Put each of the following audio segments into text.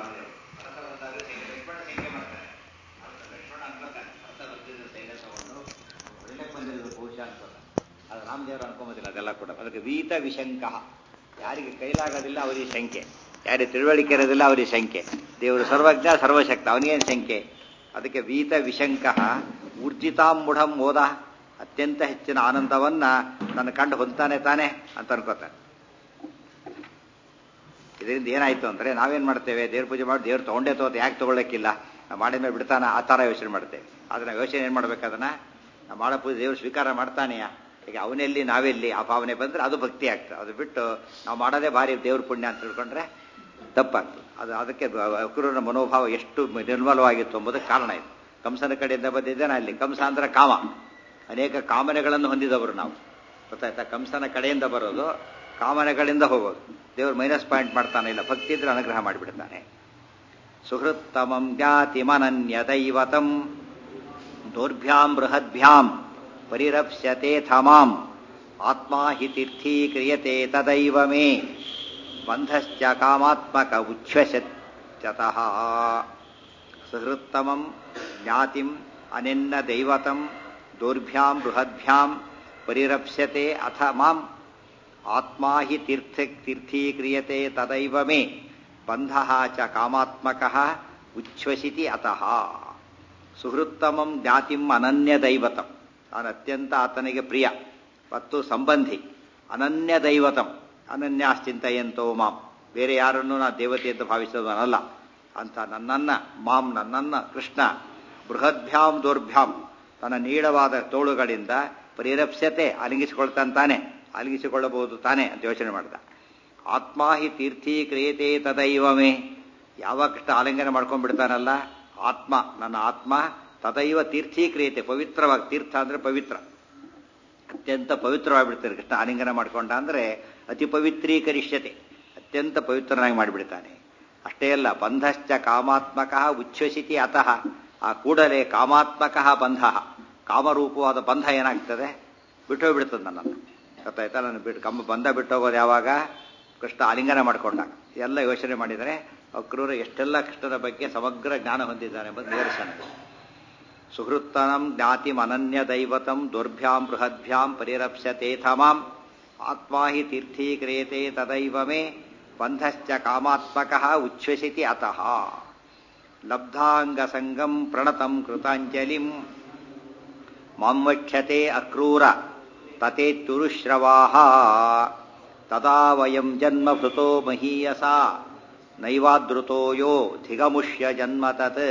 ರಾಮದೇವರು ಭರತ ಬಂದಾಗ ಲಕ್ಷ್ಮಣ ಸಂಖ್ಯೆ ಮಾಡ್ತಾರೆ ಭರತ ಲಕ್ಷ್ಮಣ ಅನ್ಕೋತಾನೆ ಭರತ ಬಂದಿದ್ದು ಸೈನ್ಯ ತಗೊಂಡು ಒಳ್ಳೆ ಬಂದಿದ್ದು ಬಹುಶಃ ಅನ್ಕೋತಾನೆ ಅದು ರಾಮದೇವರು ಅನ್ಕೊಂಬೋದಿಲ್ಲ ಅದೆಲ್ಲ ಕೂಡ ಅದಕ್ಕೆ ವೀತ ವಿಶಂಕ ಯಾರಿಗೆ ಕೈಲಾಗೋದಿಲ್ಲ ಅವರಿಗೆ ಶಂಕೆ ಯಾರಿಗೆ ತಿಳುವಳಿಕೆ ಇರೋದಿಲ್ಲ ಅವರಿಗೆ ಶಂಕೆ ದೇವರು ಸರ್ವಜ್ಞ ಸರ್ವಶಕ್ತ ಅವನಿಗೇನು ಶಂಕೆ ಅದಕ್ಕೆ ವೀತ ವಿಶಂಕ ಊರ್ಜಿತಾಂಬುಢಂ ಮೋದ ಅತ್ಯಂತ ಹೆಚ್ಚಿನ ಆನಂದವನ್ನ ನನ್ನ ಕಂಡು ಹೊಂತಾನೆ ತಾನೆ ಅಂತ ಅನ್ಕೋತಾನೆ ಇದರಿಂದ ಏನಾಯ್ತು ಅಂದ್ರೆ ನಾವೇನ್ ಮಾಡ್ತೇವೆ ದೇವ್ರ ಪೂಜೆ ಮಾಡಿ ದೇವ್ರು ತಗೊಂಡೇ ತಗೋತ ಯಾಕೆ ತಗೊಳ್ಳಕ್ಕಿಲ್ಲ ನಾವು ಮಾಡಿದ ಮೇಲೆ ಬಿಡ್ತಾನ ಆ ಥರ ಯೋಚನೆ ಮಾಡ್ತೇವೆ ಆದ್ರೆ ನಾವು ಯೋಚನೆ ಏನ್ ಮಾಡ್ಬೇಕು ಅದನ್ನ ನಾವು ಮಾಡೋ ಪೂಜೆ ದೇವ್ರು ಸ್ವೀಕಾರ ಮಾಡ್ತಾನೆಯಾ ಈಗ ಅವನೆಲ್ಲಿ ನಾವೆಲ್ಲಿ ಆ ಭಾವನೆ ಬಂದ್ರೆ ಅದು ಭಕ್ತಿ ಆಗ್ತದೆ ಅದು ಬಿಟ್ಟು ನಾವು ಮಾಡೋದೇ ಭಾರಿ ದೇವ್ರ ಪುಣ್ಯ ಅಂತ ತಿಳ್ಕೊಂಡ್ರೆ ತಪ್ಪಾಗ್ತದೆ ಅದು ಅದಕ್ಕೆ ಅಕ್ರೂರನ ಮನೋಭಾವ ಎಷ್ಟು ನಿರ್ಮಲವಾಗಿತ್ತು ಎಂಬುದಕ್ಕೆ ಕಾರಣ ಇದು ಕಂಸನ ಕಡೆಯಿಂದ ಬಂದಿದ್ದೇನೆ ಅಲ್ಲಿ ಕಂಸ ಅಂದ್ರೆ ಕಾಮ ಅನೇಕ ಕಾಮನೆಗಳನ್ನು ಹೊಂದಿದವರು ನಾವು ಗೊತ್ತಾಯ್ತಾ ಕಂಸನ ಕಡೆಯಿಂದ ಬರೋದು ಕಾಮನೆಗಳಿಂದ ಹೋಗೋದು ದೇವರು ಮೈನಸ್ ಪಾಯಿಂಟ್ ಮಾಡ್ತಾನೆ ಇಲ್ಲ ಭಕ್ತಿ ಇದ್ರೆ ಅನುಗ್ರಹ ಮಾಡಿಬಿಡ್ತಾನೆ ಸುಹೃತ್ತಮಂ ಜ್ಞಾತಿಮನನ್ಯ ದೈವತಂ ದೌರ್ಭ್ಯಾಂ ಬೃಹದ್ಭ್ಯಾಂ ಪರಿರಪ್ಸ್ಯತೆ ಥಮಾಂ ಆತ್ಮಾ ಹಿ ತೀರ್ಥೀಕ್ರಿಯತೆ ತದೈವ ಮೇ ಬಂಧಶ್ಚ ಕಾಮಾತ್ಮಕ ಉಚ್ಛ್ವಸತ್ಯತಃ ಸುಹೃತ್ತಮಂ ಜ್ಞಾತಿಂ ಅನೆನ್ನ ದೈವತಂ ದೌರ್ಭ್ಯಾಂ ಬೃಹದ್ಭ್ಯಾಂ ಪರಿರಪ್ಸ್ಯತೆ ಅಥ ಮಾಂ ಆತ್ಮಾ ಹಿ ತೀರ್ಥ ತೀರ್ಥೀಕ್ರಿಯತೆ ತದೈವ ಮೇ ಬಂಧ ಚ ಕಾಮಾತ್ಮಕ ಉಚ್ಛ್ವಸಿತಿ ಅತಃ ಸುಹೃತ್ತಮಂ ಜ್ಞಾತಿಂ ಅನನ್ಯ ದೈವತಂ ನಾನು ಅತ್ಯಂತ ಆತನಿಗೆ ಪ್ರಿಯ ಮತ್ತು ಸಂಬಂಧಿ ಅನನ್ಯ ದೈವತಂ ಅನನ್ಯಾಶ್ಚಿಂತೆಯಂತೋ ಮಾಂ ಬೇರೆ ಯಾರನ್ನೂ ನಾ ದೇವತೆ ಅಂತ ಭಾವಿಸೋದನಲ್ಲ ಅಂತ ನನ್ನನ್ನ ಮಾಂ ನನ್ನನ್ನ ಕೃಷ್ಣ ಬೃಹದ್ಭ್ಯಾಂ ದೌರ್ಭ್ಯಾಂ ತನ್ನ ನೀಳವಾದ ತೋಳುಗಳಿಂದ ಪರಿರಪ್ಸ್ಯತೆ ಅಲಿಂಗಿಸಿಕೊಳ್ತಾನೆ ಅಲಿಂಗಿಸಿಕೊಳ್ಳಬಹುದು ತಾನೆ ಅಂತ ಯೋಚನೆ ಮಾಡ್ದ ಆತ್ಮಾ ಹಿ ತೀರ್ಥೀಕ್ರಿಯತೆ ತದೈವಮೇ ಯಾವಾಗ ಕೃಷ್ಣ ಆಲಿಂಗನ ಮಾಡ್ಕೊಂಡ್ಬಿಡ್ತಾನಲ್ಲ ಆತ್ಮ ನನ್ನ ಆತ್ಮ ತದೈವ ತೀರ್ಥೀಕ್ರಿಯತೆ ಪವಿತ್ರವಾಗಿ ತೀರ್ಥ ಅಂದ್ರೆ ಪವಿತ್ರ ಅತ್ಯಂತ ಪವಿತ್ರವಾಗಿಬಿಡ್ತಾರೆ ಕೃಷ್ಣ ಆಲಿಂಗನ ಮಾಡ್ಕೊಂಡ ಅಂದ್ರೆ ಅತಿ ಪವಿತ್ರೀಕರಿಷ್ಯತೆ ಅತ್ಯಂತ ಪವಿತ್ರನಾಗಿ ಮಾಡಿಬಿಡ್ತಾನೆ ಅಷ್ಟೇ ಅಲ್ಲ ಬಂಧಶ್ಚ ಕಾಮಾತ್ಮಕ ಉಚ್ಛ್ವಸಿತಿ ಅತಃ ಆ ಕೂಡಲೇ ಕಾಮಾತ್ಮಕ ಬಂಧ ಕಾಮರೂಪವಾದ ಬಂಧ ಏನಾಗ್ತದೆ ಬಿಟ್ಟೋಗ್ಬಿಡ್ತದೆ ನನ್ನನ್ನು ಗೊತ್ತಾಯ್ತಾ ನಾನು ಬಿಟ್ಟು ಕಮ್ಮ ಬಂಧ ಬಿಟ್ಟೋಗೋದು ಯಾವಾಗ ಕೃಷ್ಣ ಆಲಿಂಗನ ಮಾಡ್ಕೊಂಡಾಗ ಎಲ್ಲ ಯೋಚನೆ ಮಾಡಿದರೆ ಅಕ್ರೂರ ಎಷ್ಟೆಲ್ಲ ಕೃಷ್ಣನ ಬಗ್ಗೆ ಸಮಗ್ರ ಜ್ಞಾನ ಹೊಂದಿದ್ದಾನೆ ಎಂಬುದು ನಿದರ್ಶನ ಸುಹೃತ್ತನಂ ಜ್ಞಾತಿಂ ಅನನ್ಯ ದೈವತಂ ದುರ್ಭ್ಯಾಂ ಬೃಹದ್ಭ್ಯಾಂ ಪರಿರಪ್ಸ್ಯತೆ ಥಮಾಂ ಆತ್ಮಾ ಹಿ ತೀರ್ಥೀಕ್ರಿಯತೆ ತದೈವ ಮೇ ಬಂಧಶ್ಚ ಕಾಮಾತ್ಮಕ ಉಚ್ಛ್ವಸಿತಿ ಅತಃ ಲಬ್ಧಾಂಗಸಂಗಂ ಪ್ರಣತಂ ಕೃತಾಂಜಲಿಂ ಮಾಂವಕ್ಷ್ಯತೆ ಅಕ್ರೂರ ತತೇತ್ಯುರುಶ್ರವಾಹ ತದಾ ವಯಂ ಜನ್ಮಭೃತೋ ಮಹೀಯಸ ನೈವಾದೃತೋ ಯೋ ಧಿಗಮುಷ್ಯ ಜನ್ಮ ತತ್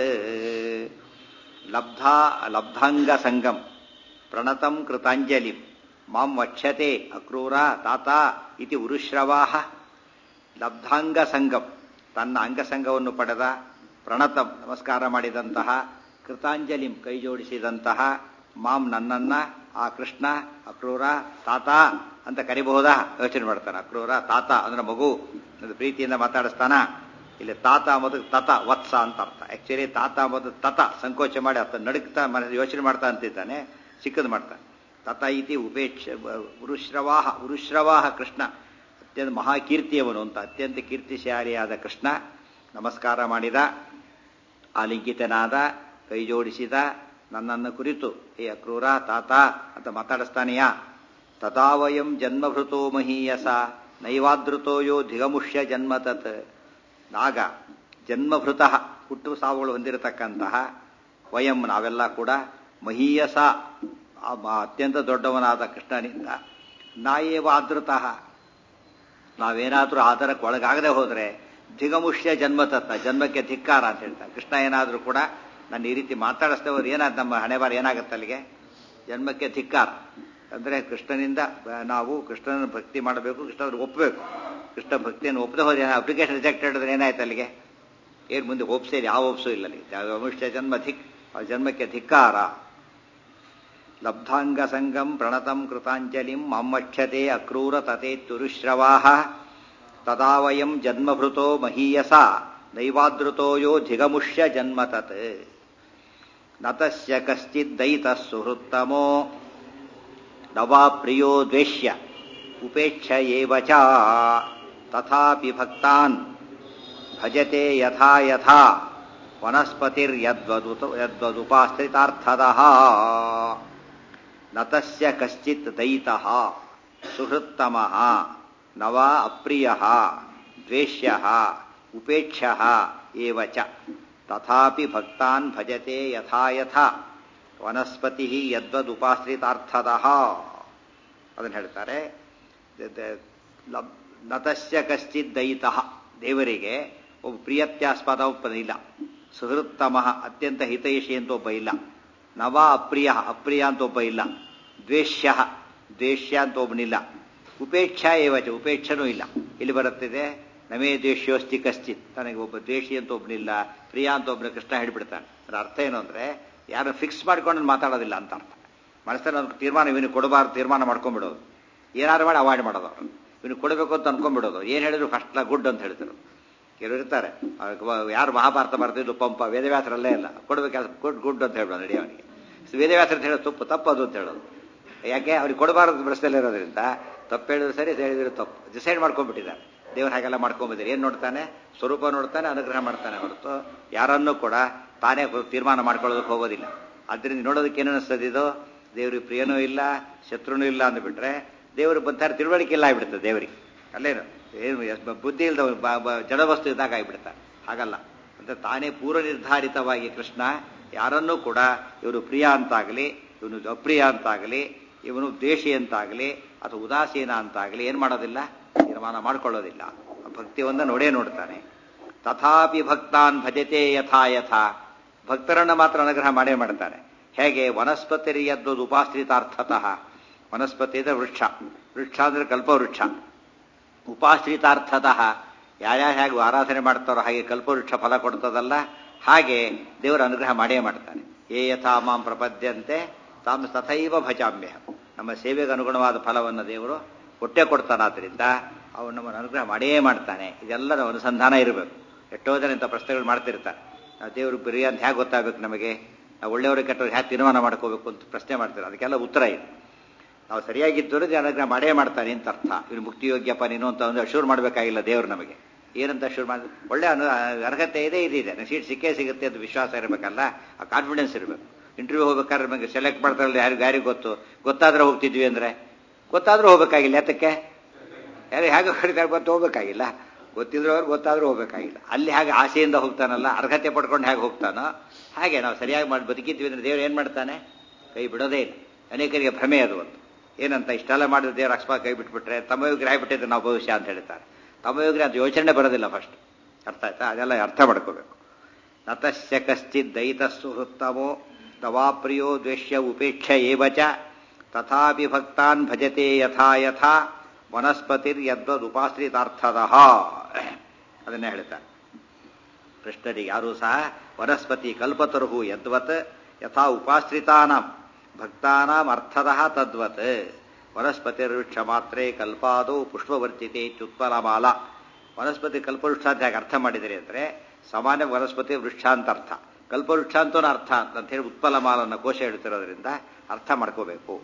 ಲಬ್ಧಾ ಲಬ್ಧಾಂಗಸಂಗಂ ಪ್ರಣತಂ ಕೃತಾಂಜಲಿಂ ಮಾಂ ವಕ್ಷ್ಯತೆ ಅಕ್ರೂರ ತಾತ ಇತಿ ಉರುಶ್ರವಾಹ ಲಬ್ಧಾಂಗಸಂಗಂ ತನ್ನ ಅಂಗಸಂಗವನ್ನು ಪಡೆದ ಪ್ರಣತಂ ನಮಸ್ಕಾರ ಮಾಡಿದಂತಹ ಕೃತಾಂಜಲಿಂ ಕೈ ಜೋಡಿಸಿದಂತಹ ಮಾಂ ನನ್ನನ್ನ ಆ ಕೃಷ್ಣ ಅಕ್ರೂರ ತಾತ ಅಂತ ಕರಿಬಹುದಾ ಯೋಚನೆ ಮಾಡ್ತಾನೆ ಅಕ್ರೂರ ತಾತ ಅಂದ್ರೆ ಮಗು ಅಂದ್ರೆ ಪ್ರೀತಿಯಿಂದ ಮಾತಾಡಿಸ್ತಾನ ಇಲ್ಲಿ ತಾತ ಅಂಬುದು ತತ ವತ್ಸ ಅಂತ ಅರ್ಥ ಆಕ್ಚುಲಿ ತಾತ ಅಂಬುದು ತತ ಸಂಕೋಚ ಮಾಡಿ ಅರ್ಥ ನಡುಕ್ತಾ ಮನ ಯೋಚನೆ ಮಾಡ್ತಾ ಅಂತಿದ್ದಾನೆ ಚಿಕ್ಕದು ಮಾಡ್ತಾನೆ ತತ ಇತಿ ಉಪೇಕ್ಷ ಉರುಶ್ರವಾಹ ಉರುಶ್ರವಾಹ ಕೃಷ್ಣ ಅತ್ಯಂತ ಮಹಾಕೀರ್ತಿಯವನು ಅಂತ ಅತ್ಯಂತ ಕೀರ್ತಿಶಾಲಿಯಾದ ಕೃಷ್ಣ ನಮಸ್ಕಾರ ಮಾಡಿದ ಆಲಿಂಗಿತನಾದ ಕೈ ಜೋಡಿಸಿದ ನನ್ನನ್ನು ಕುರಿತು ಏ ಅಕ್ರೂರ ತಾತ ಅಂತ ಮಾತಾಡಿಸ್ತಾನೆಯಾ ತದಾವಯಂ ಜನ್ಮಭೃತೋ ಮಹೀಯಸ ನೈವಾದೃತೋ ಯೋ ಧಿಗಮುಷ್ಯ ಜನ್ಮ ತತ್ ನಾಗ ಜನ್ಮಭೃತ ಹುಟ್ಟು ಸಾವುಗಳು ಹೊಂದಿರತಕ್ಕಂತಹ ವಯಂ ನಾವೆಲ್ಲ ಕೂಡ ಮಹೀಯಸ ಅತ್ಯಂತ ದೊಡ್ಡವನಾದ ಕೃಷ್ಣನಿಂದ ನಾಯೇವ ಆದೃತಃ ನಾವೇನಾದರೂ ಆಧಾರಕ್ಕೆ ಒಳಗಾಗದೆ ಹೋದರೆ ಧಿಗಮುಷ್ಯ ಜನ್ಮತತ್ವ ಜನ್ಮಕ್ಕೆ ಧಿಕ್ಕಾರ ಅಂತ ಹೇಳ್ತಾರೆ ಕೃಷ್ಣ ಏನಾದರೂ ಕೂಡ ನನ್ನ ಈ ರೀತಿ ಮಾತಾಡಿಸ್ದೆ ಹೋದ್ರೆ ಏನಾದ ನಮ್ಮ ಹಣೆ ಬಾರ ಏನಾಗುತ್ತೆ ಅಲ್ಲಿಗೆ ಜನ್ಮಕ್ಕೆ ಧಿಕ್ಕಾರ ಅಂದರೆ ಕೃಷ್ಣನಿಂದ ನಾವು ಕೃಷ್ಣನ ಭಕ್ತಿ ಮಾಡಬೇಕು ಕೃಷ್ಣನ ಒಪ್ಪಬೇಕು ಕೃಷ್ಣ ಭಕ್ತಿಯನ್ನು ಒಪ್ಪದೆ ಹೋದ್ರೆ ಅಪ್ಲಿಕೇಶನ್ ರಿಜೆಕ್ಟ್ ಹೇಳಿದ್ರೆ ಏನಾಯ್ತು ಅಲ್ಲಿಗೆ ಏನು ಮುಂದೆ ಒಪ್ಸೇರಿ ಯಾವ ಒಪ್ಸು ಇಲ್ಲ ಅಲ್ಲಿ ಮನುಷ್ಯ ಜನ್ಮ ಧಿಕ್ ಆ ಜನ್ಮಕ್ಕೆ ಧಿಕ್ಕಾರ ಲಬ್ಧಾಂಗ ಸಂಗಂ ಪ್ರಣತಂ ಕೃತಾಂಜಲಿಂ ಮಮ್ಮಕ್ಷತೆ ಅಕ್ರೂರ ತತೇತ್ಯುರುಶ್ರವಾಹ ತದಾ ವಯಂ ಜನ್ಮಭೃತೋ ಮಹೀಯಸ ನೈವಾದೃತೋ ಯೋ ಧಿಗಮುಷ್ಯ ಜನ್ಮ ತತ್ ನತಸ್ಯ ಕಶ್ಚಿದ್ದೈತಃ ಸುಹೃತ್ತಮೋ ನವಾ ಪ್ರಿಯೋ ದ್ವೇಷ್ಯ ಉಪೇಕ್ಷ ಏವ ಚ ತಥಾಪಿ ಭಕ್ತಾನ್ ಭಜತೆ ಯಥಾ ಯಥಾ ವನಸ್ಪತಿರ್ಯದ್ವದುತ ಯದ್ವದುಪಾಶ್ರಿತಾರ್ಥದಃ ನತಸ್ಯ ಕಶ್ಚಿತ್ ದಯಿತಃ ಸುಹೃತ್ತಮಃ ನವ ಅಪ್ರಿಯಃ ದ್ವೇಷ್ಯಃ ಉಪೇಕ್ಷಃ ಏವ ಚ ತಥಾಪಿ ಭಕ್ತಾನ್ ಭಜತೆ ಯಥಾ ಯಥಾ ವನಸ್ಪತಿ ಯದ್ವದುಪಾಶ್ರಿತಾರ್ಥದಃ ಅದನ್ನು ಹೇಳ್ತಾರೆ ದ- ದ- ಲಬ್- ನತಸ್ಯ ಕಶ್ಚಿತ್ ದಯಿತಃ ದೇವರಿಗೆ ಒಬ್ಬ ಪ್ರಿಯತ್ಯಾಸ್ಪದ ಒಬ್ಬ ಇಲ್ಲ ಸುಹೃತ್ತಮ ಅತ್ಯಂತ ಹಿತೈಷಿ ಅಂತ ಒಬ್ಬ ಇಲ್ಲ ನವ ಅಪ್ರಿಯ ಅಪ್ರಿಯ ಅಂತ ಒಬ್ಬ ಇಲ್ಲ ದ್ವೇಷ್ಯ ದ್ವೇಷ್ಯ ಅಂತ ಒಬ್ಬನಿಲ್ಲ ಉಪೇಕ್ಷ ಏವಚ ಉಪೇಕ್ಷನೂ ಇಲ್ಲ ಇಲ್ಲಿ ಬರುತ್ತಿದೆ ನಮೇ ದ್ವೇಷ್ಯೋಸ್ತಿ ಕಶ್ಚಿತ್ ತನಗೆ ಒಬ್ಬ ದ್ವೇಷಿ ಅಂತ ಒಬ್ಬನಿಲ್ಲ ಪ್ರಿಯ ಅಂತ ಒಬ್ಬನ ಕೃಷ್ಣ ಹಿಡ್ಬಿಡ್ತಾನೆ ಅದರ ಅರ್ಥ ಏನು ಅಂದ್ರೆ ಯಾರು ಫಿಕ್ಸ್ ಮಾಡ್ಕೊಂಡು ಮಾತಾಡೋದಿಲ್ಲ ಅಂತ ಅರ್ಥ ಮನಸ್ಸಲ್ಲಿ ಒಂದು ತೀರ್ಮಾನ ಇವನು ಕೊಡಬಾರ್ದು ತೀರ್ಮಾನ ಮಾಡ್ಕೊಂಡ್ಬಿಡೋದು ಏನಾದ್ರು ಮಾಡಿ ಅವಾಯ್ಡ್ ಮಾಡೋದು ಅವ್ರು ಇವನು ಕೊಡಬೇಕು ಅಂತ ಅನ್ಕೊಂಡ್ಬಿಡೋದು ಏನು ಹೇಳಿದ್ರು ಫಸ್ಟ್ ಗುಡ್ ಅಂತ ಹೇಳ್ತಾರೆ ಕೆಲವರು ಇರ್ತಾರೆ ಅವ್ರಿಗೆ ಯಾರು ಮಹಾಭಾರತ ಬರ್ತಿದ್ದು ಪಂಪ ವೇದವ್ಯಾಸರಲ್ಲೇ ಇಲ್ಲ ಕೊಡಬೇಕು ಗುಡ್ ಗುಡ್ ಅಂತ ಹೇಳ್ಬೋದು ನಡಿ ಅವನಿಗೆ ವೇದವ್ಯಾಸರ ಅಂತ ಹೇಳೋದು ತಪ್ಪು ತಪ್ಪದು ಅಂತ ಹೇಳೋದು ಯಾಕೆ ಅವ್ರಿಗೆ ಕೊಡಬಾರದು ಪ್ರಶ್ನೆಯಲ್ಲಿ ಇರೋದ್ರಿಂದ ತಪ್ಪು ಹೇಳಿದ್ರು ಸರಿ ಹೇಳಿದ್ರು ತಪ್ಪು ಡಿಸೈಡ್ ಮಾಡ್ಕೊಂಡ್ಬಿಟ್ಟಿದ್ದಾರೆ ದೇವ್ರು ಹಾಗೆಲ್ಲ ಮಾಡ್ಕೊಂಬಿದ್ದಾರೆ ಏನು ನೋಡ್ತಾನೆ ಸ್ವರೂಪ ನೋಡ್ತಾನೆ ಅನುಗ್ರಹ ಮಾಡ್ತಾನೆ ಹೊರತು ಯಾರನ್ನೂ ಕೂಡ ತಾನೇ ತೀರ್ಮಾನ ಮಾಡ್ಕೊಳ್ಳೋದಕ್ಕೆ ಹೋಗೋದಿಲ್ಲ ಅದರಿಂದ ನೋಡೋದಕ್ಕೆ ಏನು ಅನಿಸ್ತದೆ ಇದು ದೇವ್ರಿಗೆ ಪ್ರಿಯನೂ ಇಲ್ಲ ಶತ್ರುನೂ ಇಲ್ಲ ಅಂದ್ಬಿಟ್ರೆ ದೇವರು ಬಂತಾರೆ ತಿಳುವಳಿಕೆ ಇಲ್ಲ ಆಗ್ಬಿಡ್ತದೆ ದೇವರಿಗೆ ಅಲ್ಲೇನು ಏನು ಎಸ್- ಬುದ್ಧಿ ಇಲ್ದ ಜಡವಸ್ತು ಇದ್ದಾಗ ಆಗಿಬಿಡ್ತಾರೆ ಹಾಗಲ್ಲ ಅಂತ ತಾನೇ ಪೂರ್ವ ನಿರ್ಧಾರಿತವಾಗಿ ಕೃಷ್ಣ ಯಾರನ್ನೂ ಕೂಡ ಇವನು ಪ್ರಿಯ ಅಂತಾಗಲಿ ಇವನು ಅಪ್ರಿಯ ಅಂತಾಗಲಿ ಇವನು ದ್ವೇಷಿ ಅಂತಾಗಲಿ ಅಥವಾ ಉದಾಸೀನ ಅಂತಾಗಲಿ ಏನು ಮಾಡೋದಿಲ್ಲ ತೀರ್ಮಾನ ಮಾಡ್ಕೊಳ್ಳೋದಿಲ್ಲ ಭಕ್ತಿಯೊಂದ ನೋಡೇ ನೋಡ್ತಾನೆ ತಥಾಪಿ ಭಕ್ತಾನ್ ಭಜತೆ ಯಥಾ ಯಥಾ ಭಕ್ತರನ್ನ ಮಾತ್ರ ಅನುಗ್ರಹ ಮಾಡೇ ಮಾಡ್ತಾನೆ ಹೇಗೆ ವನಸ್ಪತಿರಿಯದ್ದು ಉಪಾಶ್ರಿತಾರ್ಥತಃ ವನಸ್ಪತಿ ಅಂದ್ರೆ ವೃಕ್ಷ ವೃಕ್ಷ ಅಂದ್ರೆ ಕಲ್ಪವೃಕ್ಷ ಉಪಾಶ್ರಿತಾರ್ಥತಃ ಯಾರ್ಯಾರು ಹೇಗೆ ಆರಾಧನೆ ಮಾಡ್ತಾರೋ ಹಾಗೆ ಕಲ್ಪವೃಕ್ಷ ಫಲ ಕೊಡ್ತದಲ್ಲ ಹಾಗೆ ದೇವರ ಅನುಗ್ರಹ ಮಾಡೇ ಮಾಡ್ತಾನೆ ಏ ಯಥಾ ಮಾಂ ಪ್ರಪದ್ಯಂತೆ ತಾಮ್ ತಥೈವ ಭಜಾಮ್ಯ ನಮ್ಮ ಸೇವೆಗೆ ಅನುಗುಣವಾದ ಫಲವನ್ನು ದೇವರು ಕೊಟ್ಟೆ ಕೊಡ್ತಾನಾದ್ರಿಂದ ಅವನು ನಮ್ಮನ್ನು ಅನುಗ್ರಹ ಮಾಡೇ ಮಾಡ್ತಾನೆ ಇದೆಲ್ಲರ ಅನುಸಂಧಾನ ಇರಬೇಕು ಎಷ್ಟೋ ಜನ ಇಂಥ ಪ್ರಶ್ನೆಗಳು ಮಾಡ್ತಿರ್ತಾರೆ ನಾವು ದೇವರು ಪ್ರಿಯ ಅಂತ ಹೇಗೆ ಗೊತ್ತಾಗಬೇಕು ನಮಗೆ ನಾವು ಒಳ್ಳೆಯವರು ಕೆಟ್ಟವ್ರು ಹೇಗೆ ತೀರ್ಮಾನ ಮಾಡ್ಕೋಬೇಕು ಅಂತ ಪ್ರಶ್ನೆ ಮಾಡ್ತಾರೆ ಅದಕ್ಕೆಲ್ಲ ಉತ್ತರ ಇದೆ ನಾವು ಸರಿಯಾಗಿದ್ದರೂ ಅನುಗ್ರಹ ಮಾಡೇ ಮಾಡ್ತಾನೆ ಅಂತ ಅರ್ಥ ಇವನು ಮುಕ್ತಿಯೋಗ್ಯಪ್ಪ ನೀನು ಅಂತ ಒಂದು ಅಶೂರ್ ಮಾಡಬೇಕಾಗಿಲ್ಲ ದೇವರು ನಮಗೆ ಏನಂತ ಅಶೂರ್ ಮಾಡಿ ಒಳ್ಳೆ ಅನು ಅರ್ಹತೆ ಇದೆ ಇದಿದೆ ನನಗೆ ಸೀಟ್ ಸಿಕ್ಕೇ ಸಿಗುತ್ತೆ ಅಂತ ವಿಶ್ವಾಸ ಇರಬೇಕಲ್ಲ ಆ ಕಾನ್ಫಿಡೆನ್ಸ್ ಇರಬೇಕು ಇಂಟರ್ವ್ಯೂ ಹೋಗ್ಬೇಕಾದ್ರೆ ನಮಗೆ ಸೆಲೆಕ್ಟ್ ಮಾಡ್ತಾರಲ್ಲ ಯಾರಿಗೂ ಯಾರಿಗೂ ಗೊತ್ತು ಗೊತ್ತಾದ್ರೆ ಹೋಗ್ತಿದ್ವಿ ಅಂದ್ರೆ ಗೊತ್ತಾದ್ರೂ ಹೋಗ್ಬೇಕಾಗಿಲ್ಲ ಯಾತಕ್ಕೆ ಯಾರು ಹೇಗೆ ಕಡಿತಾರೆ ಗೊತ್ತು ಹೋಗ್ಬೇಕಾಗಿಲ್ಲ ಗೊತ್ತಿದ್ರು ಅವ್ರು ಗೊತ್ತಾದ್ರೂ ಹೋಗ್ಬೇಕಾಗಿಲ್ಲ ಅಲ್ಲಿ ಹಾಗೆ ಆಸೆಯಿಂದ ಹೋಗ್ತಾನಲ್ಲ ಅರ್ಹತೆ ಪಡ್ಕೊಂಡು ಹೇಗೆ ಹೋಗ್ತಾನೋ ಹಾಗೆ ನಾವು ಸರಿಯಾಗಿ ಮಾಡಿ ಬದುಕಿದ್ವಿ ಅಂದ್ರೆ ದೇವ್ರು ಏನು ಮಾಡ್ತಾನೆ ಕೈ ಬಿಡೋದೇ ಇಲ್ಲ ಅನೇಕರಿಗೆ ಭ್ರಮೆ ಅದು ಒಂದು ಏನಂತ ಇಷ್ಟೆಲ್ಲ ಮಾಡಿದ್ರೆ ದೇವ್ರ ಅಕಸ್ಮಾತ್ ಕೈ ಬಿಟ್ಬಿಟ್ರೆ ತಮ್ಮ ಯೋಗ್ಯ ಆಗಿಬಿಟ್ಟಿದ್ರೆ ನಾವು ಭವಿಷ್ಯ ಅಂತ ಹೇಳ್ತಾರೆ ತಮ್ಮ ಯೋಗ್ಯ ಅದು ಯೋಚನೆ ಬರೋದಿಲ್ಲ ಫಸ್ಟ್ ಅರ್ಥ ಆಯ್ತಾ ಅದೆಲ್ಲ ಅರ್ಥ ಮಾಡ್ಕೋಬೇಕು ನತಸ್ಯ ಕಶ್ಚಿತ್ ದಯಿತ ಸುಹೃತ್ತಮೋ ತವಾಪ್ರಿಯೋ ದ್ವೇಷ್ಯ ಉಪೇಕ್ಷ ಏವ ಚ ತಥಾಪಿ ಭಕ್ತಾನ್ ಭಜತೆ ಯಥಾ ಯಥಾ ವನಸ್ಪತಿರ್ ಯದ್ವದುಪಾಶ್ರಿತಾರ್ಥದಃ ಅದನ್ನೇ ಹೇಳ್ತಾರೆ ಕೃಷ್ಣರಿಗೆ ಯಾರೂ ಸಹ ವನಸ್ಪತಿ ಕಲ್ಪತರುಹು ಯದ್ವತ್ ಯಥಾ ಉಪಾಶ್ರಿತಾನಾಂ ಭಕ್ತಾನಾಂ ಅರ್ಥದಃ ತದ್ವತ್ ವನಸ್ಪತಿರ್ವೃಕ್ಷ ಮಾತ್ರೇ ಕಲ್ಪಾದೋ ಪುಷ್ಪವರ್ತಿತೆ ಇತ್ಯುತ್ಪಲಮಾಲ ವನಸ್ಪತಿ ಕಲ್ಪವೃಕ್ಷ ಅಂತ ಹೇಗೆ ಅರ್ಥ ಮಾಡಿದರೆ ಅಂದರೆ ಸಾಮಾನ್ಯ ವನಸ್ಪತಿ ವೃಕ್ಷ ಅಂತ ಅರ್ಥ ಕಲ್ಪವೃಕ್ಷ ಅಂತೂ ಅರ್ಥ ಅಂತ ಹೇಳಿ ಉತ್ಪಲಮಾಲನ್ನ ಕೋಶ ಹೇಳ್ತಿರೋದ್ರಿಂದ ಅರ್ಥ ಮಾಡ್ಕೋಬೇಕು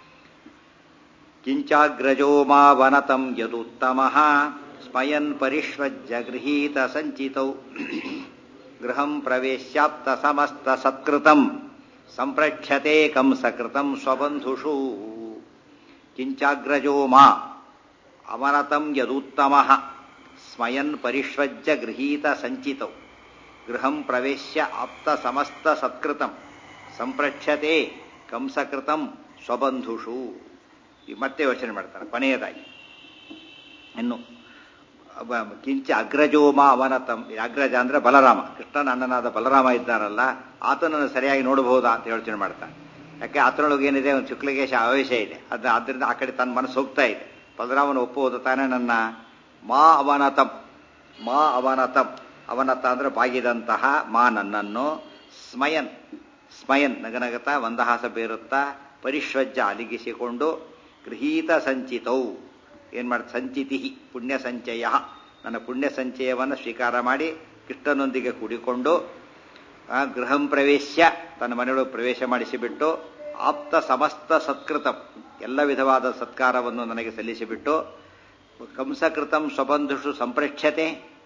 ಕಿಂಚಾಗ್ರಜೋ ಮಾ ವನತಂ ಯದುತ್ತಮ ಸ್ಮಯನ್ ಪರಿಷ್ವಜ್ಯ ಗೃಹೀತ ಸಂಚಿತೌ ಗೃಹಂ ಪ್ರವೇಶ್ಯಾಪ್ತ ಸಮಸ್ತ ಸತ್ಕೃತಂ ಸಂಪ್ರಕ್ಷ್ಯತೆ ಕಂಸಕೃತಂ ಸ್ವಬಂಧುಷು ಕಿಂಚಾಗ್ರಜೋ ಮಾ ಅವನತಂ ಯದುತ್ತಮ ಸ್ಮಯನ್ ಪರಿಷ್ವಜ್ಯ ಗೃಹೀತ ಸಂಚಿತೌ ಗೃಹಂ ಪ್ರವೇಶ್ಯ ಆಪ್ತ ಸಮಸ್ತ ಸತ್ಕೃತಂ ಸಂಪ್ರಕ್ಷ್ಯತೆ ಕಂಸಕೃತಂ ಸ್ವಬಂಧುಷು ಈ ಮತ್ತೆ ಯೋಚನೆ ಮಾಡ್ತಾರೆ ಕೊನೆಯದಾಗಿ ಇನ್ನು ಅವ- ಕಿಂಚ ಅಗ್ರಜೋಮ ಅವನತಂ ಈ ಅಗ್ರಜ ಅಂದ್ರೆ ಬಲರಾಮ ಕೃಷ್ಣನ ಅಣ್ಣನಾದ ಬಲರಾಮ ಇದ್ದಾರಲ್ಲ ಆತನನ್ನು ಸರಿಯಾಗಿ ನೋಡಬಹುದಾ ಅಂತ ಯೋಚನೆ ಮಾಡ್ತಾನೆ ಯಾಕೆ ಆತನೊಳಗೆ ಏನಿದೆ ಒಂದು ಶುಕ್ಲಕೇಶ ಆವೇಶ ಇದೆ ಅದ ಅದರಿಂದ ಆ ಕಡೆ ತನ್ನ ಮನಸ್ಸು ಹೋಗ್ತಾ ಇದೆ ಬಲರಾಮನ ಒಪ್ಪುವುದು ತಾನೇ ನನ್ನ ಮಾ ಅವನತಂ ಮಾ ಅವನತಂ ಅವನತ ಅಂದ್ರೆ ಬಾಗಿದಂತಹ ಮಾ ನನ್ನನ್ನು ಸ್ಮಯನ್ ಸ್ಮಯನ್ ನಗನಗತ ಮಂದಹಾಸ ಬೇರುತ್ತಾ ಪರಿಶ್ವಜ್ಜ ಅಲಿಗಿಸಿಕೊಂಡು ಗೃಹೀತ ಸಂಚಿತೌ ಏನ್ ಮಾಡ ಸಂಚಿತಿ ಪುಣ್ಯ ಸಂಚಯ ನನ್ನ ಪುಣ್ಯ ಸಂಚಯವನ್ನು ಸ್ವೀಕಾರ ಮಾಡಿ ಕೃಷ್ಣನೊಂದಿಗೆ ಕೂಡಿಕೊಂಡು ಆ ಗೃಹಂ ಪ್ರವೇಶ್ಯ ತನ್ನ ಮನೆಯೊಳಗೆ ಪ್ರವೇಶ ಮಾಡಿಸಿಬಿಟ್ಟು ಆಪ್ತ ಸಮಸ್ತ ಸತ್ಕೃತಂ ಎಲ್ಲ ವಿಧವಾದ ಸತ್ಕಾರವನ್ನು ನನಗೆ ಸಲ್ಲಿಸಿಬಿಟ್ಟು ಕಂಸಕೃತಂ ಸ್ವಬಂಧುಷು ಸಂಪ್ರೇಕ್ಷತೆ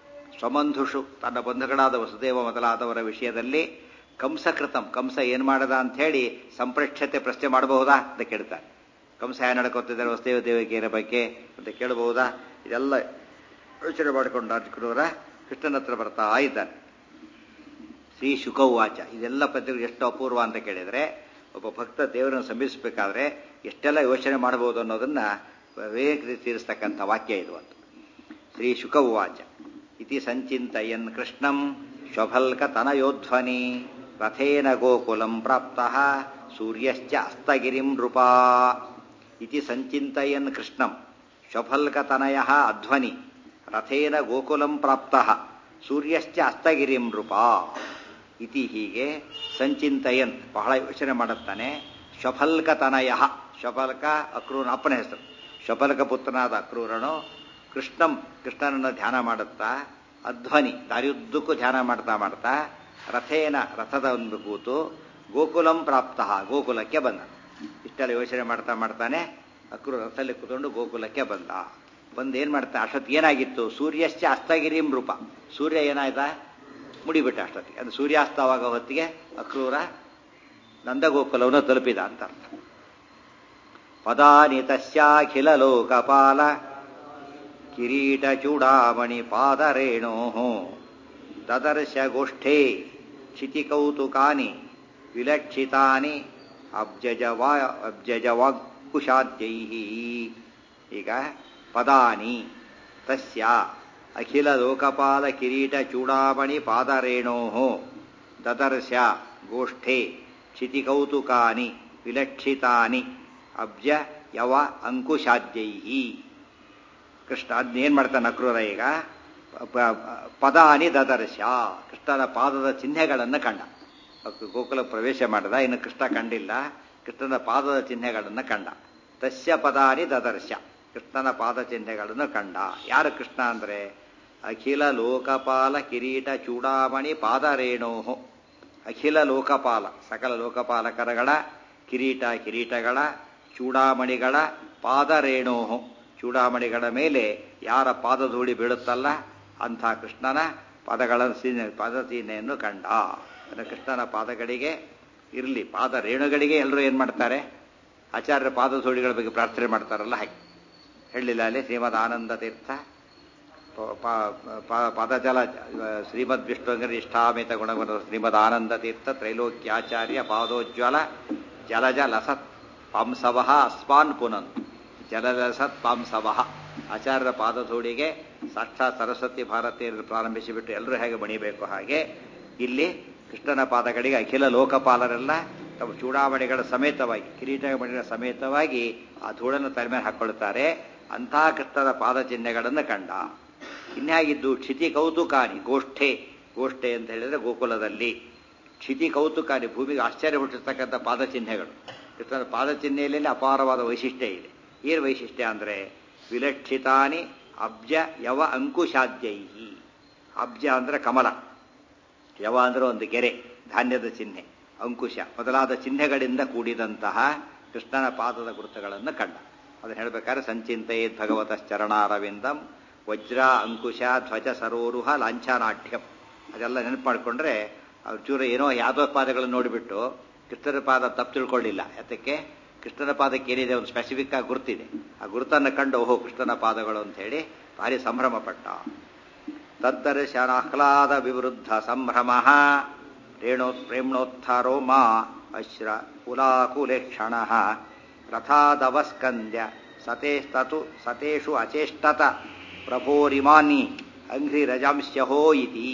ಸ್ವಬಂಧುಷು ತನ್ನ ಬಂಧುಗಳಾದ ವಸುದೇವ ಮೊದಲಾದವರ ವಿಷಯದಲ್ಲಿ ಕಂಸಕೃತಂ ಕಂಸ ಏನು ಮಾಡದ ಅಂತ ಹೇಳಿ ಸಂಪ್ರೇಕ್ಷತೆ ಪ್ರಶ್ನೆ ಮಾಡಬಹುದಾ ಅಂತ ಕೇಳ್ತಾರೆ ಕಂಸ ಹ್ಯಾ ನಡ್ಕೋತಿದ್ದಾರೆ ವಸುದೇವ ದೇವಿಕೆಯರ ಬಗ್ಗೆ ಅಂತ ಕೇಳಬಹುದಾ ಇದೆಲ್ಲ ಯೋಚನೆ ಮಾಡಿಕೊಂಡು ಅರ್ಜುನವರ ಕೃಷ್ಣನ ಹತ್ರ ಬರ್ತಾ ಇದ್ದಾರೆ ಶ್ರೀ ಶುಕವಾಚ ಇದೆಲ್ಲ ಪದ್ಯಗಳು ಎಷ್ಟು ಅಪೂರ್ವ ಅಂತ ಕೇಳಿದರೆ ಒಬ್ಬ ಭಕ್ತ ದೇವರನ್ನು ಸಮೀಪಿಸಬೇಕಾದ್ರೆ ಎಷ್ಟೆಲ್ಲ ಯೋಚನೆ ಮಾಡಬಹುದು ಅನ್ನೋದನ್ನ ವಿವೇಕ ತೀರಿಸ್ತಕ್ಕಂಥ ವಾಕ್ಯ ಇದು ಅಂತ ಶ್ರೀ ಶುಕವಾಚ ಇತಿ ಸಂಚಿಂತಯನ್ ಕೃಷ್ಣಂ ಶ್ವಫಲ್ಕತನಯೋಧ್ವನಿ ರಥೇನ ಗೋಕುಲಂ ಪ್ರಾಪ್ತ ಸೂರ್ಯಶ್ಚ ಅಸ್ತಗಿರಿಂ ನೃಪಾ ಇತಿ ಸಂಚಿಂತಯನ್ ಕೃಷ್ಣಂ ಶ್ವಫಲ್ಕತನಯ ಅಧ್ವನಿ ರಥೇನ ಗೋಕುಲಂ ಪ್ರಾಪ್ತ ಸೂರ್ಯಶ್ಚ ಅಸ್ತಗಿರಿಂ ನೃಪಾ ಇತಿ ಹೀಗೆ ಸಂಚಿಂತಯನ್ ಬಹಳ ಯೋಚನೆ ಮಾಡುತ್ತಾನೆ ಶ್ವಫಲ್ಕತನಯ ಶ್ವಫಲ್ಕ ಅಕ್ರೂರನ ಅಪ್ಪನ ಹೆಸರು ಶ್ವಫಲ್ಕ ಪುತ್ರನಾದ ಅಕ್ರೂರನು ಕೃಷ್ಣಂ ಕೃಷ್ಣನನ್ನು ಧ್ಯಾನ ಮಾಡುತ್ತಾ ಅಧ್ವನಿ ದಾರಿಯುದ್ದಕ್ಕೂ ಧ್ಯಾನ ಮಾಡ್ತಾ ಮಾಡ್ತಾ ರಥೇನ ರಥದ ಒಂದು ಕೂತು ಗೋಕುಲಂ ಪ್ರಾಪ್ತ ಗೋಕುಲಕ್ಕೆ ಬಂದ ಇಷ್ಟೆಲ್ಲ ಯೋಚನೆ ಮಾಡ್ತಾ ಮಾಡ್ತಾನೆ ಅಕ್ರೂರ ರಥದಲ್ಲಿ ಕೂತ್ಕೊಂಡು ಗೋಕುಲಕ್ಕೆ ಬಂದ ಬಂದು ಏನು ಮಾಡ್ತಾ ಅಷ್ಟೊತ್ತಿಗೆ ಏನಾಗಿತ್ತು ಸೂರ್ಯಶ್ಚ ಅಸ್ತಗಿರಿಂ ರೂಪ ಸೂರ್ಯ ಏನಾಯ್ತಾ ಮುಡಿಬಿಟ್ಟ ಅಷ್ಟೊತ್ತಿಗೆ ಅದು ಸೂರ್ಯಾಸ್ತವಾಗ ಹೊತ್ತಿಗೆ ಅಕ್ರೂರ ನಂದಗೋಕುಲವನ್ನು ತಲುಪಿದ ಅಂತ ಅರ್ಥ ಪದಾನಿ ತಸ್ಯಾಖಿಲ ಲೋಕಪಾಲ ಕಿರೀಟ ಚೂಡಾಮಣಿ ಪಾದರೇಣೋ ದದರ್ಶ ಗೋಷ್ಠೇ ಕ್ಷಿತಿಕೌತುಕಾನಿ ವಿಲಕ್ಷಿತಾನಿ ಅಬ್ಜಜವಾ ಅಬ್ಜಜವಾಕುಶಾದ್ಯೈ ಈಗ ಪದಾನಿ ತಸ್ಯ ಅಖಿಲ ಲೋಕಪಾಲ ಕಿರೀಟ ಚೂಡಾಮಣಿ ಪಾದರೇಣೋ ದದರ್ಶ ಗೋಷ್ಠೆ ಕ್ಷಿತಿಕೌತುಕಾನಿ ವಿಲಕ್ಷಿತಾನಿ ಅಬ್ಜ ಯವ ಅಂಕುಶಾದ್ಯೈ ಕೃಷ್ಣ ಅದನ್ನೇನು ಮಾಡ್ತಾನೆ ಅಕ್ರೂರ ಈಗ ಪದಾನಿ ದದರ್ಶ ಕೃಷ್ಣನ ಪಾದದ ಚಿಹ್ನೆಗಳನ್ನು ಕಂಡ ಗೋಕುಲ ಪ್ರವೇಶ ಮಾಡಿದ ಇನ್ನು ಕೃಷ್ಣ ಕಂಡಿಲ್ಲ ಕೃಷ್ಣನ ಪಾದದ ಚಿಹ್ನೆಗಳನ್ನು ಕಂಡ ತಸ್ಯ ಪದಾನಿ ದದರ್ಶ ಕೃಷ್ಣನ ಪಾದ ಚಿಹ್ನೆಗಳನ್ನು ಕಂಡ ಯಾರು ಕೃಷ್ಣ ಅಂದರೆ ಅಖಿಲ ಲೋಕಪಾಲ ಕಿರೀಟ ಚೂಡಾಮಣಿ ಪಾದರೇಣೋಹು ಅಖಿಲ ಲೋಕಪಾಲ ಸಕಲ ಲೋಕಪಾಲಕರಗಳ ಕಿರೀಟ ಕಿರೀಟಗಳ ಚೂಡಾಮಣಿಗಳ ಪಾದರೇಣೋಹು ಚೂಡಾಮಣಿಗಳ ಮೇಲೆ ಯಾರ ಪಾದಧೂಳಿ ಬೀಳುತ್ತಲ್ಲ ಅಂಥ ಕೃಷ್ಣನ ಪಾದಗಳ ಪಾದಚೀನೆಯನ್ನು ಕಂಡ ಕೃಷ್ಣನ ಪಾದಗಳಿಗೆ ಇರಲಿ ಪಾದ ರೇಣುಗಳಿಗೆ ಎಲ್ಲರೂ ಏನು ಮಾಡ್ತಾರೆ ಆಚಾರ್ಯರ ಪಾದಧೂಳಿಗಳ ಬಗ್ಗೆ ಪ್ರಾರ್ಥನೆ ಮಾಡ್ತಾರಲ್ಲ ಹಾಗೆ ಹೇಳಲಿಲ್ಲ ಅಲ್ಲಿ ಶ್ರೀಮದ್ ಆನಂದ ತೀರ್ಥ ಪದಜಲ ಶ್ರೀಮದ್ ವಿಷ್ಣುಂಗರ ಇಷ್ಟಾಮಿತ ಗುಣಗುಣ ಶ್ರೀಮದ್ ಆನಂದ ತೀರ್ಥ ತ್ರೈಲೋಕ್ಯಾಚಾರ್ಯ ಪಾದೋಜ್ವಲ ಜಲಜ ಲಸತ್ ಪಾಂಸವ ಅಸ್ಮಾನ್ ಪುನಂತ್ ಜಲಲಸತ್ ಪಾಂಸವ ಆಚಾರ್ಯರ ಪಾದಧೂಳಿಗೆ ಸಾಕ್ಷಾತ್ ಸರಸ್ವತಿ ಭಾರತೀಯರು ಪ್ರಾರಂಭಿಸಿಬಿಟ್ಟು ಎಲ್ಲರೂ ಹೇಗೆ ಬಣಿಬೇಕು ಹಾಗೆ ಇಲ್ಲಿ ಕೃಷ್ಣನ ಪಾದಗಳಿಗೆ ಅಖಿಲ ಲೋಕಪಾಲರೆಲ್ಲ ತಮ್ಮ ಚೂಡಾಮಣಿಗಳ ಸಮೇತವಾಗಿ ಕಿರೀಟಮಣಿಗಳ ಸಮೇತವಾಗಿ ಆ ಧೂಳನ್ನು ತಲೆ ಮೇಲೆ ಹಾಕ್ಕೊಳ್ತಾರೆ ಅಂಥ ಕೃಷ್ಣನ ಪಾದ ಚಿಹ್ನೆಗಳನ್ನು ಕಂಡ ಇನ್ಯಾಗಿದ್ದು ಕ್ಷಿತಿ ಕೌತುಕಾನಿ ಗೋಷ್ಠೆ ಗೋಷ್ಠೆ ಅಂತ ಹೇಳಿದ್ರೆ ಗೋಕುಲದಲ್ಲಿ ಕ್ಷಿತಿ ಕೌತುಕಾನಿ ಭೂಮಿಗೆ ಆಶ್ಚರ್ಯ ಹುಟ್ಟಿರ್ತಕ್ಕಂಥ ಪಾದಚಿಹ್ನೆಗಳು ಕೃಷ್ಣನ ಪಾದಚಿಹ್ನೆಯಲ್ಲಿ ಅಪಾರವಾದ ವೈಶಿಷ್ಟ್ಯ ಇದೆ ಏನು ವೈಶಿಷ್ಟ್ಯ ಅಂದರೆ ವಿಲಕ್ಷಿತಾನಿ ಅಬ್ಜ ಯವ ಅಂಕುಶಾದ್ಯೈ ಅಬ್ಜ ಅಂದರೆ ಕಮಲ ಯವ ಅಂದರೆ ಒಂದು ಗೆರೆ ಧಾನ್ಯದ ಚಿಹ್ನೆ ಅಂಕುಶ ಮೊದಲಾದ ಚಿಹ್ನೆಗಳಿಂದ ಕೂಡಿದಂತಹ ಕೃಷ್ಣನ ಪಾದದ ಗುರುತುಗಳನ್ನು ಕಂಡ ಅದನ್ನು ಹೇಳಬೇಕಾದ್ರೆ ಸಂಚಿಂತೆಯೇ ಭಗವತಶ್ಚರಣಾರವಿಂದಂ ವಜ್ರ ಅಂಕುಶ ಧ್ವಜ ಸರೋರುಹ ಲಾಂಛನಾಢ್ಯಂ ಅದೆಲ್ಲ ನೆನಪು ಮಾಡಿಕೊಂಡ್ರೆ ಅವ್ರ ಚೂರ ಏನೋ ಯಾವುದೋ ಪಾದಗಳನ್ನು ನೋಡಿಬಿಟ್ಟು ಕೃಷ್ಣನ ಪಾದ ತಪ್ಪು ತಿಳ್ಕೊಳ್ಳಿಲ್ಲ ಯಾತಕ್ಕೆ ಕೃಷ್ಣನ ಪಾದಕ್ಕೆ ಏನಿದೆ ಒಂದು ಸ್ಪೆಸಿಫಿಕ್ ಆಗಿ ಗುರುತಿದೆ ಆ ಗುರುತನ್ನು ಕಂಡು ಓಹೋ ಕೃಷ್ಣನ ಪಾದಗಳು ಅಂತ ಹೇಳಿ ಭಾರಿ ಸಂಭ್ರಮ ಪಟ್ಟ ತದ್ದರ್ಶನಾಹ್ಲಾದ ವಿವೃದ್ಧ ಸಂಭ್ರಮ ರೇಣೋ ಪ್ರೇಮ್ಣೋತ್ಥಾರೋ ಮಾ ಅಶ್ರ ಕುಲಾಕುಲೇಕ್ಷಣ ರಥಾದವಸ್ಕಂದ್ಯ ಸತೇಸ್ತತು ಸತೇಷು ಅಚೇಷ್ಟತ ಪ್ರಭೋರಿಮಾನಿ ಅಂಘ್ರಿ ರಜಾಂಸ್ಯಹೋ ಇತಿ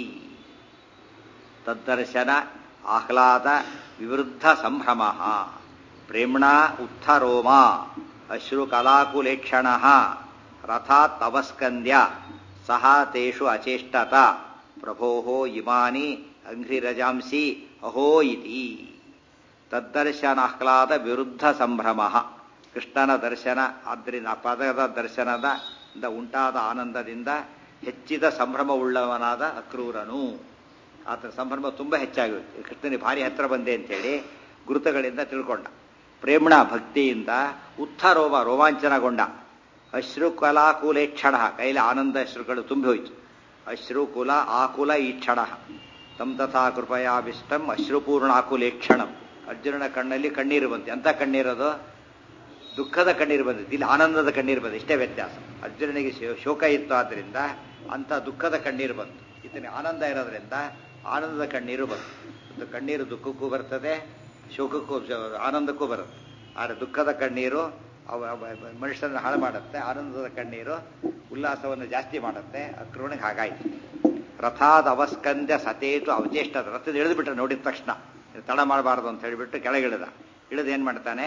ತದ್ದರ್ಶನ ಆಹ್ಲಾದ ವಿವೃದ್ಧ ಸಂಭ್ರಮ ಪ್ರೇಮ್ಣ ಉತ್ಥರೋಮ ಅಶ್ರುಕಲಾಕುಲೇಕ್ಷಣ ರಥಾತ್ ಅವಸ್ಕಂದ್ಯ ಸಹ ತೇಷು ಅಚೇಷ್ಟತ ಪ್ರಭೋ ಇಮಾನಿ ಅಂಘ್ರಿರಜಾಂಸಿ ಅಹೋ ಇತಿ ತದ್ದರ್ಶನಾಹ್ಲಾದ ವಿರುದ್ಧ ಸಂಭ್ರಮ ಕೃಷ್ಣನ ದರ್ಶನ ಆದ್ದರಿಂದ ಪದದ ದರ್ಶನದ ಉಂಟಾದ ಆನಂದದಿಂದ ಹೆಚ್ಚಿದ ಸಂಭ್ರಮವುಳ್ಳವನಾದ ಅಕ್ರೂರನು ಆತ ಸಂಭ್ರಮ ತುಂಬ ಹೆಚ್ಚಾಗಿರುತ್ತೆ ಕೃಷ್ಣನಿಗೆ ಭಾರಿ ಹತ್ರ ಬಂದೆ ಅಂತೇಳಿ ಗುರುತುಗಳಿಂದ ತಿಳ್ಕೊಂಡ ಪ್ರೇಮಣ ಭಕ್ತಿಯಿಂದ ಉತ್ಥರೋಮ ರೋಮಾಂಚನಗೊಂಡ ಅಶ್ರು ಕಲಾಕುಲೇಕ್ಷಣ ಕೈಲಿ ಆನಂದ ಅಶ್ರುಗಳು ತುಂಬಿ ಹೋಯಿತು ಅಶ್ರುಕುಲ ಆಕುಲ ಈಕ್ಷಣ ತಮ್ ತಥಾ ಕೃಪಯಾಭಿಷ್ಟಂ ಅಶ್ರುಪೂರ್ಣಾಕುಲೇಕ್ಷಣಂ ಅರ್ಜುನನ ಕಣ್ಣಲ್ಲಿ ಕಣ್ಣೀರು ಬಂತು ಎಂಥ ಕಣ್ಣೀರದು ದುಃಖದ ಕಣ್ಣೀರು ಬಂದಿತ್ತು ಇಲ್ಲಿ ಆನಂದದ ಕಣ್ಣೀರು ಬಂದಿದೆ ಇಷ್ಟೇ ವ್ಯತ್ಯಾಸ ಅರ್ಜುನನಿಗೆ ಶೋ- ಶೋಕ ಇತ್ತು ಆದ್ದರಿಂದ ಅಂಥ ದುಃಖದ ಕಣ್ಣೀರು ಬಂತು ಇತನಿಗೆ ಆನಂದ ಇರೋದ್ರಿಂದ ಆನಂದದ ಕಣ್ಣೀರು ಬಂತು ಒಂದು ಕಣ್ಣೀರು ದುಃಖಕ್ಕೂ ಬರ್ತದೆ ಶೋಕಕ್ಕೂ ಶೋ- ಆನಂದಕ್ಕೂ ಬರುತ್ತೆ ಆದರೆ ದುಃಖದ ಕಣ್ಣೀರು ಅವ ಅವ- ಮನುಷ್ಯರನ್ನು ಹಾಳು ಮಾಡುತ್ತೆ ಆನಂದದ ಕಣ್ಣೀರು ಉಲ್ಲಾಸವನ್ನು ಜಾಸ್ತಿ ಮಾಡುತ್ತೆ ಅಕ್ರಮಣಿಗೆ ಹಾಗಾಯಿತು ರಥಾದ ಅವಸ್ಕಂದ್ಯ ಸತೇತು ಅವಚೇಷ್ಟದ ರಥದ ಇಳಿದುಬಿಟ್ರೆ ನೋಡಿದ ತಕ್ಷಣ ಇದು ತಡ ಮಾಡಬಾರ್ದು ಅಂತ ಹೇಳಿಬಿಟ್ಟು ಕೆಳಗಿಳಿದ ಇಳಿದು ಏನು ಮಾಡ್ತಾನೆ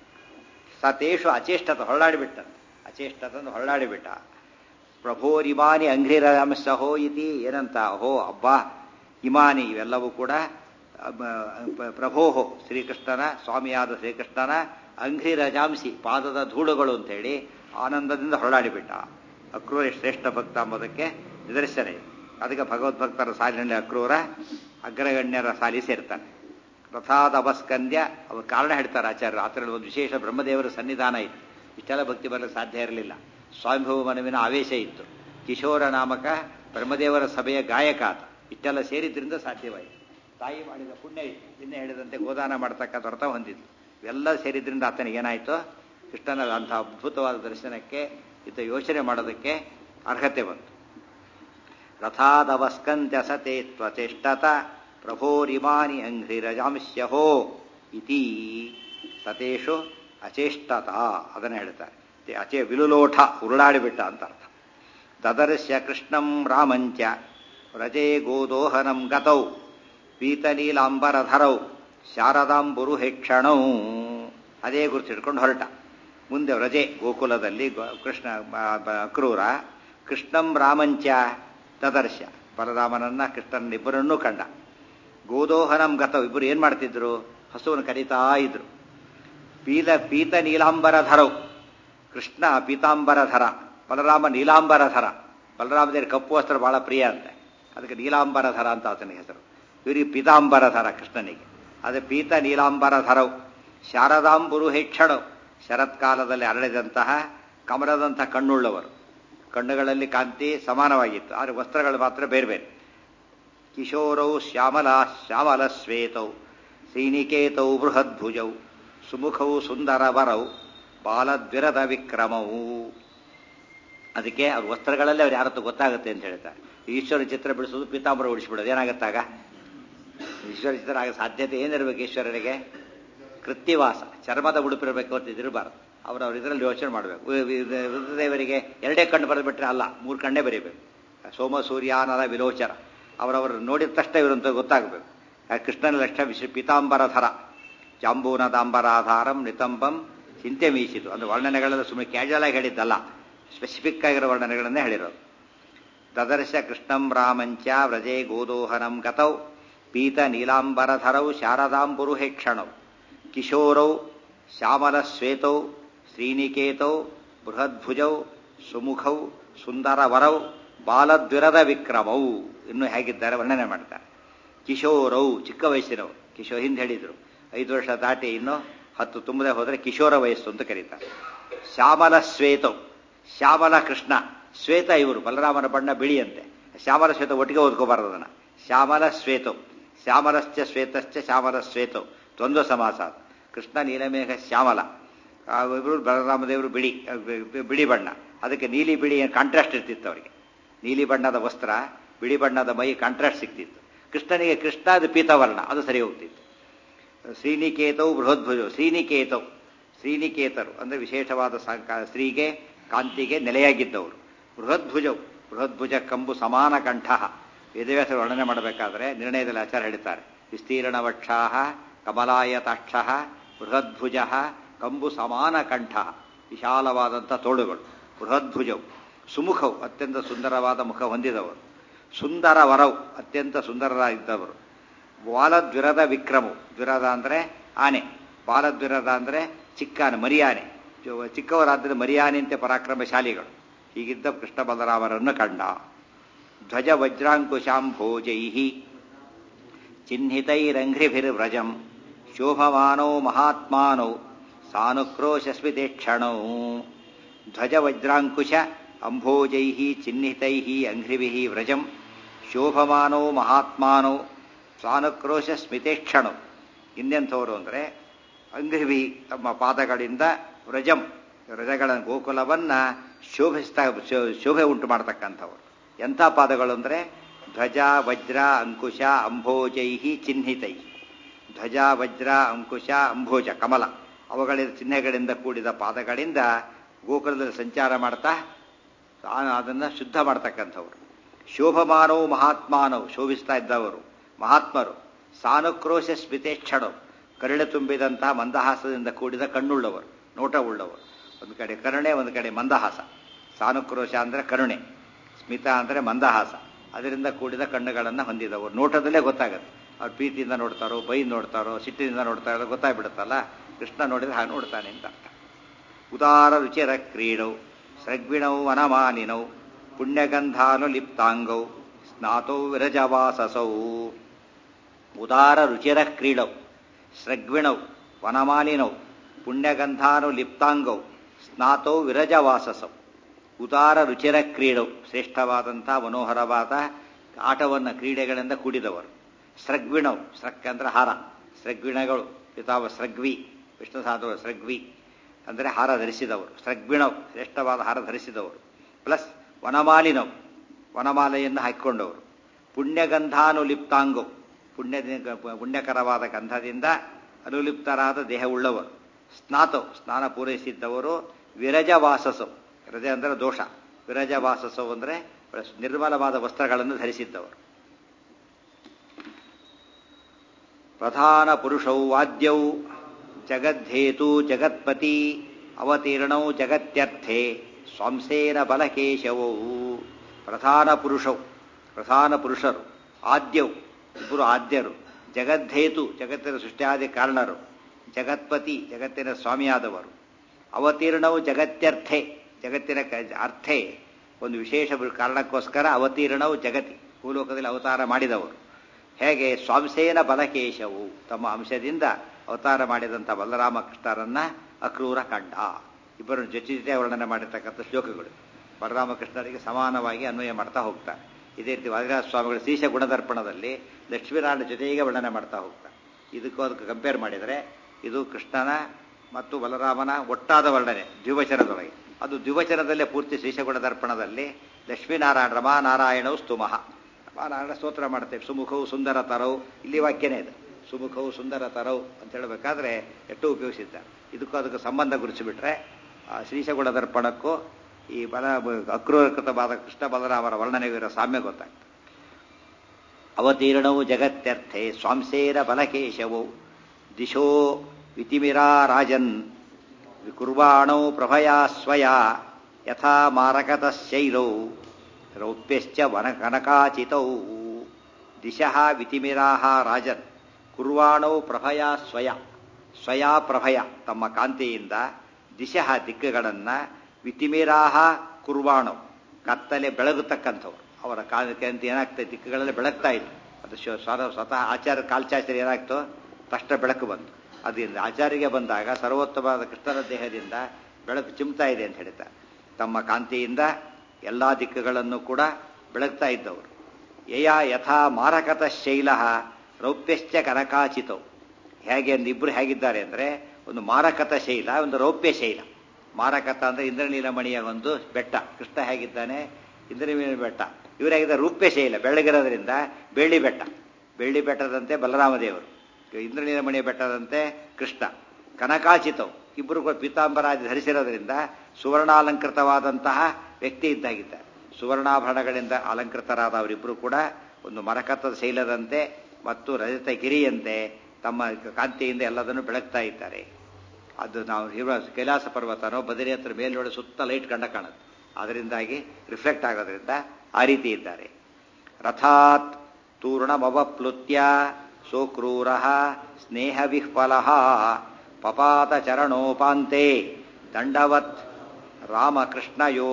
ಸತೇಶು ಅಚೇಷ್ಟತ ಹೊರಳಾಡಿಬಿಟ್ಟ ಅಚೇಷ್ಟತಂದು ಹೊರಳಾಡಿಬಿಟ್ಟ ಪ್ರಭೋರಿಮಾನಿ ಅಂಘ್ರಿರಾಮಸಹೋ ಇತಿ ಏನಂತ ಹೋ ಅಬ್ಬಾ ಇಮಾನಿ ಇವೆಲ್ಲವೂ ಕೂಡ ಅಬ್ಬ, ಪ- ಪ್ರಭೋಹೋ ಶ್ರೀಕೃಷ್ಣನ ಸ್ವಾಮಿಯಾದ ಶ್ರೀಕೃಷ್ಣನ ಅಂಘ್ರಿ ರಜಾಂಸಿ ಪಾದದ ಧೂಳುಗಳು ಅಂತೇಳಿ ಆನಂದದಿಂದ ಹೊರಳಾಡಿಬಿಟ್ಟ ಅಕ್ರೂರ ಶ್ರೇಷ್ಠ ಭಕ್ತ ಎಂಬುದಕ್ಕೆ ನಿದರ್ಶನ ಇದೆ ಅದಕ್ಕೆ ಭಗವದ್ಭಕ್ತರ ಸಾಲಿನಲ್ಲಿ ಅಕ್ರೂರ ಅಗ್ರಗಣ್ಯರ ಸಾಲಿ ಸೇರ್ತಾನೆ ರಥಾದ ಅಪಸ್ಕಂದ್ಯ ಅವ್ರ ಕಾರಣ ಹೇಳ್ತಾರೆ ಆಚಾರ್ಯರು ಆತರಲ್ಲಿ ಒಂದು ವಿಶೇಷ ಬ್ರಹ್ಮದೇವರ ಸನ್ನಿಧಾನ ಇತ್ತು ಇಷ್ಟೆಲ್ಲ ಭಕ್ತಿ ಬರಲಿಕ್ಕೆ ಸಾಧ್ಯ ಇರಲಿಲ್ಲ ಸ್ವಾಮಿಭವ ಮನವಿನ ಆವೇಶ ಇತ್ತು ಕಿಶೋರ ನಾಮಕ ಬ್ರಹ್ಮದೇವರ ಸಭೆಯ ಗಾಯಕ ಆತ ಇಷ್ಟೆಲ್ಲ ಸೇರಿದ್ರಿಂದ ಸಾಧ್ಯವಾಯಿತು ತಾಯಿ ಮಾಡಿದ ಪುಣ್ಯ ಇತ್ತು ನಿನ್ನೆ ಹೇಳಿದಂತೆ ಗೋದಾನ ಮಾಡ್ತಕ್ಕಂಥ ವ್ರತ ಹೊಂದಿದ್ದು ಇವೆಲ್ಲ ಸೇರಿದ್ರಿಂದ ಆತನಿಗೆ ಏನಾಯಿತು ಕೃಷ್ಣನ ಅಂಥ ಅದ್ಭುತವಾದ ದರ್ಶನಕ್ಕೆ ಇತ ಯೋಚನೆ ಮಾಡೋದಕ್ಕೆ ಅರ್ಹತೆ ಬಂತು ರಥಾದವಸ್ಕಂತ್ಯ ಸತೆ ತ್ವಚೇಷ್ಟತ ಪ್ರಭೋರಿಮಾನಿ ಅಂಘ್ರಿರಜಾಂಶ್ಯಹೋ ಇತಿ ಸತೇಶು ಅಚೇಷ್ಟತ ಅದನ್ನು ಹೇಳ್ತಾರೆ ತೆ ಅಚೇ ವಿಲುಲೋಠ ಉರುಳಾಡಿಬಿಟ್ಟ ಅಂತ ಅರ್ಥ ದದರ್ಶ್ಯ ಕೃಷ್ಣಂ ರಾಮಂಚ ವ್ರಜೇ ಗೋದೋಹನಂ ಗತೌ ಪೀತನೀಲಾಂಬರಧರೌ ಶಾರದಾಂಬುರು ಹೇಕ್ಷಣೌ ಅದೇ ಗುರುತು ಹಿಡ್ಕೊಂಡು ಹೊರಟ ಮುಂದೆ ವ್ರಜೆ ಗೋಕುಲದಲ್ಲಿ ಗೋ- ಕೃಷ್ಣ ಬ- ಬ- ಅಕ್ರೂರ ಕೃಷ್ಣಂ ರಾಮಂಚ ತದರ್ಶ ಬಲರಾಮನನ್ನ ಕೃಷ್ಣನಿಬ್ಬರನ್ನೂ ಕಂಡ ಗೋದೋಹನಂ ಗತವ್ ಇಬ್ಬರು ಏನ್ ಮಾಡ್ತಿದ್ರು ಹಸುವನ್ನು ಕರೀತಾ ಇದ್ರು ಪೀತ ಪೀತ ನೀಲಾಂಬರಧರೌ ಕೃಷ್ಣ ಪೀತಾಂಬರಧರ ಬಲರಾಮ ನೀಲಾಂಬರಧರ ಬಲರಾಮದೇವ್ರ ಕಪ್ಪು ವಸ್ತ್ರ ಬಹಳ ಪ್ರಿಯ ಅಂತೆ ಅದಕ್ಕೆ ನೀಲಾಂಬರಧರ ಅಂತ ಆತನ ಹೆಸರು ಇವರಿಗೆ ಪೀತಾಂಬರಧರ ಕೃಷ್ಣನಿಗೆ ಅದೇ ಪೀತ ನೀಲಾಂಬರಧರವು ಶಾರದಾಂಬುರು ಹೇಕ್ಷಣವು ಶರತ್ಕಾಲದಲ್ಲಿ ಅರಳಿದಂತಹ ಕಮಲದಂತಹ ಕಣ್ಣುಳ್ಳವರು ಕಣ್ಣುಗಳಲ್ಲಿ ಕಾಂತಿ ಸಮಾನವಾಗಿತ್ತು ಆದರೆ ವಸ್ತ್ರಗಳು ಮಾತ್ರ ಬೇರೆ ಬೇರೆ ಕಿಶೋರೌ ಶ್ಯಾಮಲ ಶ್ಯಾಮಲ ಶ್ವೇತೌ ಶ್ರೀನಿಕೇತೌ ಬೃಹದ್ಭುಜೌ ಸುಮುಖೌ ಸುಂದರ ವರೌ ಬಾಲದ್ವಿರದ ವಿಕ್ರಮವು ಅದಕ್ಕೆ ಅವ್ರ ವಸ್ತ್ರಗಳಲ್ಲಿ ಅವ್ರು ಯಾರತ್ತು ಗೊತ್ತಾಗುತ್ತೆ ಅಂತ ಹೇಳ್ತಾರೆ ಈಶ್ವರ ಚಿತ್ರ ಬಿಡಿಸೋದು ಪೀತಾಂಬರ ಉಡಿಸ್ಬಿಡೋದು ಏನಾಗುತ್ತಾಗ ಈಶ್ವರ ಚಿತ್ರ ಆಗ ಸಾಧ್ಯತೆ ಏನಿರ್ಬೇಕು ಈಶ್ವರನಿಗೆ ಕೃತ್ಯವಾಸ ಚರ್ಮದ ಉಡುಪಿರಬೇಕು ಅಂತ ಇದಿರಬಾರ್ದು ಅವ್ರು ಅವ್ರ ಇದರಲ್ಲಿ ಯೋಚನೆ ಮಾಡಬೇಕು ರುದ್ರದೇವರಿಗೆ ಎರಡೇ ಕಣ್ಣು ಬರೆದ್ಬಿಟ್ರೆ ಅಲ್ಲ ಮೂರು ಕಣ್ಣೇ ಬರೀಬೇಕು ಸೋಮ ಸೂರ್ಯಾನದ ವಿಲೋಚನ ಅವರವರು ನೋಡಿದ ತಕ್ಷಣ ಇವರಂತ ಗೊತ್ತಾಗಬೇಕು ಆ ಕೃಷ್ಣನ ಲಕ್ಷಣ ವಿಶ್ವ ಪೀತಾಂಬರಧರ ಜಾಂಬೂನದಾಂಬರಾಧಾರಂ ನಿತಂಬಂ ಚಿಂತೆ ಮೀಸಿತು ಅಂದ್ರೆ ವರ್ಣನೆಗಳೆಲ್ಲ ಸುಮ್ಮನೆ ಕ್ಯಾಜುವಲ್ ಆಗಿ ಹೇಳಿದ್ದಲ್ಲ ಸ್ಪೆಸಿಫಿಕ್ ಆಗಿರೋ ವರ್ಣನೆಗಳನ್ನೇ ಹೇಳಿರೋದು ದದರ್ಶ ಕೃಷ್ಣಂ ರಾಮಂಚ ವ್ರಜೇ ಗೋದೋಹನಂ ಗತೌ ಪೀತ ನೀಲಾಂಬರಧರೌ ಶಾರದಾಂಬುರು ಹೇಕ್ಷಣೌ ಕಿಶೋರೌ ಶ್ಯಾಮಲ ಶ್ವೇತೌ ಶ್ರೀನಿಕೇತೌ ಬೃಹದ್ಭುಜೌ ಸುಮುಖೌ ಸುಂದರ ವರೌ ಬಾಲದ್ವಿರದ ವಿಕ್ರಮೌ ಇನ್ನು ಹೇಗಿದ್ದಾರೆ ವರ್ಣನೆ ಮಾಡ್ತಾರೆ ಕಿಶೋರೌ ಚಿಕ್ಕ ವಯಸ್ಸಿನವು ಕಿಶೋ ಹಿಂದೆ ಹೇಳಿದ್ರು ಐದು ವರ್ಷ ದಾಟಿ ಇನ್ನು ಹತ್ತು ತುಂಬದೆ ಹೋದರೆ ಕಿಶೋರ ವಯಸ್ಸು ಅಂತ ಕರೀತಾರೆ ಶ್ಯಾಮಲ ಶ್ವೇತೌ ಶ್ಯಾಮಲ ಕೃಷ್ಣ ಶ್ವೇತ ಇವರು ಬಲರಾಮನ ಬಣ್ಣ ಬಿಳಿಯಂತೆ ಶ್ಯಾಮಲ ಶ್ವೇತ ಒಟ್ಟಿಗೆ ಓದ್ಕೋಬಾರದು ಅದನ್ನ ಶ್ಯಾಮಲ ಶ್ವೇತೌ ಶ್ಯಾಮಲಶ್ಚ ಶ್ವೇತಶ್ಚ ಶ್ಯಾಮಲ ಶ್ವೇತೌ ದ್ವಂದ್ವ ಸಮಾಸ ಅದು. ಕೃಷ್ಣ ನೀಲಮೇಘ ಶ್ಯಾಮಲ ಆ ಇವರು ಬಲರಾಮದೇವರು ಬಿಳಿ ಆ, ಬಿ- ಬಿಳಿ ಬಣ್ಣ ಅದಕ್ಕೆ ನೀಲಿ ಬಿಳಿ ಕಾಂಟ್ರಾಸ್ಟ್ ಇರ್ತಿತ್ತು ಅವರಿಗೆ ನೀಲಿ ಬಣ್ಣದ ವಸ್ತ್ರ ಬಿಳಿ ಬಣ್ಣದ ಮೈ ಕಾಂಟ್ರಾಸ್ಟ್ ಸಿಗ್ತಿತ್ತು ಕೃಷ್ಣನಿಗೆ ಕೃಷ್ಣ ಅದು ಪೀತವರ್ಣ ಅದು ಸರಿ ಹೋಗ್ತಿತ್ತು ಶ್ರೀನಿಕೇತವು ಬೃಹದ್ಭುಜವು ಶ್ರೀನಿಕೇತವು ಶ್ರೀನಿಕೇತರು ಅಂದರೆ ವಿಶೇಷವಾದ ಸಂಕ- ಸ್ತ್ರೀಗೆ ಕಾಂತಿಗೆ ನೆಲೆಯಾಗಿದ್ದವರು ಬೃಹದ್ಭುಜವು ಬೃಹದ್ಭುಜ ಕಂಬು ಸಮಾನ ಕಂಠ ವೇದವ್ಯಾಸರು ವರ್ಣನೆ ಮಾಡಬೇಕಾದ್ರೆ ನಿರ್ಣಯದಲ್ಲಿ ಆಚಾರ ಹೇಳ್ತಾರೆ ವಿಸ್ತೀರ್ಣ ವಕ್ಷಾಹ ಕಮಲಾಯತಾಕ್ಷ ಬೃಹದ್ಭುಜ ಕಂಬು ಸಮಾನ ಕಂಠ ವಿಶಾಲವಾದಂಥ ತೋಳುಗಳು ಬೃಹದ್ಭುಜವು ಸುಮುಖವು ಅತ್ಯಂತ ಸುಂದರವಾದ ಮುಖ ಹೊಂದಿದವರು ಸುಂದರ ವರವು ಅತ್ಯಂತ ಸುಂದರರಾಗಿದ್ದವರು ಬಾಲದ್ವಿರದ ವಿಕ್ರಮವು ದ್ವಿರದ ಅಂದರೆ ಆನೆ ಬಾಲದ್ವಿರದ ಅಂದರೆ ಚಿಕ್ಕ ಆನೆ ಮರಿಯಾನೆ ಜೊ- ಚಿಕ್ಕವರಾದರೆ ಮರಿಯಾನೆಂತೆ ಪರಾಕ್ರಮಶಾಲಿಗಳು ಹೀಗಿದ್ದ ಕೃಷ್ಣ ಬಲರಾಮರನ್ನು ಕಂಡ ಧ್ವಜ ವಜ್ರಾಂಕುಶಾಂಭೋಜೈ ಚಿಹ್ನಿತೈರಂಘ್ರಿಭಿರ್ವ್ರಜಂ ಶೋಭಮಾನೋ ಮಹಾತ್ಮಾನೋ ಸಾನುಕ್ರೋಶಸ್ಮಿತೇಕ್ಷಣೌ ಧ್ವಜ ವಜ್ರಾಂಕುಶ ಅಂಭೋಜೈ ಚಿಹ್ನಿತೈ ಅಂಘ್ರಿಭಿ ವ್ರಜಂ ಶೋಭಮಾನೋ ಮಹಾತ್ಮಾನೋ ಸ್ವಾನುಕ್ರೋಶ ಸ್ಮಿತೇಕ್ಷಣೋ ಇನ್ನೆಂಥವರು ಅಂದರೆ ಅಂಘ್ರಿಭಿ ತಮ್ಮ ಪಾದಗಳಿಂದ ವ್ರಜಂ ವ್ರಜಗಳ ಗೋಕುಲವನ್ನ ಶೋಭಿಸ್ತಾ ಶೋಭೆ ಉಂಟು ಮಾಡ್ತಕ್ಕಂಥವ್ರು ಎಂಥ ಪಾದಗಳು ಅಂದರೆ ಧ್ವಜ ವಜ್ರ ಅಂಕುಶ ಅಂಭೋಜೈ ಚಿಹ್ನಿತೈ ಧ್ವಜ ವಜ್ರ ಅಂಕುಶ ಅಂಭೋಜ ಕಮಲ ಅವುಗಳಿಂದ ಚಿಹ್ನೆಗಳಿಂದ ಕೂಡಿದ ಪಾದಗಳಿಂದ ಗೋಕುಲದಲ್ಲಿ ಸಂಚಾರ ಮಾಡ್ತಾ ಅದನ್ನು ಶುದ್ಧ ಮಾಡ್ತಕ್ಕಂಥವ್ರು ಶೋಭಮಾನವು ಮಹಾತ್ಮಾನವು ಶೋಭಿಸ್ತಾ ಇದ್ದವರು ಮಹಾತ್ಮರು ಸಾನುಕ್ರೋಶ ಸ್ಮಿತೇಕ್ಷಣವು ಕರುಳೆ ತುಂಬಿದಂತಹ ಮಂದಹಾಸದಿಂದ ಕೂಡಿದ ಕಣ್ಣುಳ್ಳವರು ನೋಟವುಳ್ಳವರು ಒಂದು ಕಡೆ ಕರುಣೆ ಒಂದು ಕಡೆ ಮಂದಹಾಸ ಸಾನುಕ್ರೋಶ ಅಂದರೆ ಕರುಣೆ ಸ್ಮಿತ ಅಂದರೆ ಮಂದಹಾಸ ಅದರಿಂದ ಕೂಡಿದ ಕಣ್ಣುಗಳನ್ನು ಹೊಂದಿದವರು ನೋಟದಲ್ಲೇ ಗೊತ್ತಾಗುತ್ತೆ ಅವ್ರು ಪ್ರೀತಿಯಿಂದ ನೋಡ್ತಾರೋ ಬೈದು ನೋಡ್ತಾರೋ ಸಿಟ್ಟಿನಿಂದ ನೋಡ್ತಾರೋ ಗೊತ್ತಾಗ್ಬಿಡುತ್ತಲ್ಲ ಕೃಷ್ಣ ನೋಡಿದ್ರೆ ಹಾಗೆ ನೋಡ್ತಾನೆ ಅಂತ ಅರ್ಥ ಉದಾರ ರುಚಿರ ಕ್ರೀಡೌ ಸೃಗ್ವಿಣೌ ವನಮಾನಿನೌ ಪುಣ್ಯಗಂಧಾನುಲಿಪ್ತಾಂಗೌ ಸ್ನಾತೌ ವಿರಜವಾಸಸೌ ಉದಾರ ರುಚಿರ ಕ್ರೀಡೌ ಸೃಗ್ವಿಣೌ ವನಮಾಲಿನೌ ಪುಣ್ಯಗಂಧಾನುಲಿಪ್ತಾಂಗೌ ಸ್ನಾತೌ ವಿರಜವಾಸಸೌ ಉದಾರ ರುಚಿರ ಕ್ರೀಡೌ ಶ್ರೇಷ್ಠವಾದಂಥ ಮನೋಹರವಾದ ಆಟವನ್ನು ಕ್ರೀಡೆಗಳಿಂದ ಕೂಡಿದವರು ಸೃಗ್ವಿಣವು ಸೃಕ್ ಅಂದ್ರೆ ಹಾರ ಸೃಗ್ವಿಣಗಳು ಪಿತಾವ ಸೃಗ್ವಿ ವಿಷ್ಣು ಸಾಧುವ ಸೃಗ್ವಿ ಅಂದರೆ ಹಾರ ಧರಿಸಿದವರು ಸೃಗ್ವಿಣವು ಶ್ರೇಷ್ಠವಾದ ಹಾರ ಧರಿಸಿದವರು ಪ್ಲಸ್ ವನಮಾಲಿನವು ವನಮಾಲೆಯನ್ನು ಹಾಕಿಕೊಂಡವರು ಪುಣ್ಯಗಂಧಾನುಲಿಪ್ತಾಂಗವು ಪುಣ್ಯ ಪುಣ್ಯಕರವಾದ ಗಂಧದಿಂದ ಅನುಲಿಪ್ತರಾದ ದೇಹವುಳ್ಳವರು ಸ್ನಾತವು ಸ್ನಾನ ಪೂರೈಸಿದ್ದವರು ವಿರಜವಾಸಸವು ರಜ ಅಂದರೆ ದೋಷ ವಿರಜವಾಸಸವು ಅಂದರೆ ನಿರ್ಮಲವಾದ ವಸ್ತ್ರಗಳನ್ನು ಧರಿಸಿದ್ದವರು ಪ್ರಧಾನ ಪುರುಷೌ ವಾದ್ಯೌ ಜಗದ್ಧೇತು ಜಗತ್ಪತಿ ಅವತೀರ್ಣೌ ಜಗತ್ಯರ್ಥೆ ಸ್ವಂಸೇನ ಬಲಕೇಶವೌ ಪ್ರಧಾನ ಪುರುಷೌ ಪ್ರಧಾನ ಪುರುಷರು ಆದ್ಯೌ ಇಬ್ಬರು ಆದ್ಯರು ಜಗದ್ಧೇತು ಜಗತ್ತಿನ ಸೃಷ್ಟಿಯಾದಿ ಕಾರಣರು ಜಗತ್ಪತಿ ಜಗತ್ತಿನ ಸ್ವಾಮಿಯಾದವರು ಅವತೀರ್ಣವು ಜಗತ್ಯರ್ಥೆ ಜಗತ್ತಿನ ಅರ್ಥೆ ಒಂದು ವಿಶೇಷ ಕಾರಣಕ್ಕೋಸ್ಕರ ಅವತೀರ್ಣವು ಜಗತಿ ಭೂಲೋಕದಲ್ಲಿ ಅವತಾರ ಮಾಡಿದವರು ಹೇಗೆ ಸ್ವಾಂಸೇನ ಬಲಕೇಶವು ತಮ್ಮ ಅಂಶದಿಂದ ಅವತಾರ ಮಾಡಿದಂಥ ಬಲರಾಮಕೃಷ್ಣರನ್ನ ಅಕ್ರೂರ ಕಂಡ ಇಬ್ಬರು ಜೊತೆ ಜೊತೆ ವರ್ಣನೆ ಮಾಡಿರ್ತಕ್ಕಂಥ ಶ್ಲೋಕಗಳು ಬಲರಾಮಕೃಷ್ಣರಿಗೆ ಸಮಾನವಾಗಿ ಅನ್ವಯ ಮಾಡ್ತಾ ಹೋಗ್ತಾರೆ ಇದೇ ರೀತಿ ವಾದಿರಾಜ ಸ್ವಾಮಿಗಳು ಶ್ರೀಶ ಗುಣದರ್ಪಣದಲ್ಲಿ ಲಕ್ಷ್ಮೀನಾರಾಯಣ ಜೊತೆಗೆ ವರ್ಣನೆ ಮಾಡ್ತಾ ಹೋಗ್ತಾರೆ ಇದಕ್ಕೂ ಅದಕ್ಕೆ ಕಂಪೇರ್ ಮಾಡಿದರೆ ಇದು ಕೃಷ್ಣನ ಮತ್ತು ಬಲರಾಮನ ಒಟ್ಟಾದ ವರ್ಣನೆ ದ್ವಿವಚನದೊಳಗೆ ಅದು ದ್ವಿವಚನದಲ್ಲೇ ಪೂರ್ತಿ ಶ್ರೀಶಗುಣ ದರ್ಪಣದಲ್ಲಿ ಲಕ್ಷ್ಮೀನಾರಾಯಣ ರಮಾನಾರಾಯಣವು ಸ್ತುಮಃ ರಮಾನಾರಾಯಣ ಸ್ತೋತ್ರ ಮಾಡ್ತೇವೆ ಸುಮುಖವು ಸುಂದರ ತರವು ಇಲ್ಲಿ ವಾಕ್ಯನೇ ಇದೆ ಸುಮುಖವು ಸುಂದರ ತರವು ಅಂತ ಹೇಳಬೇಕಾದ್ರೆ ಎಷ್ಟು ಉಪಯೋಗಿಸಿದ್ದಾರೆ ಇದಕ್ಕೂ ಅದಕ್ಕೆ ಸಂಬಂಧ ಗುರುಸಿಬಿಟ್ರೆ ಶ್ರೀಶಗುಣ ದರ್ಪಣಕ್ಕೂ ಈ ಬಲ ಅಕ್ರೂರಕೃತವಾದ ಕೃಷ್ಣ ಬಲರಾಮರ ವರ್ಣನೆಗಿರೋ ಸಾಮ್ಯ ಗೊತ್ತಾಗ್ತದೆ ಅವತೀರ್ಣವು ಜಗತ್ಯರ್ಥೆ ಸ್ವಾಂಸೇರ ಬಲಕೇಶವು ದಿಶೋ ವಿತಿಮಿರಾ ರಾಜನ್ ವಿಕುರ್ವಾಣೌ ಪ್ರಭಯಾ ಸ್ವಯಾ ಯಥಾ ಮಾರಕತಶೈಲೌ ರೌಪ್ಯಶ್ಚ ವನ ಕನಕಾಚಿತೌ ದಿಶಃ ವಿತಿಮಿರಾಹ ರಾಜನ್ ಕುರ್ವಾಣೌ ಪ್ರಭಯಾ ಸ್ವಯ ಸ್ವಯಾ ಪ್ರಭಯ ತಮ್ಮ ಕಾಂತಿಯಿಂದ ದಿಶಃ ದಿಕ್ಕುಗಳನ್ನು ವಿತಿಮಿರಾಹ ಕುರ್ವಾಣವು ಕತ್ತಲೆ ಬೆಳಗತಕ್ಕಂಥವ್ರು ಅವರ ಕಾಂತಿ ಏನಾಗ್ತದೆ ದಿಕ್ಕುಗಳಲ್ಲಿ ಬೆಳಗ್ತಾ ಇತ್ತು ಅದು ಸ್ವತಃ ಆಚಾರ್ಯ ಕಾಲ್ಚಾಚರಿ ಏನಾಗ್ತೋ ತಕ್ಷಣ ಬೆಳಕು ಬಂತು ಅದರಿಂದ ಆಚಾರ್ಯಗೆ ಬಂದಾಗ ಸರ್ವೋತ್ತಮವಾದ ಕೃಷ್ಣನ ದೇಹದಿಂದ ಬೆಳಕು ಚಿಮ್ತಾ ಇದೆ ಅಂತ ಹೇಳ್ತಾರೆ ತಮ್ಮ ಕಾಂತಿಯಿಂದ ಎಲ್ಲ ದಿಕ್ಕುಗಳನ್ನು ಕೂಡ ಬೆಳಗ್ತಾ ಇದ್ದವರು ಯಯಾ ಯಥಾ ಮಾರಕತ ಶೈಲ ರೌಪ್ಯಶ್ಚ ಕನಕಾಚಿತವು ಹೇಗೆ ಅಂದ್ರೆ ಇಬ್ಬರು ಹೇಗಿದ್ದಾರೆ ಅಂದರೆ ಒಂದು ಮಾರಕತ ಶೈಲ ಒಂದು ರೌಪ್ಯ ಶೈಲ ಮಾರಕತ ಅಂದರೆ ಇಂದ್ರನೀಲಮಣಿಯ ಒಂದು ಬೆಟ್ಟ ಕೃಷ್ಣ ಹೇಗಿದ್ದಾನೆ ಇಂದ್ರನೀಲ ಬೆಟ್ಟ ಇವರು ಹೇಗಿದ್ದಾರೆ ರೂಪ್ಯ ಶೈಲ ಬೆಳಗಿರೋದ್ರಿಂದ ಬೆಳ್ಳಿ ಬೆಟ್ಟ ಬೆಳ್ಳಿ ಬೆಟ್ಟದಂತೆ ಬಲರಾಮದೇವರು ಇಂದ್ರನೀಲಮಣಿಯ ಬೆಟ್ಟದಂತೆ ಕೃಷ್ಣ ಕನಕಾಚಿತವು ಇಬ್ಬರು ಕೂಡ ಪೀತಾಂಬರಾಜಿ ಧರಿಸಿರೋದ್ರಿಂದ ಸುವರ್ಣಾಲಂಕೃತವಾದಂತಹ ವ್ಯಕ್ತಿ ಇದ್ದಾಗಿದ್ದಾರೆ ಸುವರ್ಣಾಭರಣಗಳಿಂದ ಅಲಂಕೃತರಾದ ಅವರಿಬ್ಬರು ಕೂಡ ಒಂದು ಮರಕತ್ತದ ಶೈಲದಂತೆ ಮತ್ತು ರಜತ ಗಿರಿಯಂತೆ ತಮ್ಮ ಕಾಂತಿಯಿಂದ ಎಲ್ಲದನ್ನು ಬೆಳಗ್ತಾ ಇದ್ದಾರೆ ಅದು ನಾವು ಹಿಮ ಕೈಲಾಸ ಪರ್ವತನೋ ಬದರಿ ಹತ್ರ ಮೇಲ್ನೋಡಿ ಸುತ್ತ ಲೈಟ್ ಕಂಡ ಕಾಣುತ್ತೆ ಅದರಿಂದಾಗಿ ರಿಫ್ಲೆಕ್ಟ್ ಆಗೋದ್ರಿಂದ ಆ ರೀತಿ ಇದ್ದಾರೆ ರಥಾತ್ ತೂರ್ಣಮವಪ್ಲುತ್ಯ ಸೋಕ್ರೂರ ಸ್ನೇಹ ವಿಹ್ವಲ ಪಪಾತ ಚರಣೋಪಾಂತೆ ದಂಡವತ್ ರಾಮಕೃಷ್ಣಯೋ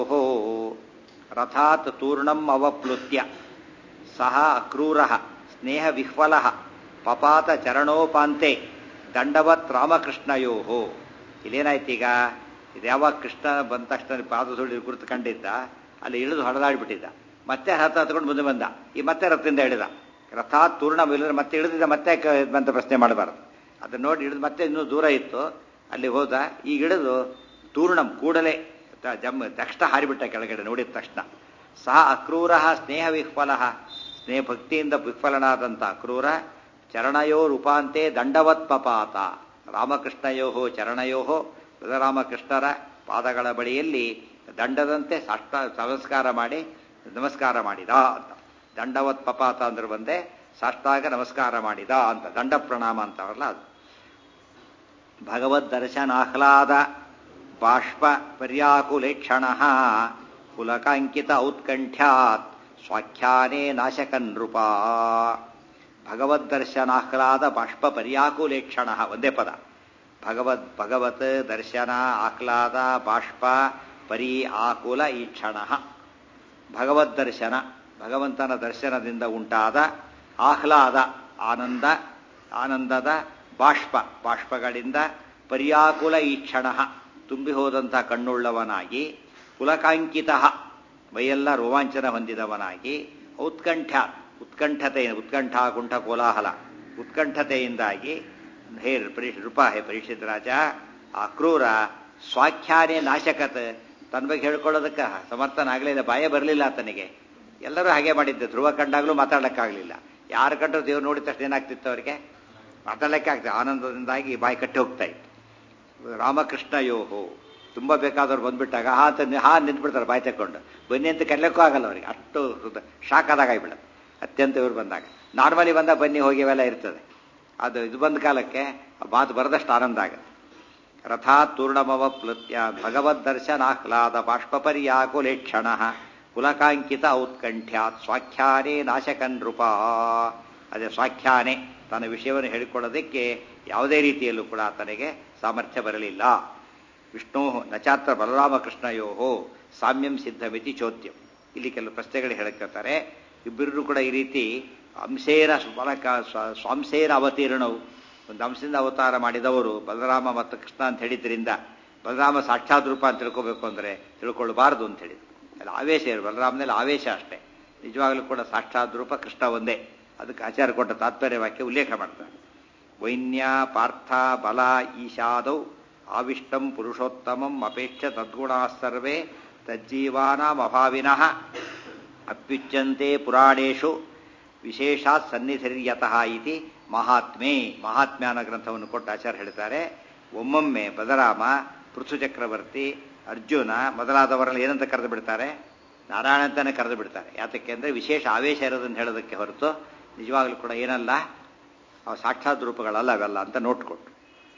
ರಥಾತ್ ತೂರ್ಣಂ ಅವಪ್ಲುತ್ಯ ಸಹ ಅಕ್ರೂರ ಸ್ನೇಹ ವಿಹ್ವಲ ಪಪಾತ ಚರಣೋಪಾಂತೆ ದಂಡವತ್ ರಾಮಕೃಷ್ಣಯೋ ಇಲ್ಲೇನಾಯ್ತೀಗ ಇದು ಯಾವಾಗ ಕೃಷ್ಣ ಬಂದ ತಕ್ಷಣ ಪಾದ ಸುಳಿ ಗುರುತು ಕಂಡಿದ್ದ ಅಲ್ಲಿ ಇಳಿದು ಹೊಡೆದಾಡ್ಬಿಟ್ಟಿದ್ದ ಮತ್ತೆ ರಥ ಹತ್ಕೊಂಡು ಮುಂದೆ ಬಂದ ಈ ಮತ್ತೆ ರಥದಿಂದ ಇಳಿದ ರಥ ತೂರ್ಣ ಇಳಿದ್ರೆ ಮತ್ತೆ ಇಳಿದಿದ್ದ ಮತ್ತೆ ಕ- ಬಂತ ಪ್ರಶ್ನೆ ಮಾಡಬಾರ್ದು ಅದನ್ನ ನೋಡಿ ಇಳಿದು ಮತ್ತೆ ಇನ್ನೂ ದೂರ ಇತ್ತು ಅಲ್ಲಿ ಹೋದ ಈಗ ಇಳಿದು ತೂರ್ಣಂ ಕೂಡಲೇ ತ- ಜಮ್ ತಕ್ಷಣ ಹಾರಿಬಿಟ್ಟ ಕೆಳಗಡೆ ನೋಡಿದ ತಕ್ಷಣ ಸಹ ಅಕ್ರೂರ ಸ್ನೇಹ ವಿಹ್ವಲ ಸ್ನೇಹ ಭಕ್ತಿಯಿಂದ ವಿಫಲನಾದಂಥ ಅಕ್ರೂರ ಚರಣಯೋ ರೂಪಾಂತೆ ದಂಡವತ್ ಪಪಾತ ರಾಮಕೃಷ್ಣಯೋ ಚರಣಯೋ ಬಲರಾಮಕೃಷ್ಣರ ಪಾದಗಳ ಬಳಿಯಲ್ಲಿ ದಂಡದಂತೆ ಸಾಷ್ಟ ನಮಸ್ಕಾರ ಮಾಡಿ ನಮಸ್ಕಾರ ಮಾಡಿದ ಅಂತ ದಂಡವತ್ ಪಪಾತ ಅಂದ್ರೆ ಬಂದೆ ಸಾಷ್ಟಾಗ ನಮಸ್ಕಾರ ಮಾಡಿದ ಅಂತ ದಂಡ ಪ್ರಣಾಮ ಅಂತವರಲ್ಲ ಅದು ಭಗವದ್ ದರ್ಶನಾಹ್ಲಾದ ಬಾಷ್ಪ ಪರ್ಯಾಕುಲೇಕ್ಷಣ ಪುಲಕಾಂಕಿತ ಔತ್ಕಂಠ್ಯಾತ್ ಸ್ವಾಖ್ಯಾನೇ ನಾಶಕನ್ ನೃಪ ಭಗವದ್ದರ್ಶನಾಹ್ಲಾದ ಬಾಷ್ಪ ಪರ್ಯಾಕುಲೇಕ್ಷಣ ಒಂದೇ ಪದ ಭಗವದ್ ಭಗವತ್ ದರ್ಶನ ಆಹ್ಲಾದ ಬಾಷ್ಪ ಪರಿ ಆಕುಲ ಈಕ್ಷಣ ಭಗವದ್ದರ್ಶನ ಭಗವಂತನ ದರ್ಶನದಿಂದ ಉಂಟಾದ ಆಹ್ಲಾದ ಆನಂದ ಆನಂದದ ಬಾಷ್ಪ ಬಾಷ್ಪಗಳಿಂದ ಪರ್ಯಾಕುಲ ಈಕ್ಷಣ ತುಂಬಿ ಹೋದಂಥ ಕಣ್ಣುಳ್ಳವನಾಗಿ ಪುಲಕಾಂಕಿತ ಮೈಯೆಲ್ಲ ರೋಮಾಂಚನ ಹೊಂದಿದವನಾಗಿ ಔತ್ಕಂಠ ಉತ್ಕಂಠತೆ ಉತ್ಕಂಠ ಕುಂಠ ಕೋಲಾಹಲ ಉತ್ಕಂಠತೆಯಿಂದಾಗಿ ಹೇ ಪರಿ ನೃಪ ಹೇ ಪರೀಕ್ಷಿತ್ ರಾಜ ಆ ಕ್ರೂರ ಸ್ವಾಖ್ಯಾನೇ ನಾಶಕತ್ ತನ್ನ ಬಗ್ಗೆ ಹೇಳ್ಕೊಳ್ಳೋದಕ್ಕೆ ಸಮರ್ಥನಾಗಲಿಲ್ಲ ಬಾಯೇ ಬರಲಿಲ್ಲ ಆತನಿಗೆ ಎಲ್ಲರೂ ಹಾಗೆ ಮಾಡಿದ್ದೆ ಧ್ರುವ ಕಂಡಾಗಲೂ ಮಾತಾಡೋಕ್ಕಾಗಲಿಲ್ಲ ಯಾರು ಕಂಡ್ರು ದೇವ್ರು ನೋಡಿದ ತಕ್ಷಣ ಏನಾಗ್ತಿತ್ತು ಅವರಿಗೆ ಮಾತಾಡಲಿಕ್ಕೆ ಆಗ್ತದೆ ಆನಂದದಿಂದಾಗಿ ಬಾಯಿ ಕಟ್ಟಿ ಹೋಗ್ತಾ ಇತ್ತು ರಾಮಕೃಷ್ಣ ಯೋಹೋ ತುಂಬ ಬೇಕಾದವ್ರು ಬಂದ್ಬಿಟ್ಟಾಗ ಹಾ ಅಂತ ನಿ- ಹಾ ನಿಂತ್ಬಿಡ್ತಾರೆ ಬಾಯಿ ತಕೊಂಡು ಬನ್ನಿ ಅಂತ ಕರೆಯಕ್ಕೂ ಆಗಲ್ಲ ಅವರಿಗೆ ಅಷ್ಟು ಶಾಕ್ ಆದಾಗ ಆಗಿಬಿಡತ್ತೆ ಅತ್ಯಂತ ಇವ್ರು ಬಂದಾಗ ನಾರ್ಮಲಿ ಬಂದಾಗ ಬನ್ನಿ ಹೋಗಿ ಅವೆಲ್ಲ ಇರ್ತದೆ ಅದು ಇದು ಬಂದ ಕಾಲಕ್ಕೆ ಆ ಮಾತು ಬರದಷ್ಟು ಆನಂದ ಆಗುತ್ತೆ ರಥಾತೂರ್ಣಮವ ಪ್ಲತ್ಯ ಭಗವದ್ದರ್ಶನಾಹ್ಲಾದ ಬಾಷ್ಪಪರ್ಯಾಕುಲೇಕ್ಷಣ ಕುಲಕಾಂಕಿತ ಔತ್ಕಂಠ್ಯಾತ್ ಸ್ವಾಖ್ಯಾನೇ ನಾಶಕನ್ ನೃಪ ಅದೇ ಸ್ವಾಖ್ಯಾನೆ ತನ್ನ ವಿಷಯವನ್ನು ಹೇಳಿಕೊಳ್ಳೋದಕ್ಕೆ ಯಾವುದೇ ರೀತಿಯಲ್ಲೂ ಕೂಡ ಆತನಿಗೆ ಸಾಮರ್ಥ್ಯ ಬರಲಿಲ್ಲ ವಿಷ್ಣು ನಚಾತ್ರ ಬಲರಾಮಕೃಷ್ಣಯೋ ಸಾಮ್ಯಂ ಸಿದ್ಧಮಿತಿ ಚೋದ್ಯಂ ಇಲ್ಲಿ ಕೆಲವು ಪ್ರಶ್ನೆಗಳು ಹೇಳಕ್ತಾರೆ ಇಬ್ಬರೂ ಕೂಡ ಈ ರೀತಿ ಅಂಶೇನ ಸ್ವಲಕ ಸ್ವ- ಸ್ವಾಂಶೇನ ಅವತೀರ್ಣವು ಒಂದು ಅಂಶದಿಂದ ಅವತಾರ ಮಾಡಿದವರು ಬಲರಾಮ ಮತ್ತು ಕೃಷ್ಣ ಅಂತ ಹೇಳಿದ್ರಿಂದ ಬಲರಾಮ ಸಾಕ್ಷಾತ್ ರೂಪ ಅಂತ ತಿಳ್ಕೋಬೇಕು ಅಂದರೆ ತಿಳ್ಕೊಳ್ಬಾರ್ದು ಅಂತ ಹೇಳಿದ್ರು ಅಲ್ಲಿ ಆವೇಶ ಇರು ಬಲರಾಮನಲ್ಲಿ ಆವೇಶ ಅಷ್ಟೇ ನಿಜವಾಗ್ಲೂ ಕೂಡ ಸಾಕ್ಷಾತ್ ರೂಪ ಕೃಷ್ಣ ಒಂದೇ ಅದಕ್ಕೆ ಆಚಾರ ಕೊಟ್ಟ ತಾತ್ಪರ್ಯ ವಾಕ್ಯ ಉಲ್ಲೇಖ ಮಾಡ್ತಾರೆ ವೈನ್ಯ ಪಾರ್ಥ ಬಲ ಈಶಾದೌ ಆವಿಷ್ಟಂ ಪುರುಷೋತ್ತಮಂ ಅಪೇಕ್ಷ ತದ್ಗುಣಾ ಸರ್ವೇ ತಜ್ಜೀವಾನಾಮಭಾವಿನಃ ಅಪ್ಯುಚ್ಯಂತೆ ಪುರಾಣೇಶು ವಿಶೇಷಾತ್ ಸನ್ನಿಧಿರ್ಯತಃ ಇತಿ ಮಹಾತ್ಮೆ ಮಹಾತ್ಮ್ಯಾನ ಗ್ರಂಥವನ್ನು ಕೊಟ್ಟು ಆಚಾರ್ಯ ಹೇಳ್ತಾರೆ ಒಮ್ಮೊಮ್ಮೆ ಬಲರಾಮ ಪೃಥು ಚಕ್ರವರ್ತಿ ಅರ್ಜುನ ಮೊದಲಾದವರಲ್ಲಿ ಏನಂತ ಕರೆದು ಬಿಡ್ತಾರೆ ನಾರಾಯಣ ಅಂತಾನೆ ಕರೆದು ಬಿಡ್ತಾರೆ ಯಾತಕ್ಕೆ ಅಂದರೆ ವಿಶೇಷ ಆವೇಶ ಇರೋದನ್ನು ಹೇಳೋದಕ್ಕೆ ಹೊರತು ನಿಜವಾಗ್ಲೂ ಕೂಡ ಏನಲ್ಲ ಅವು ಸಾಕ್ಷಾತ್ ರೂಪಗಳಲ್ಲ ಅವೆಲ್ಲ ಅಂತ ನೋಟ್ ಕೊಟ್ಟು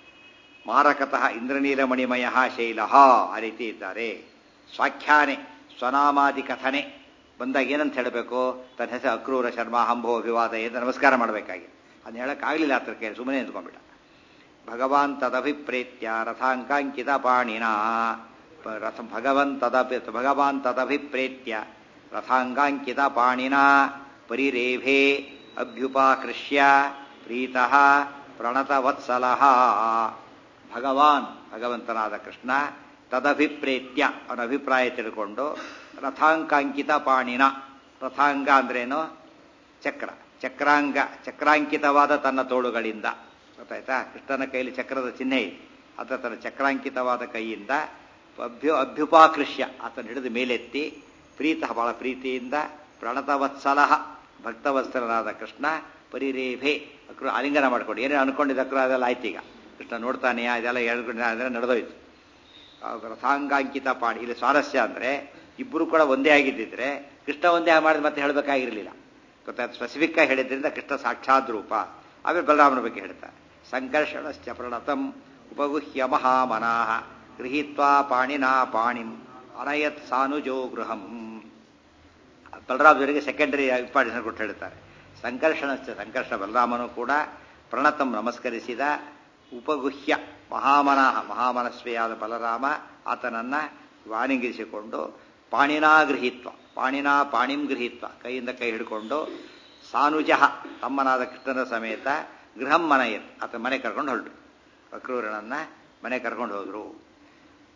ಮಾರಕತಃ ಇಂದ್ರನೀಲಮಣಿಮಯ ಶೈಲ ಆ ರೀತಿ ಇದ್ದಾರೆ ಸ್ವಾಖ್ಯಾನೆ ಸ್ವನಾಮಾದಿ ಕಥನೆ ಬಂದಾಗ ಏನಂತ ಹೇಳಬೇಕು ತನ್ನ ಹೆಸರು ಅಕ್ರೂರ ಶರ್ಮಾ ಹಂಭೋ ಅಭಿವಾದ ಎಂದು ನಮಸ್ಕಾರ ಮಾಡಬೇಕಾಗಿ ಅದನ್ನ ಹೇಳಕ್ಕಾಗಲಿಲ್ಲ ಆತರ ಕೇಳಿ ಸುಮ್ಮನೆ ನಿಂತ್ಕೊಂಡ್ಬಿಟ್ಟ ಭಗವಾನ್ ತದಭಿಪ್ರೇತ್ಯ ರಥಾಂಕಾಂಕಿತ ಪಾಣಿನ ಪ- ರಥ ಭಗವನ್ ತದಪಿ ಭಗವಾನ್ ತದಭಿಪ್ರೇತ್ಯ ರಥಾಂಗಾಂಕಿತ ಪಾಣಿನ ಪರಿರೇಭೆ ಅಭ್ಯುಪಾಕೃಷ್ಯ ಪ್ರೀತಃ ಪ್ರಣತವತ್ಸಲಃ ಭಗವಾನ್ ಭಗವಂತನಾದ ಕೃಷ್ಣ ತದಭಿಪ್ರೇತ್ಯ ಅವನ ಅಭಿಪ್ರಾಯ ತಿಳ್ಕೊಂಡು ರಥಾಂಕಾಂಕಿತ ಪಾಣಿನ ರಥಾಂಗ ಅಂದ್ರೇನು ಚಕ್ರ ಚಕ್ರಾಂಗ ಚಕ್ರಾಂಕಿತವಾದ ತನ್ನ ತೋಳುಗಳಿಂದ ಗೊತ್ತಾಯ್ತಾ ಕೃಷ್ಣನ ಕೈಯಲ್ಲಿ ಚಕ್ರದ ಚಿಹ್ನೆ ಇದೆ ಆತ ತನ್ನ ಚಕ್ರಾಂಕಿತವಾದ ಕೈಯಿಂದ ಅಭ್ಯು ಅಭ್ಯುಪಾಕೃಷ್ಯ ಆತನ ಹಿಡಿದು ಮೇಲೆತ್ತಿ ಪ್ರೀತ ಬಹಳ ಪ್ರೀತಿಯಿಂದ ಪ್ರಣತವತ್ಸಲ ಭಕ್ತವತ್ಸಲನಾದ ಕೃಷ್ಣ ಪರಿರೇಭೆ ಅಕ್ರು ಆಲಿಂಗನ ಮಾಡ್ಕೊಂಡು ಏನೇನು ಅನ್ಕೊಂಡಿದ್ದ ಅಕ್ರು ಅದೆಲ್ಲ ಆಯ್ತು ಈಗ ಕೃಷ್ಣ ನೋಡ್ತಾನೆಯಾ ಇದೆಲ್ಲ ಹೇಳ್ಕೊಂಡು ಅದೆಲ್ಲ ನಡೆದೋಯ್ತು ಆ ರಥಾಂಗಾಂಕಿತ ಪಾಡಿ ಇಲ್ಲಿ ಸ್ವಾರಸ್ಯ ಅಂದ್ರೆ ಇಬ್ಬರು ಕೂಡ ಒಂದೇ ಆಗಿದ್ದಿದ್ರೆ ಕೃಷ್ಣ ಒಂದೇ ಮಾಡಿದ್ ಮತ್ತೆ ಹೇಳಬೇಕಾಗಿರಲಿಲ್ಲ ಗೊತ್ತಾಯ್ತು ಸ್ಪೆಸಿಫಿಕ್ ಆಗಿ ಹೇಳಿದ್ರಿಂದ ಕೃಷ್ಣ ಸಾಕ್ಷಾತ್ ರೂಪ ಆಮೇಲೆ ಬಲರಾಮನ ಬಗ್ಗೆ ಹೇಳ್ತಾರೆ ಸಂಕರ್ಷಣಶ್ಚ ಪ್ರಣತಂ ಉಪಗುಹ್ಯ ಮಹಾಮನಾಹ ಗೃಹೀತ್ವಾ ಪಾಣಿನಾ ಪಾಣಿಂ ಅನಯತ್ ಸಾನುಜೋ ಗೃಹಂ ಬಲರಾಮದವರಿಗೆ ಸೆಕೆಂಡರಿ ಇಂಪಾರ್ಟೆನ್ಸ್ ಕೊಟ್ಟು ಹೇಳ್ತಾರೆ ಸಂಕರ್ಷಣಶ್ಚ ಸಂಕರ್ಷಣ ಬಲರಾಮನು ಕೂಡ ಪ್ರಣತಂ ನಮಸ್ಕರಿಸಿದ ಉಪಗುಹ್ಯ ಮಹಾಮನಃ ಮಹಾಮನಸ್ವಿಯಾದ ಬಲರಾಮ ಆತನನ್ನ ವಾಣಿಗಿರಿಸಿಕೊಂಡು ಪಾಣಿನಾ ಗೃಹೀತ್ವ ಪಾಣಿನಾ ಪಾಣಿಂ ಗೃಹೀತ್ವ ಕೈಯಿಂದ ಕೈ ಹಿಡ್ಕೊಂಡು ಸಾನುಜಃ ತಮ್ಮನಾದ ಕೃಷ್ಣನ ಸಮೇತ ಗೃಹಂ ಮನೆಯತ್ ಆತ ಮನೆ ಕರ್ಕೊಂಡು ಹೊರಟು ಅಕ್ರೂರನನ್ನ ಮನೆ ಕರ್ಕೊಂಡು ಹೋದ್ರು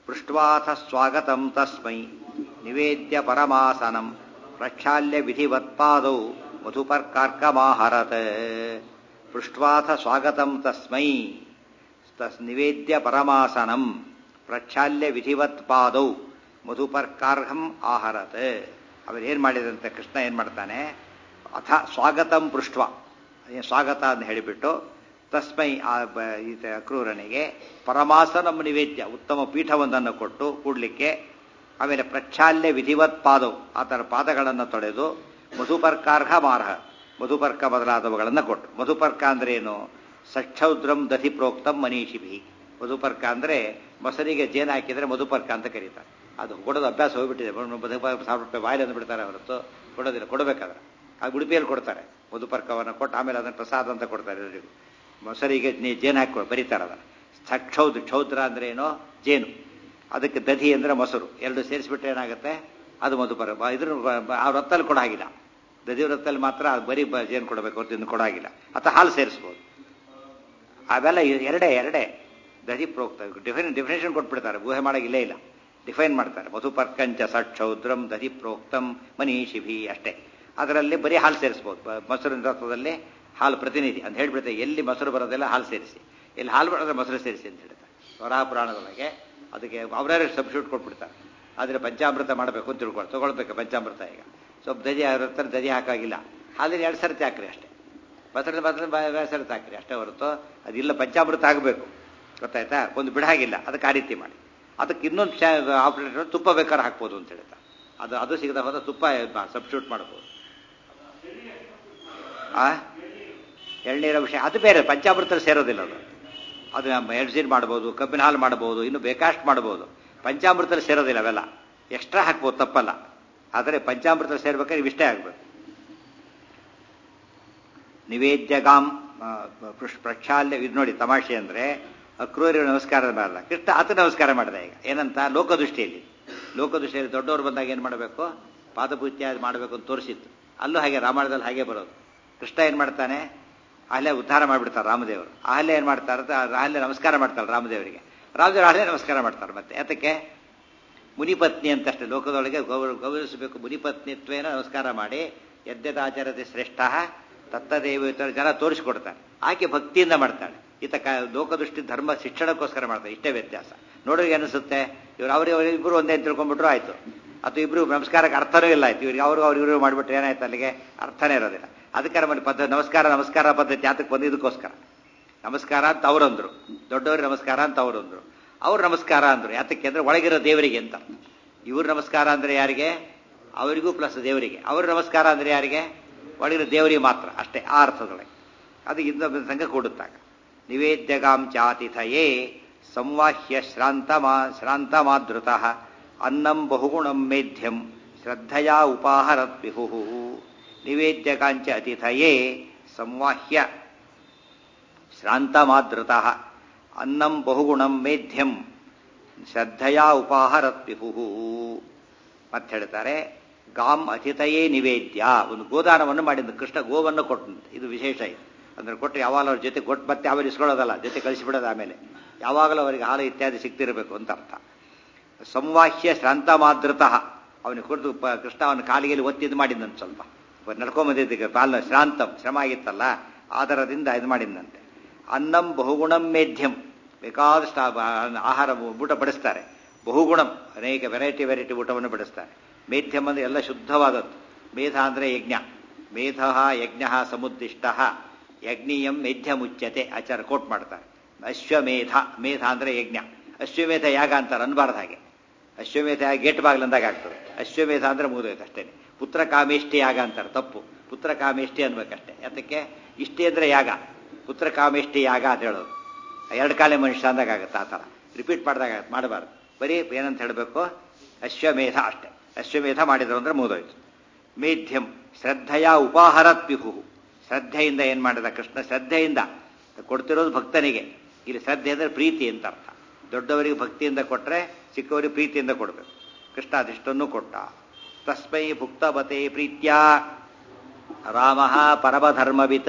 ಪೃಷ್ಟ್ವಾಥ ಸ್ವಾಗತಂ ತಸ್ಮೈ ನಿವೇದ್ಯ ಪರಮಾಸನಂ ಪ್ರಕ್ಷಾಲ್ಯ ವಿಧಿವತ್ಪಾದೌ ಮಧುಪರ್ಕಾರ್ಕಮಾಹರತ್ ಪೃಷ್ಟ್ವಾಥ ಸ್ವಾಗತಂ ತಸ್ಮೈ ತಸ್ ನಿವೇದ್ಯ ಪರಮಾಸನಂ ಪ್ರಕ್ಷಾಲ್ಯ ವಿಧಿವತ್ ಪಾದೌ ಮಧುಪರ್ಕಾರ್ಹಂ ಆಹರತ್ ಅವರೇನು ಮಾಡಿದಂತೆ ಕೃಷ್ಣ ಏನು ಮಾಡ್ತಾನೆ ಅಥ ಸ್ವಾಗತಂ ಪೃಷ್ಟ್ವ ಏನ್ ಸ್ವಾಗತ ಅಂತ ಹೇಳಿಬಿಟ್ಟು ತಸ್ಮೈ ಆ ಬ- ಈತ ಅಕ್ರೂರನಿಗೆ ಪರಮಾಸನಂ ನಿವೇದ್ಯ ಉತ್ತಮ ಪೀಠವೊಂದನ್ನು ಕೊಟ್ಟು ಕೂಡ್ಲಿಕ್ಕೆ ಆಮೇಲೆ ಪ್ರಕ್ಷಾಲ್ಯ ವಿಧಿವತ್ ಪಾದವು ಆತನ ಪಾದಗಳನ್ನು ತೊಳೆದು ಮಧುಪರ್ಕಾರ್ಹ ಮಾರ್ಹ ಮಧುಪರ್ಕ ಮೊದಲಾದವುಗಳನ್ನು ಕೊಟ್ಟು ಮಧುಪರ್ಕ ಅಂದ್ರೆ ಏನು ಸಕ್ಷೌದ್ರಂ ದಧಿ ಪ್ರೋಕ್ತಂ ಮನೀಷಿಭಿ ಮಧುಪರ್ಕ ಅಂದ್ರೆ ಮೊಸರಿಗೆ ಜೇನು ಹಾಕಿದ್ರೆ ಮಧುಪರ್ಕ ಅಂತ ಕರೀತಾರೆ ಅದು ಕೊಡೋದು ಅಭ್ಯಾಸ ಹೋಗ್ಬಿಟ್ಟಿದೆ ಮಧುಪರ್ಕ ಸಾವಿರ ರೂಪಾಯಿ ಬಾಯಲ್ಲಿ ಅಂದ್ಬಿಡ್ತಾರೆ ಹೊರತು ಕೊಡೋದಿಲ್ಲ ಕೊಡಬೇಕಾದ್ರೆ ಆ ಉಡುಪಿಯಲ್ಲಿ ಕೊಡ್ತಾರೆ ಮಧುಪರ್ಕವನ್ನು ಕೊಟ್ಟು ಆಮೇಲೆ ಅದನ್ನು ಪ್ರಸಾದ ಅಂತ ಕೊಡ್ತಾರೆ ಎಲ್ಲರಿಗೂ ಮೊಸರಿಗೆ ನೀ- ಜೇನು ಹಾಕಿ ಬರೀತಾರೆ ಅದನ್ನು ಕ್ಷೌದ್ರ ಕ್ಷೌದ್ರ ಅಂದ್ರೆ ಏನೋ ಜೇನು ಅದಕ್ಕೆ ದಧಿ ಅಂದ್ರೆ ಮೊಸರು ಎರಡು ಸೇರಿಸ್ಬಿಟ್ರೆ ಏನಾಗುತ್ತೆ ಅದು ಮಧುಪರ ಬ- ಇದ್ರ ಬ- ಬ- ಆ ವೃತ್ತಲ್ಲಿ ಕೊಡಾಗಿಲ್ಲ ದಧಿ ವೃತ್ತಲ್ಲಿ ಮಾತ್ರ ಅದು ಬರೀ ಬ- ಜೇನು ಕೊಡಬೇಕು ಹೊರತು ಇನ್ನು ಕೊಡಾಗಿಲ್ಲ ಅಥವಾ ಹಾಲು ಸೇರಿಸ್ಬೋದು ಅವೆಲ್ಲ ಇ- ಎರಡೇ ಎರಡೇ ದಧಿ ಪ್ರೋಕ್ತ ಡಿಫೈನ್ ಡಿಫಿನೇಷನ್ ಕೊಟ್ಬಿಡ್ತಾರೆ ಊಹೆ ಮಾಡಾಗಿಲ್ಲೇ ಇಲ್ಲ ಡಿಫೈನ್ ಮಾಡ್ತಾರೆ ಮಧುಪರ್ಕಂಚ ಸಕ್ಷೌದ್ರಂ ದಧಿ ಪ್ರೋಕ್ತಂ ಮನೀಷಿಭಿ ಅಷ್ಟೇ ಅದರಲ್ಲಿ ಬರೀ ಹಾಲು ಸೇರಿಸ್ಬೋದು ಬ- ಮೊಸರಿನ ರಥದಲ್ಲಿ ಹಾಲು ಪ್ರತಿನಿಧಿ ಅಂತ ಹೇಳ್ಬಿಡ್ತಾರೆ ಎಲ್ಲಿ ಮೊಸರು ಬರೋದಿಲ್ಲ ಹಾಲು ಸೇರಿಸಿ ಎಲ್ಲಿ ಹಾಲು ಬರೋದ್ರೆ ಮೊಸರು ಸೇರಿಸಿ ಅಂತ ಹೇಳ್ತಾರೆ ವರಾಹ ಪುರಾಣದೊಳಗೆ ಅದಕ್ಕೆ ಅವರೇ ಸಬ್ಸ್ಟಿಟ್ಯೂಟ್ ಕೊಟ್ಬಿಡ್ತಾರೆ ಆದರೆ ಪಂಚಾಮೃತ ಮಾಡಬೇಕು ಅಂತ ತಿಳ್ಕೊಂಡು ತಗೊಳ್ಬೇಕು ಪಂಚಾಮೃತ ಈಗ ಸ್ವಲ್ಪ ದಧಿ ಇರ್ತಾರೆ ದಧಿ ಹಾಕಾಗಿಲ್ಲ ಹಾಲಿನ ಎರಡು ಸರ್ತಿ ಹಾಕ್ರಿ ಅಷ್ಟೇ ಮೊಸರಿನ ಮೊಸರಿನ ಎರಡು ಸರ್ತಿ ಹಾಕ್ರಿ ಅಷ್ಟೇ ಹೊರತು ಅದಿಲ್ಲ ಪಂಚಾಮೃತ ಆಗಬೇಕು ಗೊತ್ತಾಯ್ತಾ ಒಂದು ಬಿಡಾಗಿಲ್ಲ ಅದಕ್ಕೆ ಆ ರೀತಿ ಮಾಡಿ ಅದಕ್ಕೆ ಇನ್ನೊಂದು ಆಪರೇಟರ್ ತುಪ್ಪ ಬೇಕಾದ್ರೆ ಹಾಕ್ಬೋದು ಅಂತ ಹೇಳ್ತಾ ಅದು ಅದು ಸಿಗದ ಹೋದ ತುಪ್ಪ ಸಬ್ಸ್ಟಿಟ್ಯೂಟ್ ಮಾಡ್ಬೋದು ಆ ಎಳ್ನೀರ ವಿಷಯ ಅದು ಬೇರೆ ಪಂಚಾಮೃತ ಸೇರೋದಿಲ್ಲ ಅದು ಅದು ನಮ್ಮ ಎಳ್ಸೀರ್ ಮಾಡ್ಬೋದು ಕಬ್ಬಿನ ಹಾಲು ಮಾಡ್ಬೋದು ಇನ್ನು ಬೇಕಾಷ್ಟು ಮಾಡ್ಬೋದು ಪಂಚಾಮೃತ ಸೇರೋದಿಲ್ಲ ಅವೆಲ್ಲ ಎಕ್ಸ್ಟ್ರಾ ಹಾಕ್ಬೋದು ತಪ್ಪಲ್ಲ ಆದರೆ ಪಂಚಾಮೃತ ಸೇರ್ಬೇಕಾದ್ರೆ ಇವಿಷ್ಟೇ ಆಗ್ಬೇಕು ನಿವೇದ್ಯಗಾಂ ಆ, ಪೃಷ್- ಪ್ರಕ್ಷಾಲ್ಯ ಇದು ನೋಡಿ ತಮಾಷೆ ಅಂದ್ರೆ ಅಕ್ರೂರಿ ನಮಸ್ಕಾರ ಮಾಡಲ್ಲ ಕೃಷ್ಣ ಆತ ನಮಸ್ಕಾರ ಮಾಡಿದ ಈಗ ಏನಂತ ಲೋಕದೃಷ್ಟಿಯಲ್ಲಿ ಲೋಕದೃಷ್ಟಿಯಲ್ಲಿ ದೊಡ್ಡವರು ಬಂದಾಗ ಏನು ಮಾಡಬೇಕು ಪಾದಪೂಜ್ಯ ಮಾಡಬೇಕು ಅಂತ ತೋರಿಸಿತ್ತು ಅಲ್ಲೂ ಹಾಗೆ ರಾಮಾಯಣದಲ್ಲಿ ಹಾಗೆ ಬರೋದು ಕೃಷ್ಣ ಏನು ಮಾಡ್ತಾನೆ ಅಲ್ಲೇ ಉದ್ಧಾರ ಮಾಡಿಬಿಡ್ತಾರೆ ರಾಮದೇವರು ಅಲ್ಲೇ ಏನು ಮಾಡ್ತಾರೆ ಅಂತ ಅಲ್ಲೇ ನಮಸ್ಕಾರ ಮಾಡ್ತಾರೆ ರಾಮದೇವರಿಗೆ ರಾಮದೇವರು ಅಲ್ಲೇ ನಮಸ್ಕಾರ ಮಾಡ್ತಾರೆ ಮತ್ತೆ ಯಾತಕ್ಕೆ ಮುನಿಪತ್ನಿ ಅಂತಷ್ಟೇ ಲೋಕದೊಳಗೆ ಗೌರವ ಗೌರವಿಸಬೇಕು ಮುನಿಪತ್ನಿತ್ವೇನ ನಮಸ್ಕಾರ ಮಾಡಿ ಯದ್ಯದಾಚರತೆ ಶ್ರೇಷ್ಠ ತತ್ತದೇವೇತರ ಜನ ತೋರಿಸಿಕೊಡ್ತಾರೆ ಆಕೆ ಭಕ್ತಿಯಿಂದ ಮಾಡ್ತಾಳೆ ಈತ ಕ ಲೋಕದೃಷ್ಟಿ ಧರ್ಮ ಶಿಕ್ಷಣಕ್ಕೋಸ್ಕರ ಮಾಡ್ತಾರೆ ಇಷ್ಟೇ ವ್ಯತ್ಯಾಸ ನೋಡೋರಿಗೆ ಅನಿಸುತ್ತೆ ಇವ್ರು ಅವ್ರ ಇಬ್ಬರು ಒಂದೇ ಅಂತ ತಿಳ್ಕೊಂಡ್ಬಿಟ್ರು ಆಯ್ತು ಅಥವಾ ಇಬ್ರು ನಮಸ್ಕಾರಕ್ಕೆ ಅರ್ಥನೂ ಇಲ್ಲ ಆಯ್ತು ಇವ್ರಿಗೆ ಅವರು ಅವ್ರು ಇವರು ಮಾಡಿಬಿಟ್ರೆ ಏನಾಯ್ತು ಅಲ್ಲಿಗೆ ಅರ್ಥನೇ ಇರೋದಿಲ್ಲ ಅದಕ್ಕೆ ನಮ್ಮಲ್ಲಿ ಪದ್ಧತಿ ನಮಸ್ಕಾರ ನಮಸ್ಕಾರ ಪದ್ಧತಿ ಯಾತಕ್ಕೆ ಬಂದಿದ್ದಕ್ಕೋಸ್ಕರ ನಮಸ್ಕಾರ ಅಂತ ಅವರಂದ್ರು ದೊಡ್ಡವ್ರಿಗೆ ನಮಸ್ಕಾರ ಅಂತ ಅವರಂದ್ರು ಅವ್ರು ನಮಸ್ಕಾರ ಅಂದ್ರು ಯಾತಕ್ಕೆ ಅಂದ್ರೆ ಒಳಗಿರೋ ದೇವರಿಗೆ ಅಂತ ಇವ್ರ ನಮಸ್ಕಾರ ಅಂದ್ರೆ ಯಾರಿಗೆ ಅವರಿಗೂ ಪ್ಲಸ್ ದೇವರಿಗೆ ಅವ್ರ ನಮಸ್ಕಾರ ಅಂದ್ರೆ ಯಾರಿಗೆ ಒಳಗಿರೋ ದೇವರಿಗೆ ಮಾತ್ರ ಅಷ್ಟೇ ಆ ಅರ್ಥದೊಳಗೆ ಅದು ಇನ್ನೊಬ್ಬ ಸಂಘ ಕೂಡುತ್ತಾಗ ನಿವೇದ್ಯಗಾಂ ಚಾತಿಥಯೇ ಸಂವಾಹ್ಯ ಶ್ರಾಂತಮಾ ಶ್ರಾಂತಮಾದೃತಃ ಅನ್ನಂ ಬಹುಗುಣಂ ಮೇಧ್ಯಂ ಶ್ರದ್ಧಯಾ ಉಪಾಹರತ್ ವಿಹು ನಿವೇದ್ಯಕಾಂಚ ಅತಿಥಯೇ ಸಂವಾಹ್ಯ ಶ್ರಾಂತಮಾದೃತಃ ಅನ್ನಂ ಬಹುಗುಣಂ ಮೇಧ್ಯಂ ಶ್ರದ್ಧಯಾ ಉಪಾಹರತ್ ವಿಹು ಮತ್ತೆ ಹೇಳ್ತಾರೆ ಗಾಂ ಅತಿಥಯೇ ನಿವೇದ್ಯ ಒಂದು ಗೋದಾನವನ್ನು ಮಾಡಿದ್ದು ಕೃಷ್ಣ ಗೋವನ್ನು ಕೊಟ್ಟು ಇದು ವಿಶೇಷ ಇದು ಅಂದ್ರೆ ಕೊಟ್ಟು ಯಾವಾಗಲೂ ಅವ್ರ ಜೊತೆ ಕೊಟ್ಟು ಮತ್ತೆ ಆಮೇಲೆ ಇಸ್ಕೊಳ್ಳೋದಲ್ಲ ಜೊತೆ ಕಳಿಸಿಬಿಡೋದು ಆಮೇಲೆ ಯಾವಾಗಲೂ ಅವರಿಗೆ ಹಾಲು ಇತ್ಯಾದಿ ಸಿಗ್ತಿರಬೇಕು ಅಂತ ಅರ್ಥ ಸಂವಾಹ್ಯ ಶ್ರಾಂತಮಾದೃತಃ ಅವನಿಗೆ ಕುರಿತು ಪ- ಕೃಷ್ಣ ಅವನ ಕಾಲಿಗೆ ಒತ್ತಿದ್ದು ಮಾಡಿದ್ದಂತೆ ಸ್ವಲ್ಪ ನಡ್ಕೊಂಬಂದಿದ್ದಕ್ಕೆ ಪಾಲ ಶ್ರಾಂತಂ ಶ್ರಮ ಆಗಿತ್ತಲ್ಲ ಆಧಾರದಿಂದ ಇದು ಮಾಡಿದ್ದಂತೆ ಅನ್ನಂ ಬಹುಗುಣಂ ಮೇಧ್ಯಂ ಬೇಕಾದಷ್ಟು ಆ- ಆಹಾರ ಊಟ ಬಡಿಸ್ತಾರೆ ಬಹುಗುಣಂ ಅನೇಕ ವೆರೈಟಿ ವೆರೈಟಿ ಊಟವನ್ನು ಬಡಿಸ್ತಾರೆ ಮೇಧ್ಯಂ ಅಂದ್ರೆ ಎಲ್ಲ ಶುದ್ಧವಾದದ್ದು ಮೇಧ ಅಂದ್ರೆ ಯಜ್ಞ ಮೇಧ ಯಜ್ಞ ಸಮುದ್ದಿಷ್ಟ ಯಜ್ಞೀಯಂ ಮೇಧ್ಯ ಮುಚ್ಯತೆ ಆಚಾರ ಕೋಟ್ ಮಾಡ್ತಾರೆ ಅಶ್ವಮೇಧ ಮೇಧ ಅಂದ್ರೆ ಯಜ್ಞ ಅಶ್ವಮೇಧ ಯಾಗ ಅಂತಾರೆ ಅನ್ಬಾರ್ದು ಹಾಗೆ ಅಶ್ವಮೇಧ ಯಾಗ ಗೇಟ್ ಬಾಗ್ಲಂದಾಗ ಆಗ್ತದೆ ಅಶ್ವಮೇಧ ಅಂದ್ರೆ ಮುಗಿದೋಯ್ತು ಅಷ್ಟೇನೆ ಪುತ್ರ ಕಾಮೇಷ್ಟಿ ಯಾಗ ಅಂತಾರೆ ತಪ್ಪು ಪುತ್ರ ಕಾಮೇಷ್ಟಿ ಅನ್ಬೇಕಷ್ಟೇ ಯಾತಕ್ಕೆ ಇಷ್ಟೇ ಅಂದ್ರೆ ಯಾಗ ಪುತ್ರ ಕಾಮೇಷ್ಟಿ ಯಾಗ ಅಂತ ಹೇಳೋದು ಎರಡು ಕಾಲೆ ಮನುಷ್ಯ ಅಂದಾಗ ಆಗುತ್ತೆ ಆ ಥರ ರಿಪೀಟ್ ಮಾಡಿದಾಗ ಮಾಡಬಾರ್ದು ಬರೀ ಏನಂತ ಹೇಳಬೇಕು ಅಶ್ವಮೇಧ ಅಷ್ಟೇ ಅಶ್ವಮೇಧ ಮಾಡಿದ್ರು ಅಂದ್ರೆ ಮುಗಿದೋಯ್ತು ಮೇಧ್ಯಂ ಶ್ರದ್ಧೆಯ ಉಪಾಹರತ್ ವಿಭು ಶ್ರದ್ಧೆಯಿಂದ ಏನ್ ಮಾಡಿದ ಕೃಷ್ಣ ಶ್ರದ್ಧೆಯಿಂದ ಕೊಡ್ತಿರೋದು ಭಕ್ತನಿಗೆ ಇಲ್ಲಿ ಶ್ರದ್ಧೆ ಅಂದ್ರೆ ಪ್ರೀತಿ ಅಂತ ಅರ್ಥ ದೊಡ್ಡವರಿಗೆ ಭಕ್ತಿಯಿಂದ ಕೊಟ್ರೆ ಚಿಕ್ಕವರಿಗೆ ಪ್ರೀತಿಯಿಂದ ಕೊಡಬೇಕು ಕೃಷ್ಣ ಅದಿಷ್ಟನ್ನು ಕೊಟ್ಟ ತಸ್ಮೈ ಭುಕ್ತವತೆ ಪ್ರೀತ್ಯ ರಾಮ ಪರಮಧರ್ಮವಿತ್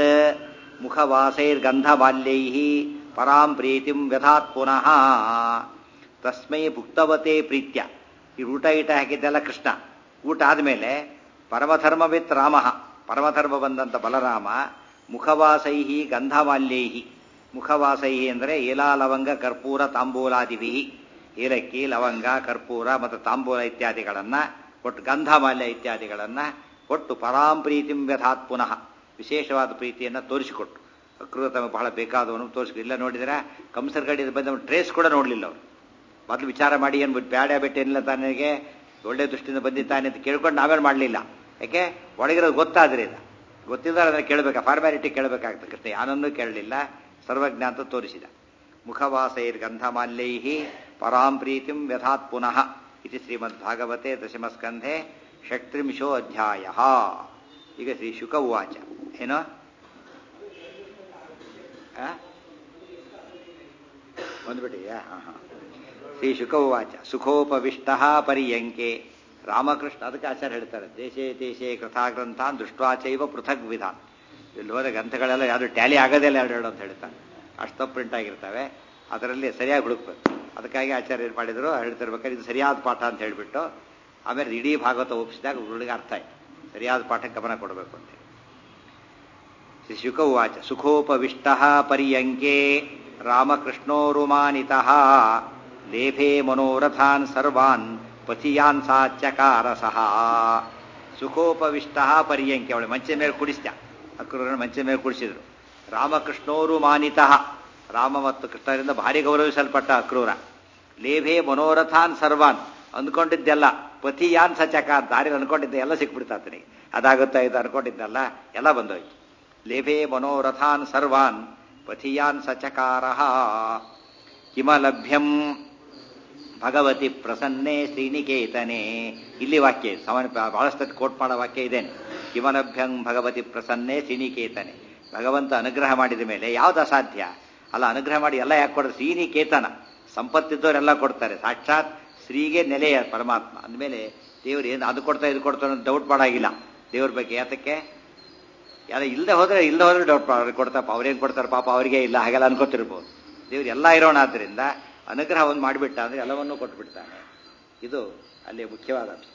ಮುಖವಾಸೈರ್ಗಂಧಮಾಲ್ಯೈ ಪರಾಂ ಪ್ರೀತಿಂ ವ್ಯಥಾತ್ ಪುನಃ ತಸ್ಮೈ ಭುಕ್ತವತೆ ಪ್ರೀತ್ಯ ಈ ಊಟ ಈಟ ಹಾಕಿದ್ದೆಲ್ಲ ಕೃಷ್ಣ ಊಟ ಆದಮೇಲೆ ಪರಮಧರ್ಮವಿತ್ ರಾಮ ಪರಮಧರ್ಮ ಬಂದಂಥ ಬಲರಾಮ ಮುಖವಾಸೈಹಿ ಗಂಧಮಾಲ್ಯೈಹಿ ಮುಖವಾಸೈಹಿ ಅಂದರೆ ಏಲಾ ಲವಂಗ ಕರ್ಪೂರ ತಾಂಬೂಲಾದಿಭಿ ಏಲಕ್ಕಿ ಲವಂಗ ಕರ್ಪೂರ ಮತ್ತು ತಾಂಬೂಲ ಇತ್ಯಾದಿಗಳನ್ನು ಕೊಟ್ಟು ಗಂಧಮಾಲ್ಯ ಇತ್ಯಾದಿಗಳನ್ನು ಕೊಟ್ಟು ಪರಾಂ ಪ್ರೀತಿಂ ವ್ಯಥಾತ್ ಪುನಃ ವಿಶೇಷವಾದ ಪ್ರೀತಿಯನ್ನು ತೋರಿಸಿಕೊಟ್ಟು ಅಕ್ರೂರ ತಮಗೆ ಬಹಳ ಬೇಕಾದವನು ತೋರಿಸಿ ಇಲ್ಲ ನೋಡಿದರೆ ಕಂಸರ ಗಡಿ ಬಂದ ಟ್ರೇಸ್ ಕೂಡ ನೋಡಲಿಲ್ಲ ಅವರು ಮೊದಲು ವಿಚಾರ ಮಾಡಿ ಏನು ಬ್ಯಾಡ ಬೆಟ್ಟ ಏನಿಲ್ಲ ತಾನಿಗೆ ಒಳ್ಳೆ ದೃಷ್ಟಿಯಿಂದ ಬಂದಿದ್ದಾನೆ ಅಂತ ಕೇಳ್ಕೊಂಡು ನಾವೇನು ಮಾಡಲಿಲ್ಲ ಯಾಕೆ ಒಳಗಿರೋದು ಗೊತ್ತಾದ್ರೆ ಇದು ಗೊತ್ತಿದ್ದಾರೆ ಅದನ್ನು ಕೇಳಬೇಕಾ ಫಾರ್ಮ್ಯಾಲಿಟಿ ಕೇಳಬೇಕಾಗ್ತದೆ ಕೃಷ್ಣ ಯಾನನ್ನೂ ಕೇಳಲಿಲ್ಲ ಸರ್ವಜ್ಞ ಅಂತ ತೋರಿಸಿದ ಮುಖವಾಸೈರ್ ಗಂಧಮಾಲ್ಯೈ ಪರಾಂ ಪ್ರೀತಿಂ ವ್ಯಥಾತ್ ಪುನಃ ಇದು ಶ್ರೀಮದ್ ಭಾಗವತೆ ದಶಮಸ್ಕಂಧೆ ಷಟ್ತ್ರಿಂಶೋ ಅಧ್ಯಾಯ ಈಗ ಶ್ರೀ ಶುಕ ಉವಾಚ ಏನೋ ಬಂದ್ಬಿಟ್ಟಿದೆಯಾ ಹಾಂ ಹಾಂ ಶ್ರೀ ಶುಕ ಉವಾಚ ಸುಖೋಪವಿಷ್ಟ ಪರ್ಯಂಕೆ ರಾಮಕೃಷ್ಣ ಅದಕ್ಕೆ ಆಚಾರ್ಯ ಹೇಳ್ತಾರೆ ದೇಶೇ ದೇಶೇ ಕಥಾಗ್ರಂಥ ದೃಷ್ಟ್ವಾಚೈವ ಪೃಥಕ್ ವಿಧಾನ್ ಇಲ್ಲಿ ಹೋದ ಗ್ರಂಥಗಳೆಲ್ಲ ಯಾವುದು ಟ್ಯಾಲಿ ಆಗೋದಿಲ್ಲ ಎರಡು ಹೇಳು ಅಂತ ಹೇಳ್ತಾನೆ ಅಷ್ಟು ತಪ್ಪು ಪ್ರಿಂಟ್ ಆಗಿರ್ತವೆ ಅದರಲ್ಲಿ ಸರಿಯಾಗಿ ಹುಡುಕ್ಬೇಕು ಅದಕ್ಕಾಗಿ ಆಚಾರ್ಯ ಏನು ಮಾಡಿದ್ರು ಹೇಳ್ತಿರ್ಬೇಕಾದ್ರೆ ಇದು ಸರಿಯಾದ ಪಾಠ ಅಂತ ಹೇಳಿಬಿಟ್ಟು ಆಮೇಲೆ ಇಡೀ ಭಾಗವತ ಒಪ್ಪಿಸಿದಾಗ ಹುಡುಗ ಅರ್ಥ ಆಯ್ತು ಸರಿಯಾದ ಪಾಠಕ್ಕೆ ಗಮನ ಕೊಡಬೇಕು ಅಂತ ಶ್ರೀ ಶುಕ ಉವಾಚ ಸುಖೋಪವಿಷ್ಟ ಪರ್ಯಂಕೆ ರಾಮಕೃಷ್ಣೋರುಮಾನಿತ ಲೇಭೆ ಮನೋರಥಾನ್ ಸರ್ವಾನ್ ಪಥಿಯಾನ್ ಸಾಚಕಾರ ಸಹ ಸುಖೋಪವಿಷ್ಟ ಪರ್ಯಂಕೆ ಅವಳು ಮಂಚದ ಮೇಲೆ ಕುಡಿಸ್ತ ಅಕ್ರೂರನ್ನು ಮಂಚದ ಮೇಲೆ ಕುಡಿಸಿದ್ರು ರಾಮಕೃಷ್ಣೋರು ಮಾನಿತ ರಾಮ ಮತ್ತು ಕೃಷ್ಣರಿಂದ ಭಾರಿ ಗೌರವಿಸಲ್ಪಟ್ಟ ಅಕ್ರೂರ ಲೇಭೆ ಮನೋರಥಾನ್ ಸರ್ವಾನ್ ಅಂದ್ಕೊಂಡಿದ್ದೆಲ್ಲ ಪತಿಯಾನ್ ಸಚಕ ದಾರಿ ಅನ್ಕೊಂಡಿದ್ದೆ ಎಲ್ಲ ಸಿಕ್ಬಿಡ್ತಾತನಿಗೆ ಅದಾಗುತ್ತಾ ಇದು ಅನ್ಕೊಂಡಿದ್ದಲ್ಲ ಎಲ್ಲ ಬಂದೋಯ್ತು ಲೇಭೆ ಮನೋರಥಾನ್ ಸರ್ವಾನ್ ಪಥಿಯಾನ್ ಸಚಕಾರ ಕಿಮಲಭ್ಯಂ ಭಗವತಿ ಪ್ರಸನ್ನೆ ಶ್ರೀನಿಕೇತನೆ ಇಲ್ಲಿ ವಾಕ್ಯ ಇದೆ ಸಾಮಾನ್ಯ ಬಹಳಷ್ಟು ಕೋಟ್ ಮಾಡೋ ವಾಕ್ಯ ಇದೇನೆ ಕಿಮಲಭ್ಯಂ ಭಗವತಿ ಪ್ರಸನ್ನೆ ಶ್ರೀನಿಕೇತನೆ ಭಗವಂತ ಅನುಗ್ರಹ ಮಾಡಿದ ಮೇಲೆ ಯಾವ್ದು ಅಸಾಧ್ಯ ಅಲ್ಲ ಅನುಗ್ರಹ ಮಾಡಿ ಎಲ್ಲ ಯಾಕೆ ಕೊಡೋದು ಶ್ರೀನಿಕೇತನ ಸಂಪತ್ತಿದ್ದವರೆಲ್ಲ ಕೊಡ್ತಾರೆ ಸಾಕ್ಷಾತ್ ಶ್ರೀಗೆ ನೆಲೆಯ ಪರಮಾತ್ಮ ಅಂದಮೇಲೆ ದೇವ್ರು ಏನು ಅದು ಕೊಡ್ತಾ ಇದು ಕೊಡ್ತಾ ಅನ್ನೋದು ಡೌಟ್ ಮಾಡಾಗಿಲ್ಲ ದೇವ್ರ ಬಗ್ಗೆ ಯಾತಕ್ಕೆ ಯಾರ ಇಲ್ಲದೆ ಹೋದ್ರೆ ಇಲ್ಲದೆ ಹೋದ್ರೆ ಡೌಟ್ ಅವ್ರಿಗೆ ಕೊಡ್ತಾರಪ್ಪ ಅವ್ರೇನು ಕೊಡ್ತಾರೆ ಪಾಪ ಅವರಿಗೆ ಇಲ್ಲ ಹಾಗೆಲ್ಲ ಅನ್ಕೋತಿರ್ಬೋದು ದೇವ್ರು ಎಲ್ಲ ಇರೋಣ ಆದ್ದರಿಂದ ಅನುಗ್ರಹ ಒಂದು ಮಾಡಿಬಿಟ್ಟ ಅಂದ್ರೆ ಎಲ್ಲವನ್ನೂ ಕೊಟ್ಬಿಡ್ತಾನೆ ಇದು ಅಲ್ಲಿ ಮುಖ್ಯವಾದ ಅಂಶ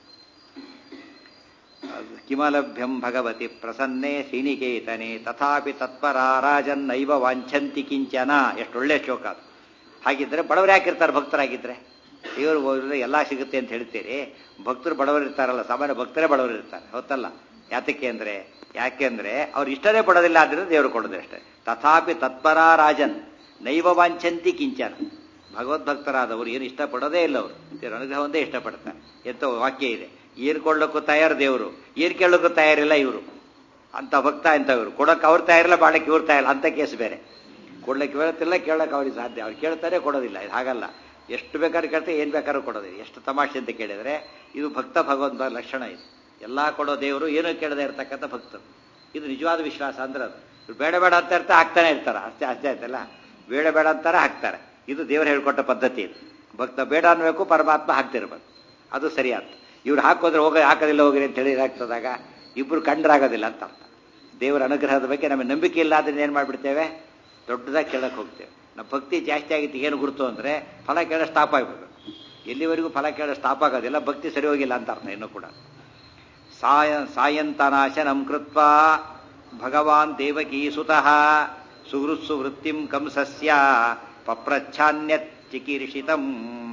ಕಿಮಲಭ್ಯಂ ಭಗವತಿ ಪ್ರಸನ್ನೆ ಶ್ರೀನಿಕೇತನೆ ತಥಾಪಿ ತತ್ಪರ ರಾಜನ್ನೈವ ವಾಂಛಂತಿ ಕಿಂಚನ ಎಷ್ಟೊಳ್ಳೆ ಶ್ಲೋಕ ಅದು ಹಾಗಿದ್ರೆ ಬಡವರು ಯಾಕಿರ್ತಾರೆ ಭಕ್ತರಾಗಿದ್ರೆ ದೇವರು ಹೋದ್ರೆ ಎಲ್ಲ ಸಿಗುತ್ತೆ ಅಂತ ಹೇಳ್ತೀರಿ ಭಕ್ತರು ಬಡವರು ಇರ್ತಾರಲ್ಲ ಸಾಮಾನ್ಯ ಭಕ್ತರೇ ಬಡವರು ಇರ್ತಾರೆ ಹೊತ್ತಲ್ಲ ಯಾತಕ್ಕೆ ಅಂದ್ರೆ ಯಾಕೆಂದ್ರೆ ಅವ್ರು ಇಷ್ಟನೇ ಪಡೋದಿಲ್ಲ ಆದ್ರಿಂದ ದೇವರು ಕೊಡೋದು ಅಷ್ಟೇ ತಥಾಪಿ ತತ್ಪರ ರಾಜನ್ ನೈವ ವಾಂಛಂತಿ ಕಿಂಚನ ಭಗವದ್ಭಕ್ತರಾದವರು ಏನು ಇಷ್ಟಪಡೋದೇ ಇಲ್ಲ ಅವರು ದೇವರ ಅನುಗ್ರಹ ಒಂದೇ ಇಷ್ಟಪಡ್ತಾರೆ ಎಂತ ವಾಕ್ಯ ಇದೆ ಏನು ಕೊಡ್ಲಿಕ್ಕೂ ತಯಾರು ದೇವರು ಏನು ಕೇಳೋಕ್ಕೂ ತಯಾರಿಲ್ಲ ಇವರು ಅಂತ ಭಕ್ತ ಅಂತ ಇವರು ಕೊಡೋಕೆ ಅವ್ರು ತಯಾರಿಲ್ಲ ಬಾಳಕ್ಕೆ ಇವ್ರು ತಯಾರಿಲ್ಲ ಅಂತ ಕೇಸ್ ಬೇರೆ ಕೊಡ್ಲಿಕ್ಕೆ ಹೇಳ್ತಿಲ್ಲ ಕೇಳಕ್ಕೆ ಅವ್ರಿಗೆ ಸಾಧ್ಯ ಅವ್ರು ಕೇಳ್ತಾರೆ ಕೊಡೋದಿಲ್ಲ ಇದು ಹಾಗಲ್ಲ ಎಷ್ಟು ಬೇಕಾದ್ರೂ ಕೇಳ್ತಾರೆ ಏನು ಬೇಕಾದ್ರೂ ಕೊಡೋದಿಲ್ಲ ಎಷ್ಟು ತಮಾಷೆ ಅಂತ ಕೇಳಿದರೆ ಇದು ಭಕ್ತ ಭಗವಂತ ಲಕ್ಷಣ ಇದು ಎಲ್ಲ ಕೊಡೋ ದೇವರು ಏನೂ ಕೇಳದೆ ಇರತಕ್ಕಂಥ ಭಕ್ತರು ಇದು ನಿಜವಾದ ವಿಶ್ವಾಸ ಅಂದ್ರೆ ಅದು ಇವ್ರು ಬೇಡ ಬೇಡ ಅಂತ ಇರ್ತಾ ಹಾಕ್ತಾನೆ ಇರ್ತಾರೆ ಅಷ್ಟೇ ಅಷ್ಟೇ ಆಯ್ತಲ್ಲ ಬೇಡ ಬೇಡ ಅಂತಾರೆ ಹಾಕ್ತಾರೆ ಇದು ದೇವರು ಹೇಳ್ಕೊಟ್ಟ ಪದ್ಧತಿ ಇದು ಭಕ್ತ ಬೇಡ ಅನ್ಬೇಕು ಪರಮಾತ್ಮ ಹಾಕ್ತಿರ್ಬೇಕು ಅದು ಸರಿಯಾದ ಇವ್ರು ಹಾಕೋದ್ರೆ ಹೋಗ ಹಾಕೋದಿಲ್ಲ ಹೋಗ್ರಿ ಅಂತ ಹೇಳಿ ಆಗ್ತದಾಗ ಇಬ್ಬರು ಕಂಡ್ರಾಗೋದಿಲ್ಲ ಅಂತ ಅರ್ಥ ದೇವರ ಅನುಗ್ರಹದ ಬಗ್ಗೆ ನಮಗೆ ನಂಬಿಕೆ ಇಲ್ಲ ಅದನ್ನ ಏನು ಮಾಡಿಬಿಡ್ತೇವೆ ದೊಡ್ಡದಾಗಿ ಕೇಳಕ್ಕೆ ಹೋಗ್ತೇವೆ ನಮ್ಮ ಭಕ್ತಿ ಜಾಸ್ತಿ ಆಗಿತ್ತು ಏನು ಗುರುತು ಅಂದರೆ ಫಲ ಕೇಳೋ ಸ್ಟಾಪ್ ಆಗ್ಬೇಕು ಎಲ್ಲಿವರೆಗೂ ಫಲ ಕೇಳೋ ಸ್ಟಾಪ್ ಆಗೋದಿಲ್ಲ ಭಕ್ತಿ ಸರಿ ಹೋಗಿಲ್ಲ ಅಂತ ಅರ್ಥ ಇನ್ನೂ ಕೂಡ ಸಾಯ ಸಾಯಂತನಾಶನಂ ಕೃತ್ವ ಭಗವಾನ್ ದೇವಕೀ ಸುತಃ ಸುಹೃತ್ಸು ವೃತ್ತಿಂ ಕಂಸಸ್ಯ ಪಪ್ರಚ್ಛಾನ್ಯತ್ ಚಿಕೀರ್ಷಿತಂ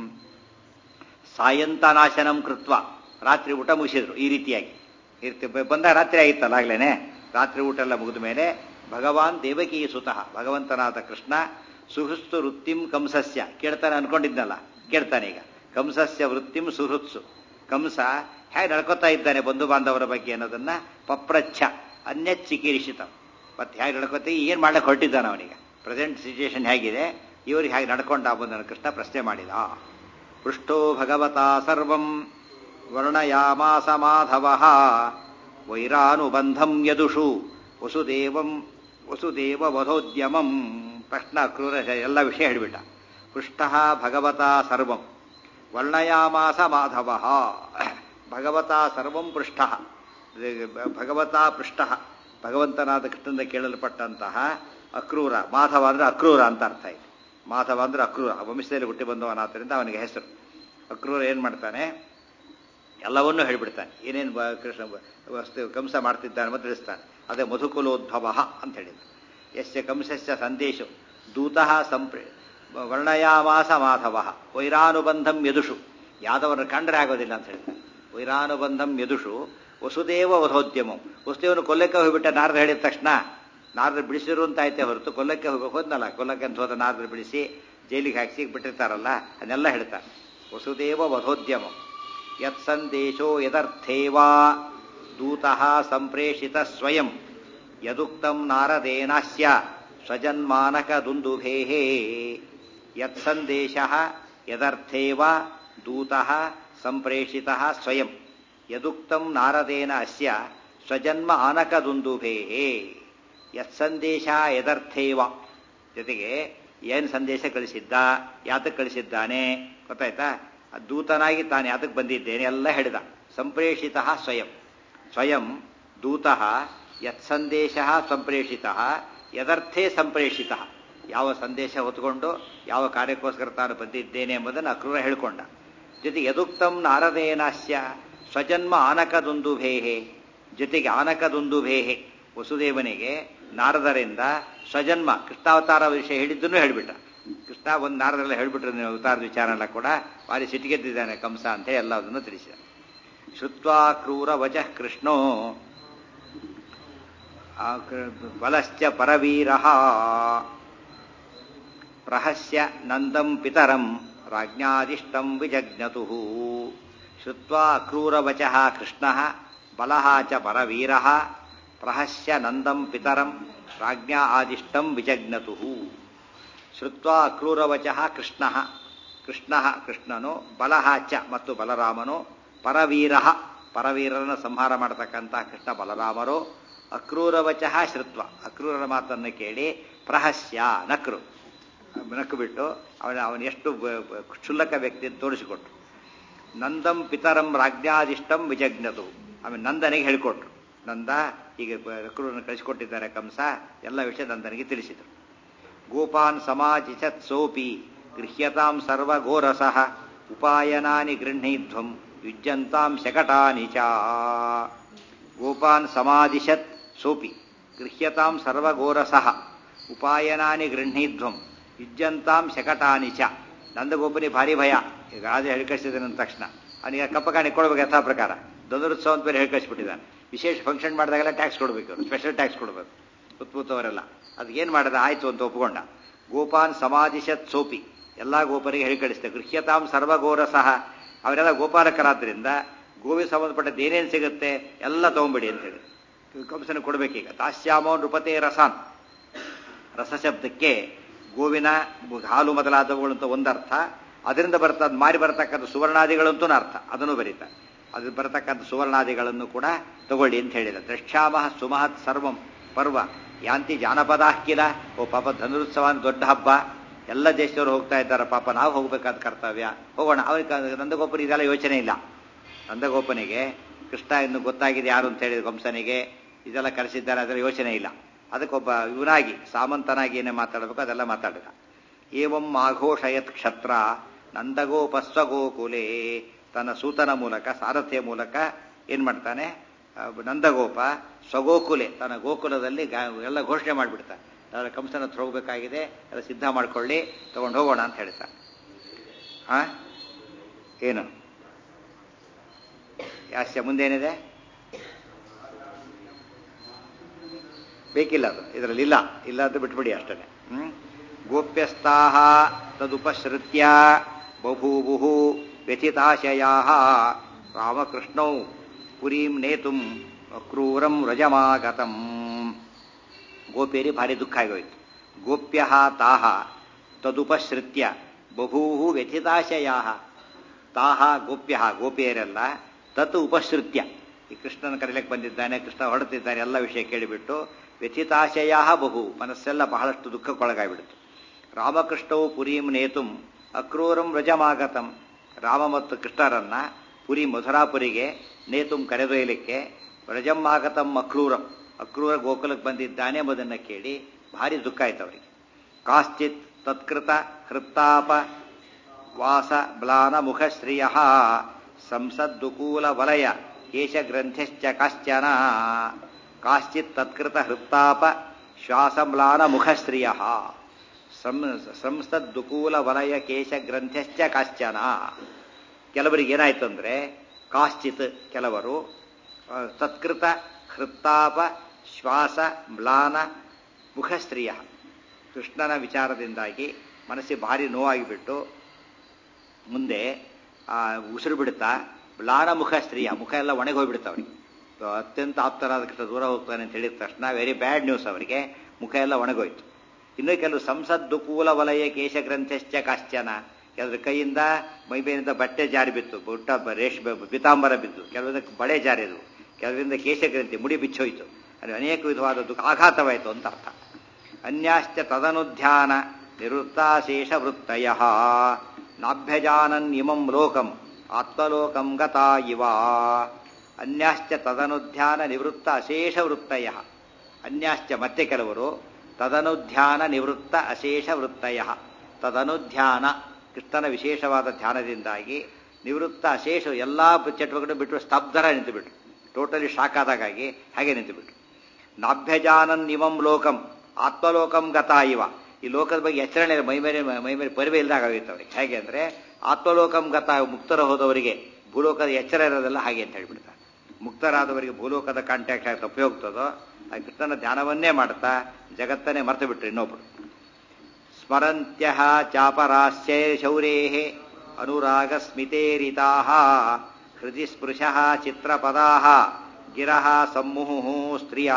ಸಾಯಂತನಾಶನಂ ಕೃತ್ವ ರಾತ್ರಿ ಊಟ ಮುಗಿಸಿದ್ರು ಈ ರೀತಿಯಾಗಿ ಇರ್ತಿ ಬಂದ ರಾತ್ರಿ ಆಗಿತ್ತಲ್ಲ ಆಗ್ಲೇನೆ ರಾತ್ರಿ ಊಟ ಎಲ್ಲ ಮುಗಿದ ಮೇಲೆ ಭಗವಾನ್ ದೇವಕೀ ಸುತಃ ಭಗವಂತನಾದ ಕೃಷ್ಣ ಸುಹೃತ್ಸು ವೃತ್ತಿಂ ಕಂಸಸ್ಯ ಕೇಳ್ತಾನೆ ಅನ್ಕೊಂಡಿದ್ನಲ್ಲ ಕೇಳ್ತಾನೆ ಈಗ ಕಂಸಸ್ಯ ವೃತ್ತಿಂ ಸುಹೃತ್ಸು ಕಂಸ ಹೇಗೆ ನಡ್ಕೋತಾ ಇದ್ದಾನೆ ಬಂಧು ಬಾಂಧವರ ಬಗ್ಗೆ ಅನ್ನೋದನ್ನ ಪಪ್ರಚ್ಛ ಅನ್ಯ ಚಿಕಿರಿಷಿತ ಮತ್ತೆ ಹೇಗೆ ನಡ್ಕೋತ ಏನ್ ಮಾಡಕ್ಕೆ ಹೊರಟಿದ್ದಾನೆ ಅವನಿಗೆ ಪ್ರೆಸೆಂಟ್ ಸಿಚುಯೇಷನ್ ಹೇಗಿದೆ ಇವ್ರಿಗೆ ಹೇಗೆ ನಡ್ಕೊಂಡ ಬಂದನು ಕೃಷ್ಣ ಪ್ರಶ್ನೆ ಮಾಡಿದ ಪೃಷ್ಟೋ ಭಗವತಾ ಸರ್ವಂ ವರ್ಣಯಾಮಾಸ ಮಾಧವ ವೈರಾನುಬಂಧಂ ಯದುಷು ವಸುದೇವಂ ವಸುದೇವ ವಧೋದ್ಯಮಂ ಪ್ರಶ್ನ ಕ್ರೂರ ಎಲ್ಲ ವಿಷಯ ಹೇಳಿಬಿಟ್ಟ ಪೃಷ್ಟ ಭಗವತಾ ಸರ್ವಂ ವರ್ಣಯಾಮಾಸ ಮಾಧವ ಭಗವತಾ ಸರ್ವಂ ಪೃಷ್ಟ ಭಗವತಾ ಪೃಷ್ಟ ಭಗವಂತನಾದ ಕೃಷ್ಣನಿಂದ ಕೇಳಲ್ಪಟ್ಟಂತಹ ಅಕ್ರೂರ ಮಾಧವ ಅಂದ್ರೆ ಅಕ್ರೂರ ಅಂತ ಅರ್ಥ ಇದೆ ಮಾಧವ ಅಂದ್ರೆ ಅಕ್ರೂರ ವಂಶದಲ್ಲಿ ಹುಟ್ಟಿ ಬಂದವನಾದ್ದರಿಂದ ಅವನಿಗೆ ಹೆಸರು ಅಕ್ರೂರ ಏನು ಮಾಡ್ತಾನೆ ಎಲ್ಲವನ್ನೂ ಹೇಳಿಬಿಡ್ತಾನೆ ಏನೇನು ಬ- ಕೃಷ್ಣ ಬ- ವಸ್ತು ಕಂಸ ಮಾಡ್ತಿದ್ದಾನೆ ಅಂತ ತಿಳಿಸ್ತಾನೆ ಅದೇ ಮಧುಕುಲೋದ್ಭವ ಅಂತ ಹೇಳಿದ ಯಸ್ಯ ಕಂಸಸ್ಯ ಸಂದೇಶ ದೂತಃ ಸಂಪ್ರ ವರ್ಣಯಾಮಾಸ ಮಾಧವ ವೈರಾನುಬಂಧಂ ಯದುಷು ಯಾದವರ ಕಂಡ್ರೆ ಆಗೋದಿಲ್ಲ ಅಂತ ಹೇಳ್ತಾನೆ ವೈರಾನುಬಂಧಂ ಯದುಷು ವಸುದೇವ ವಧೋದ್ಯಮಂ ವಸುದೇವನು ಕೊಲ್ಲಕ್ಕೆ ಹೋಗ್ಬಿಟ್ಟ ನಾರದ ಹೇಳಿದ ತಕ್ಷಣ ನಾರದ ಬಿಡಿಸಿರು ಅಂತ ಆಯ್ತೆ ಹೊರತು ಕೊಲ್ಲಕ್ಕೆ ಹೋಗ್ಬೇಕು ಹೋದ್ನಲ್ಲ ಕೊಲ್ಲಕ್ಕೆ ಅಂತ ಹೋದ ನಾರದ ಬಿಡಿಸಿ ಜೈಲಿಗೆ ಹಾಕಿಸಿ ಬಿಟ್ಟಿರ್ತಾರಲ್ಲ ಅದನ್ನೆಲ್ಲ ಹೇಳ್ತಾರೆ ವಸುದೇವ ವಧೋದ್ಯಮಂ ಯತ್ ಸಂದೇಶೋ ಯದರ್ಥೇವಾ ದೂತಃ ಸಂಪ್ರೇಷಿತ ಸ್ವಯಂ ಯದುಕ್ತಂ ನಾರದೇನಾಸ್ಯ ಸ್ವಜನ್ಮಾನಕ ದುಂದುಭೇಃ ಯತ್ ಸಂದೇಶ ಯದರ್ಥೇವ ದೂತಃ ಸಂಪ್ರೇಷಿತಃ ಸ್ವಯಂ ಯದುಕ್ತಂ ನಾರದೇನ ಅಸ್ಯ ಸ್ವಜನ್ಮ ಆನಕ ದುಂದುಭೇಃ ಯತ್ ಸಂದೇಶ ಯದರ್ಥೇವ ಜೊತೆಗೆ ಏನು ಸಂದೇಶ ಕಳಿಸಿದ್ದ ಯಾತಕ್ಕೆ ಕಳಿಸಿದ್ದಾನೆ ಗೊತ್ತಾಯ್ತಾ ಆ ದೂತನಾಗಿ ತಾನು ಯಾತಕ್ಕೆ ಬಂದಿದ್ದೇನೆ ಎಲ್ಲ ಹೇಳಿದ ಸಂಪ್ರೇಷಿತ ಸ್ವಯಂ ಸ್ವಯಂ ದೂತಃ ಯತ್ ಸಂದೇಶ ಸಂಪ್ರೇಷಿತ ಯದರ್ಥೇ ಸಂಪ್ರೇಷಿತ ಯಾವ ಸಂದೇಶ ಹೊತ್ಕೊಂಡು ಯಾವ ಕಾರ್ಯಕ್ಕೋಸ್ಕರ ತಾನು ಬಂದಿದ್ದೇನೆ ಎಂಬುದನ್ನು ಅಕ್ರೂರ ಹೇಳಿಕೊಂಡ ಜೊತೆಗೆ ಯದುಕ್ತಂ ನಾರದೇನಾಸ್ಯ ಸ್ವಜನ್ಮ ಆನಕದುಂದುಭೇಹೆ ಜೊತೆಗೆ ಆನಕದುಂದುಭೇಹೆ ವಸುದೇವನಿಗೆ ನಾರದರಿಂದ ಸ್ವಜನ್ಮ ಕೃಷ್ಣಾವತಾರ ವಿಷಯ ಹೇಳಿದ್ದನ್ನು ಹೇಳಿಬಿಟ್ಟ ಕೃಷ್ಣ ಒಂದು ನಾರದರೆಲ್ಲ ಹೇಳಿಬಿಟ್ರು ನೀವು ಅವತಾರದ ವಿಚಾರ ಎಲ್ಲ ಕೂಡ ಭಾರಿ ಸಿಟ್ಟಿಗೆದ್ದಿದ್ದಾನೆ ಕಂಸ ಅಂತ ಹೇಳಿ ಎಲ್ಲದನ್ನು ತಿಳಿಸಿದ ಶ್ರುತ್ವಾ ಕ್ರೂರ ವಚಃ ಕೃಷ್ಣೋ ಆ ಕೃ- ಬಲಶ್ಚ ಪರವೀರ ಪ್ರಹಸ್ಯ ನಂದಂ ಪಿತರಂ ರಾಜ್ಞಾದಿಷ್ಟಂ ವಿಜಜ್ಞತು ಶ್ರುತ್ವಾ ಅಕ್ರೂರವಚಃ ಕೃಷ್ಣ ಬಲಃ ಚ ಪರವೀರ ಪ್ರಹಸ್ಯ ನಂದಂ ಪಿತರಂ ರಾಜ್ಞಾ ಆದಿಷ್ಟಂ ವಿಜಜ್ಞತು ಶ್ರುತ್ವಾ ಅಕ್ರೂರವಚಃ ಕೃಷ್ಣ ಕೃಷ್ಣ ಕೃಷ್ಣನು ಬಲಃ ಚ ಮತ್ತು ಬಲರಾಮನು ಪರವೀರ ಪರವೀರರನ್ನು ಸಂಹಾರ ಮಾಡತಕ್ಕಂಥ ಕೃಷ್ಣ ಬಲರಾಮರು ಅಕ್ರೂರವಚಃ ಶ್ರುತ್ವ ಅಕ್ರೂರರ ಮಾತನ್ನು ಕೇಳಿ ಪ್ರಹಸ್ಯ ನಕ್ರು ನಕ್ಕು ಬಿಟ್ಟು ಅವನ ಅವನ ಎಷ್ಟು ಬ- ಬ- ಕ್ಷುಲ್ಲಕ ವ್ಯಕ್ತಿ ಅಂತ ತೋರಿಸಿಕೊಟ್ರು ನಂದಂ ಪಿತರಂ ರಾಜ್ಞಾದಿಷ್ಟಂ ವಿಜಜ್ಞತು ಆಮೇಲೆ ನಂದನಿಗೆ ಹೇಳಿಕೊಟ್ರು ನಂದ ಈಗ ಅಕ್ರೂರನ್ನು ಕಳಿಸಿಕೊಟ್ಟಿದ್ದಾರೆ ಕಂಸ ಎಲ್ಲ ವಿಷಯ ನಂದನಿಗೆ ತಿಳಿಸಿದರು ಗೋಪಾನ್ ಸಮಾಜಿಸತ್ ಸೋಪಿ ಗೃಹ್ಯತಾಂ ಸರ್ವಘೋರಸಃ ಉಪಾಯನಾನಿ ಗೃಹೀಧ್ವಂ ಯುಜ್ಯಂತಾಂ ಶಕಟಾನಿ ಚ ಗೋಪಾನ್ ಸಮಾದಿಶತ್ ಸೋಪಿ ಗೃಹ್ಯತಾಂ ಸರ್ವಘೋರಸಃ ಉಪಾಯನಾನಿ ಗೃಹೀಧ್ವಂ ಯುಜ್ಯಂತಾಂ ಶಕಟಾನಿ ಚ ನಂದಗೋಪನಿ ಭಾರಿ ಭಯ ಈಗ ರಾಜ ಹೇಳ್ಕಳಿಸಿದ ತಕ್ಷಣ ಅವನಿಗೆ ಕಪ್ಪ ಕಾಣಿ ಕೊಡ್ಬೇಕು ಯಥಾ ಪ್ರಕಾರ ದೊಂದರೋತ್ಸವ ಅಂತ ಬೇರೆ ಹೇಳ್ಕಳಿಸ್ಬಿಟ್ಟಿದ್ದಾನೆ ವಿಶೇಷ ಫಂಕ್ಷನ್ ಮಾಡಿದಾಗೆಲ್ಲ ಟ್ಯಾಕ್ಸ್ ಕೊಡಬೇಕು ಅವರು ಸ್ಪೆಷಲ್ ಟ್ಯಾಕ್ಸ್ ಕೊಡಬೇಕು ಉತ್ಪೂತವರೆಲ್ಲ ಅದು ಏನು ಮಾಡಿದ ಆಯ್ತು ಅಂತ ಒಪ್ಕೊಂಡ ಗೋಪಾನ್ ಸಮಾಧಿಶತ್ ಸೋಪಿ ಎಲ್ಲ ಗೋಪರಿಗೆ ಹೇಳಿ ಕಳಿಸ್ತೆ ಗೃಹ್ಯತಾಂ ಸರ್ವಗೋರ ಸಹ ಅವರೆಲ್ಲ ಗೋಪಾಲಕರಾದ್ರಿಂದ ಗೋವಿಗೆ ಸಂಬಂಧಪಟ್ಟದ್ದು ಏನೇನು ಸಿಗುತ್ತೆ ಎಲ್ಲ ತಗೊಂಬಿಡಿ ಅಂತ ಹೇಳಿ ಕಂಸನ ಕೊಡಬೇಕೀಗ ದಾಸ್ಯಾಮೋ ನೃಪತೆ ರಸಾನ್ ರಸಶಬ್ದಕ್ಕೆ ಗೋವಿನ ಹಾಲು ಮೊದಲಾದವುಗಳು ಅಂತ ಒಂದರ್ಥ ಅದರಿಂದ ಬರ್ತಾ ಅದ್ ಮಾರಿ ಬರತಕ್ಕಂಥ ಸುವರ್ಣಾದಿಗಳಂತೂ ಅರ್ಥ ಅದನ್ನು ಬರೀತಾರೆ ಅದು ಬರತಕ್ಕಂಥ ಸುವರ್ಣಾದಿಗಳನ್ನು ಕೂಡ ತಗೊಳ್ಳಿ ಅಂತ ಹೇಳಿದ ದ್ರಕ್ಷ್ಯಾಮಹ ಸುಮಹತ್ ಸರ್ವಂ ಪರ್ವ ಯಾಂತಿ ಜಾನಪದ ಹಾಕಿಲ್ಲ ಓ ಪಾಪ ಧನುರುತ್ಸವ ಅಂತ ದೊಡ್ಡ ಹಬ್ಬ ಎಲ್ಲ ದೇಶದವರು ಹೋಗ್ತಾ ಇದ್ದಾರೆ ಪಾಪ ನಾವು ಹೋಗ್ಬೇಕಾದ ಕರ್ತವ್ಯ ಹೋಗೋಣ ಅವನಿಗೆ ನಂದಗೋಪನಿಗೆ ಇದೆಲ್ಲ ಯೋಚನೆ ಇಲ್ಲ ನಂದಗೋಪನಿಗೆ ಕೃಷ್ಣ ಇನ್ನು ಗೊತ್ತಾಗಿದೆ ಯಾರು ಅಂತ ಹೇಳಿದ ಕಂಸನಿಗೆ ಇದೆಲ್ಲ ಕರೆಸಿದ್ದಾರೆ ಅದರ ಯೋಚನೆ ಇಲ್ಲ ಅದಕ್ಕೊಬ್ಬ ಇವನಾಗಿ ಸಾಮಂತನಾಗಿ ಏನೇ ಮಾತಾಡಬೇಕು ಅದೆಲ್ಲ ಮಾತಾಡಿದ ಏವಂ ಆಘೋಷಯತ್ ಕ್ಷತ್ರ ನಂದಗೋಪಸ್ವಗೋಕುಲೆ ತನ್ನ ಸೂತನ ಮೂಲಕ ಸಾರಥ್ಯ ಮೂಲಕ ಏನ್ ಮಾಡ್ತಾನೆ ಆ, ನಂದಗೋಪ ಸ್ವಗೋಕುಲೆ ತನ್ನ ಗೋಕುಲದಲ್ಲಿ ಗಾ- ಎಲ್ಲ ಘೋಷಣೆ ಮಾಡಿಬಿಡ್ತಾನೆ ನಾಳೆ ಕಂಸನ ಹತ್ರ ಹೋಗ್ಬೇಕಾಗಿದೆ ಎಲ್ಲ ಸಿದ್ಧ ಮಾಡ್ಕೊಳ್ಳಿ ತಗೊಂಡು ಹೋಗೋಣ ಅಂತ ಹೇಳ್ತಾನೆ ಆ ಏನು ಯಾಸ್ಯ ಮುಂದೇನಿದೆ ಬೇಕಿಲ್ಲ ಅದು ಇದರಲ್ಲಿ ಇಲ್ಲ ಇಲ್ಲ ಅಂತ ಬಿಟ್ಬಿಡಿ ಅಷ್ಟೇ ಹ್ಮ್ ಗೋಪ್ಯಸ್ಥಾಹ ತದುಪಸೃತ್ಯ ಬಭೂವು ವ್ಯಥಿತಾಶಯಾ ರಾಮಕೃಷ್ಣೌ ಪುರೀಂ ನೇತುಂ ಅಕ್ರೂರಂ ವ್ರಜಮಾಗತಂ ಗೋಪ್ಯರಿ ಭಾರಿ ದುಃಖ ಆಗೋಯ್ತು ಗೋಪ್ಯ ತಾಹ ತದುಪಸೃತ್ಯ ಬಭೂವು ವ್ಯಥಿತಾಶಯಾ ತಾಹ ಗೋಪ್ಯ ಗೋಪಿಯರೆಲ್ಲ ತತ್ ಉಪಸೃತ್ಯ ಈ ಕೃಷ್ಣನ ಕರೀಲಿಕ್ಕೆ ಬಂದಿದ್ದಾನೆ ಕೃಷ್ಣ ಹೊರಡ್ತಿದ್ದಾನೆ ಎಲ್ಲ ವಿಷಯ ಕೇಳಿಬಿಟ್ಟು ವ್ಯಥಿತಾಶಯ ಬಹು ಮನಸ್ಸೆಲ್ಲ ಬಹಳಷ್ಟು ದುಃಖಕ್ಕೊಳಗಾಗ್ಬಿಡ್ತು ರಾಮಕೃಷ್ಣವು ಪುರೀಂ ನೇತುಂ ಅಕ್ರೂರಂ ವ್ರಜಮಾಗತಂ ರಾಮ ಮತ್ತು ಕೃಷ್ಣರನ್ನ ಪುರಿ ಮಧುರಾಪುರಿಗೆ ನೇತುಂ ಕರೆದೊಯ್ಯಲಿಕ್ಕೆ ವ್ರಜಮಾಗತಂ ಅಕ್ರೂರಂ ಅಕ್ರೂರ ಗೋಕುಲಕ್ಕೆ ಬಂದಿದ್ದಾನೆ ಎಂಬುದನ್ನು ಕೇಳಿ ಭಾರಿ ದುಃಖ ಆಯ್ತು ಅವರಿಗೆ ಕಾಶ್ಚಿತ್ ತತ್ಕೃತ ಹೃತ್ತಾಪ ವಾಸ ಬ್ಲಾನ ಮುಖಶ್ರಿಯ ಸಂಸದ್ದುಕೂಲ ವಲಯ ಕೇಶಗ್ರಂಥಶ್ಚ ಕಾಶ್ಚನ ಕಾಶ್ಚಿತ್ ತತ್ಕೃತ ಹೃತ್ತಾಪ ಶ್ವಾಸಮ್ಲಾನ ಮುಖಶ್ರಿಯ ಸಂಸದ್ದುಕೂಲ ವಲಯ ಕೇಶಗ್ರಂಥಶ್ಚ ಕಾಶ್ಚನ ಕೆಲವರಿಗೆ ಏನಾಯ್ತು ಅಂದ್ರೆ ಕಾಶ್ಚಿತ್ ಕೆಲವರು ಆ, ತತ್ಕೃತ ಹೃತ್ತಾಪ ಶ್ವಾಸ ಮ್ಲಾನ ಮುಖಸ್ತ್ರೀಯ ಕೃಷ್ಣನ ವಿಚಾರದಿಂದಾಗಿ ಮನಸ್ಸಿಗೆ ಭಾರಿ ನೋವಾಗಿಬಿಟ್ಟು ಮುಂದೆ ಆ ಉಸಿರು ಬಿಡುತ್ತಾ ಮ್ಲಾನ ಮುಖ ಸ್ತ್ರೀಯ ಮುಖ ಎಲ್ಲ ಒಣಗಿ ಹೋಗ್ಬಿಡುತ್ತೆ ಅವರಿಗೆ ಅತ್ಯಂತ ಆಪ್ತರಾದ ಕೃಷ್ಣ ದೂರ ಹೋಗ್ತಾನೆ ಅಂತ ಹೇಳಿದ ತಕ್ಷಣ ವೆರಿ ಬ್ಯಾಡ್ ನ್ಯೂಸ್ ಅವರಿಗೆ ಮುಖ ಎಲ್ಲ ಒಣಗೋಯ್ತು ಇನ್ನು ಕೆಲವು ಸಂಸದ್ದುಕೂಲ ವಲಯ ಕೇಶಗ್ರಂಥಶ್ಚ ಕಾಶ್ಚನ ಕೆಲವ್ರ ಕೈಯಿಂದ ಮೈಮೇಲಿಂದ ಬಟ್ಟೆ ಜಾರಿ ಬಿತ್ತು ಬುಟ್ಟ ಬ- ರೇಷ್ಮೆ ಪಿತಾಂಬರ ಬಿದ್ದು ಕೆಲವರಿಂದ ಬಳೆ ಜಾರಿದು ಕೆಲವರಿಂದ ಕೇಶಗ್ರಂಥಿ ಮುಡಿ ಬಿಚ್ಚೋಯ್ತು ಅದು ಅನೇಕ ವಿಧವಾದ ದುಃಖ ಆಘಾತವಾಯಿತು ಅಂತ ಅರ್ಥ ಅನ್ಯಾಶ್ಚ ತದನುಧ್ಯಾನ ನಿವೃತ್ತಾಶೇಷ ವೃತ್ತಯ ನಾಭ್ಯಜಾನನ್ ಇಮಂ ಲೋಕಂ ಆತ್ಮಲೋಕಂ ಗತಾ ಇವ ಅನ್ಯಾಶ್ಚ ತದನುಧ್ಯಾನ ನಿವೃತ್ತ ಅಶೇಷ ವೃತ್ತಯ ಅನ್ಯಾಶ್ಚ ಮತ್ತೆ ಕೆಲವರು ತದನುಧ್ಯಾನ ನಿವೃತ್ತ ಅಶೇಷ ವೃತ್ತಯ ತದನುಧ್ಯಾನ ಕೃಷ್ಣನ ವಿಶೇಷವಾದ ಧ್ಯಾನದಿಂದಾಗಿ ನಿವೃತ್ತ ಅಶೇಷ ಎಲ್ಲ ಚಟುವಟಿಕೆ ಬಿಟ್ಟು ಸ್ತಬ್ಧರ ನಿಂತುಬಿಟ್ರು ಟೋಟಲಿ ಶಾಕ್ ಆದಾಗಾಗಿ ಹಾಗೆ ನಿಂತುಬಿಟ್ರು ನಾಭ್ಯಜಾನನ್ ನಿಮಂ ಲೋಕಂ ಆತ್ಮಲೋಕಂ ಗತಾ ಇವ ಈ ಲೋಕದ ಬಗ್ಗೆ ಎಚ್ಚರಣೆ ಇಲ್ಲ, ಮೈಮೇಲೆ ಮೈಮೇಲೆ ಪರಿವೆ ಇಲ್ದಾಗ ಆಗೋಯ್ತು ಅವ್ರಿಗೆ ಹೇಗೆ ಅಂದ್ರೆ ಆತ್ಮಲೋಕಂ ಗತ ಮುಕ್ತರ ಹೋದವರಿಗೆ ಭೂಲೋಕದ ಎಚ್ಚರ ಇರೋದೆಲ್ಲ ಹಾಗೆ ಅಂತ ಹೇಳ್ಬಿಡ್ತಾರೆ ಮುಕ್ತರಾದವರಿಗೆ ಭೂಲೋಕದ ಕಾಂಟ್ಯಾಕ್ಟ್ ಆಗಿ ತಪ್ಪಿ ಹೋಗ್ತದೋ ಆ ಕೃಷ್ಣನ ಧ್ಯಾನವನ್ನೇ ಮಾಡ್ತಾ ಜಗತ್ತನ್ನೇ ಮರೆತು ಬಿಟ್ರು ಇನ್ನೊಬ್ರು ಸ್ಮರಂತ್ಯ ಚಾಪರಾಶ್ಚ ಶೌರೇ ಅನುರಾಗ ಸ್ಮಿತೇರಿತಾ ಹೃದಯ ಸ್ಪೃಶ ಚಿತ್ರಪದಾ ಗಿರಹ ಸಮ್ಮುಹು ಸ್ತ್ರೀಯ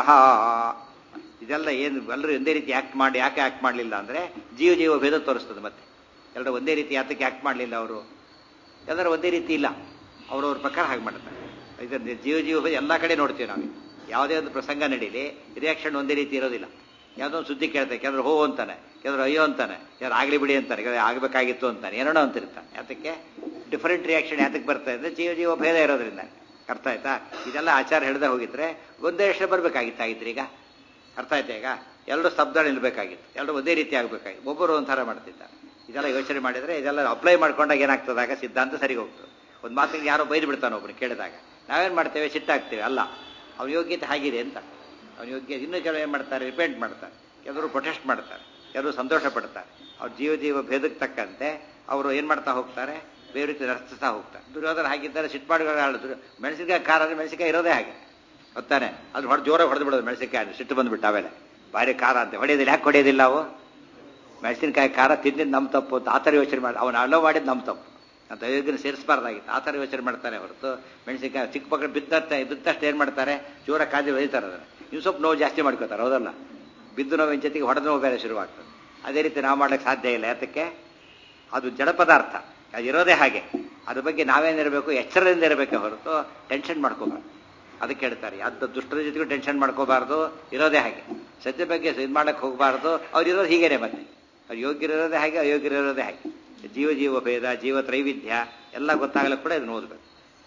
ಇದೆಲ್ಲ ಏನು ಎಲ್ಲರೂ ಒಂದೇ ರೀತಿ ಆಕ್ಟ್ ಮಾಡಿ ಯಾಕೆ ಆಕ್ಟ್ ಮಾಡಲಿಲ್ಲ ಅಂದ್ರೆ ಜೀವ ಜೀವ ಭೇದ ತೋರಿಸ್ತದೆ ಮತ್ತೆ ಎಲ್ಲರೂ ಒಂದೇ ರೀತಿ ಯಾತಕ್ಕೆ ಆಕ್ಟ್ ಮಾಡಲಿಲ್ಲ ಅವರು ಎಲ್ಲರೂ ಒಂದೇ ರೀತಿ ಇಲ್ಲ ಅವ್ರವ್ರ ಪ್ರಕಾರ ಹಾಗೆ ಮಾಡ್ತಾರೆ ಇದು ಜೀವ ಜೀವ ಭೇದ ಎಲ್ಲ ಕಡೆ ನೋಡ್ತೀವಿ ನಾವು ಯಾವುದೇ ಒಂದು ಪ್ರಸಂಗ ನಡೀಲಿ ರಿಯಾಕ್ಷನ್ ಒಂದೇ ರೀತಿ ಇರೋದಿಲ್ಲ ಯಾವುದೋ ಒಂದು ಸುದ್ದಿ ಕೇಳ್ತಾರೆ ಕೆಲವರು ಹೋ ಅಂತಾನೆ ಕೆಲವರು ಅಯ್ಯೋ ಅಂತಾನೆ ಕೆಲವರು ಆಗ್ಲಿ ಬಿಡಿ ಅಂತಾನೆ ಕೆಲವರು ಆಗಬೇಕಾಗಿತ್ತು ಅಂತಾನೆ ಏನೋ ಅಂತಿರ್ತಾನೆ ಯಾತಕ್ಕೆ ಡಿಫರೆಂಟ್ ರಿಯಾಕ್ಷನ್ ಯಾತಕ್ಕೆ ಬರ್ತಾ ಇದೆ ಜೀವ ಜೀವ ಭೇದ ಇರೋದ್ರಿಂದ ಅರ್ಥ ಆಯ್ತಾ ಇದೆಲ್ಲ ಆಚಾರ ಹಿಡ್ದೆ ಹೋಗಿದ್ರೆ ಒಂದೇ ವರ್ಷ ಬರ್ಬೇಕಾಗಿತ್ತಾಗಿತ್ತು ಈಗ ಅರ್ಥ ಆಯ್ತಾ ಈಗ ಎಲ್ಲರೂ ಸ್ತಬ್ಧ ನಿಲ್ಬೇಕಾಗಿತ್ತು ಎಲ್ಲರೂ ಒಂದೇ ರೀತಿ ಆಗಬೇಕಾಗಿತ್ತು ಒಬ್ಬರು ಒಂಥರ ಮಾಡ್ತಿದ್ದಾರೆ ಇದೆಲ್ಲ ಯೋಚನೆ ಮಾಡಿದ್ರೆ ಇದೆಲ್ಲ ಅಪ್ಲೈ ಮಾಡ್ಕೊಂಡಾಗ ಏನಾಗ್ತದಾಗ ಸಿದ್ಧಾಂತ ಸರಿ ಹೋಗ್ತದೆ ಒಂದು ಮಾತಿಗೆ ಯಾರೋ ಬೈದು ಬಿಡ್ತಾನೆ ಒಬ್ಬರು ಕೇಳಿದಾಗ ನಾವೇನು ಮಾಡ್ತೇವೆ ಸಿಟ್ಟಾಗ್ತೇವೆ ಅಲ್ಲ ಅವ್ನ ಯೋಗ್ಯತೆ ಹಾಗಿದೆ ಅಂತ ಅವ್ನ ಯೋಗ್ಯ ಇನ್ನೂ ಕೆಲವು ಏನು ಮಾಡ್ತಾರೆ ರಿಪೆಂಟ್ ಮಾಡ್ತಾರೆ ಕೆಲವರು ಪ್ರೊಟೆಸ್ಟ್ ಮಾಡ್ತಾರೆ ಕೆಲವರು ಸಂತೋಷ ಪಡ್ತಾರೆ ಅವ್ರ ಜೀವ ಜೀವ ಭೇದಕ್ಕೆ ತಕ್ಕಂತೆ ಅವರು ಏನು ಮಾಡ್ತಾ ಹೋಗ್ತಾರೆ ಬೇರೆ ರೀತಿ ನರ್ತಿಸ್ತಾ ಹೋಗ್ತಾರೆ ದುರ್ಯೋಧನ ಹಾಗಿದ್ದಾರೆ ಸಿಟ್ಟು ಮಾಡಿ ಹೇಳಿದ್ರು ಮೆಣಸಿನಕಾಯಿ ಖಾರ ಅಂದ್ರೆ ಮೆಣಸಿನಕಾಯಿ ಇರೋದೇ ಹಾಗೆ ಗೊತ್ತಾನೆ ಅದು ಹೊಡೆದು ಜೋರಾಗಿ ಹೊಡೆದು ಬಿಡೋದು ಮೆಣಸಿನಕಾಯಿ ಸಿಟ್ಟು ಬಂದ್ಬಿಟ್ಟು ಆಮೇಲೆ ಭಾರಿ ಖಾರ ಅಂತ ಹೊಡೆಯೋದಿಲ್ಲ ಯಾಕೆ ಹೊಡೆಯೋದಿಲ್ಲ ಅವು ಮೆಣಸಿನಕಾಯಿ ಖಾರ ತಿಂದಿದ್ದು ನಮ್ಮ ತಪ್ಪು ಅಂತ ಆ ಥರ ಯೋಚನೆ ಮಾಡಿ ಅವನು ಅಲೋ ಮಾಡಿದ್ದು ನಮ್ಮ ತಪ್ಪು ಅಂತ ಯೋಗ್ಯನ ಸೇರಿಸಬಾರ್ದಾಗಿತ್ತು ಆ ಥರ ಯೋಚನೆ ಮಾಡ್ತಾನೆ ಹೊರತು ಮೆಣಸಿನಕಾಯಿ ಚಿಕ್ಕ ಮಕ್ಕಳು ಬಿದ್ದ ಬಿದ್ದಷ್ಟು ಏನು ಮಾಡ್ತಾರೆ ಜೋರ ಕಾದಿ ಒಯ್ತಾರೆ ಅದನ್ನು ಇನ್ನು ಸ್ವಲ್ಪ ನೋವು ಜಾಸ್ತಿ ಮಾಡ್ಕೋತಾರೆ ಹೌದಲ್ಲ ಬಿದ್ದು ನೋವಿನ ಜೊತೆಗೆ ಹೊಡೆದ ನೋವು ಬೇರೆ ಶುರುವಾಗ್ತದೆ ಅದೇ ರೀತಿ ನಾವು ಮಾಡ್ಲಿಕ್ಕೆ ಸಾಧ್ಯ ಇಲ್ಲ ಯಾತಕ್ಕೆ ಅದು ಜಡ ಪದಾರ್ಥ ಅದು ಇರೋದೇ ಹಾಗೆ ಅದ್ರ ಬಗ್ಗೆ ನಾವೇನಿರಬೇಕು ಎಚ್ಚರದಿಂದ ಇರಬೇಕೆ ಹೊರತು ಟೆನ್ಷನ್ ಮಾಡ್ಕೋಬಾರ್ದು ಅದಕ್ಕೆ ಹೇಳ್ತಾರೆ ಅದು ದುಷ್ಟರ ಜೊತೆಗೂ ಟೆನ್ಷನ್ ಮಾಡ್ಕೋಬಾರ್ದು ಇರೋದೇ ಹಾಗೆ ಸತ್ಯ ಬಗ್ಗೆ ಇದು ಮಾಡಕ್ಕೆ ಹೋಗಬಾರ್ದು ಅವ್ರು ಇರೋದು ಹೀಗೇನೆ ಮತ್ತೆ ಅವ್ರು ಯೋಗ್ಯರಿರೋದೇ ಹಾಗೆ ಅಯೋಗ್ಯರಿರೋದೇ ಹಾಗೆ ಜೀವ ಜೀವ ಭೇದ ಜೀವ ತ್ರೈವಿಧ್ಯ ಎಲ್ಲ ಗೊತ್ತಾಗಲಿಕ್ಕೆ ಕೂಡ ಇದನ್ನು ಓದಬೇಕು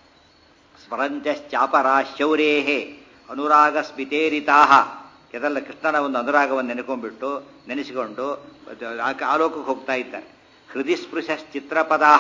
ಸ್ಮರಂತ್ಯಶ್ಚಾಪರಾ ಶೌರೇಹೇ ಅನುರಾಗ ಸ್ಮಿತೇರಿತಾ ಇದೆಲ್ಲ ಕೃಷ್ಣನ ಒಂದು ಅನುರಾಗವನ್ನು ನೆನೆಕೊಂಡ್ಬಿಟ್ಟು ನೆನೆಸಿಕೊಂಡು ಆಲೋಕಕ್ಕೆ ಹೋಗ್ತಾ ಇದ್ದಾರೆ ಹೃದಯ ಸ್ಪೃಶ ಚಿತ್ರಪದಾಹ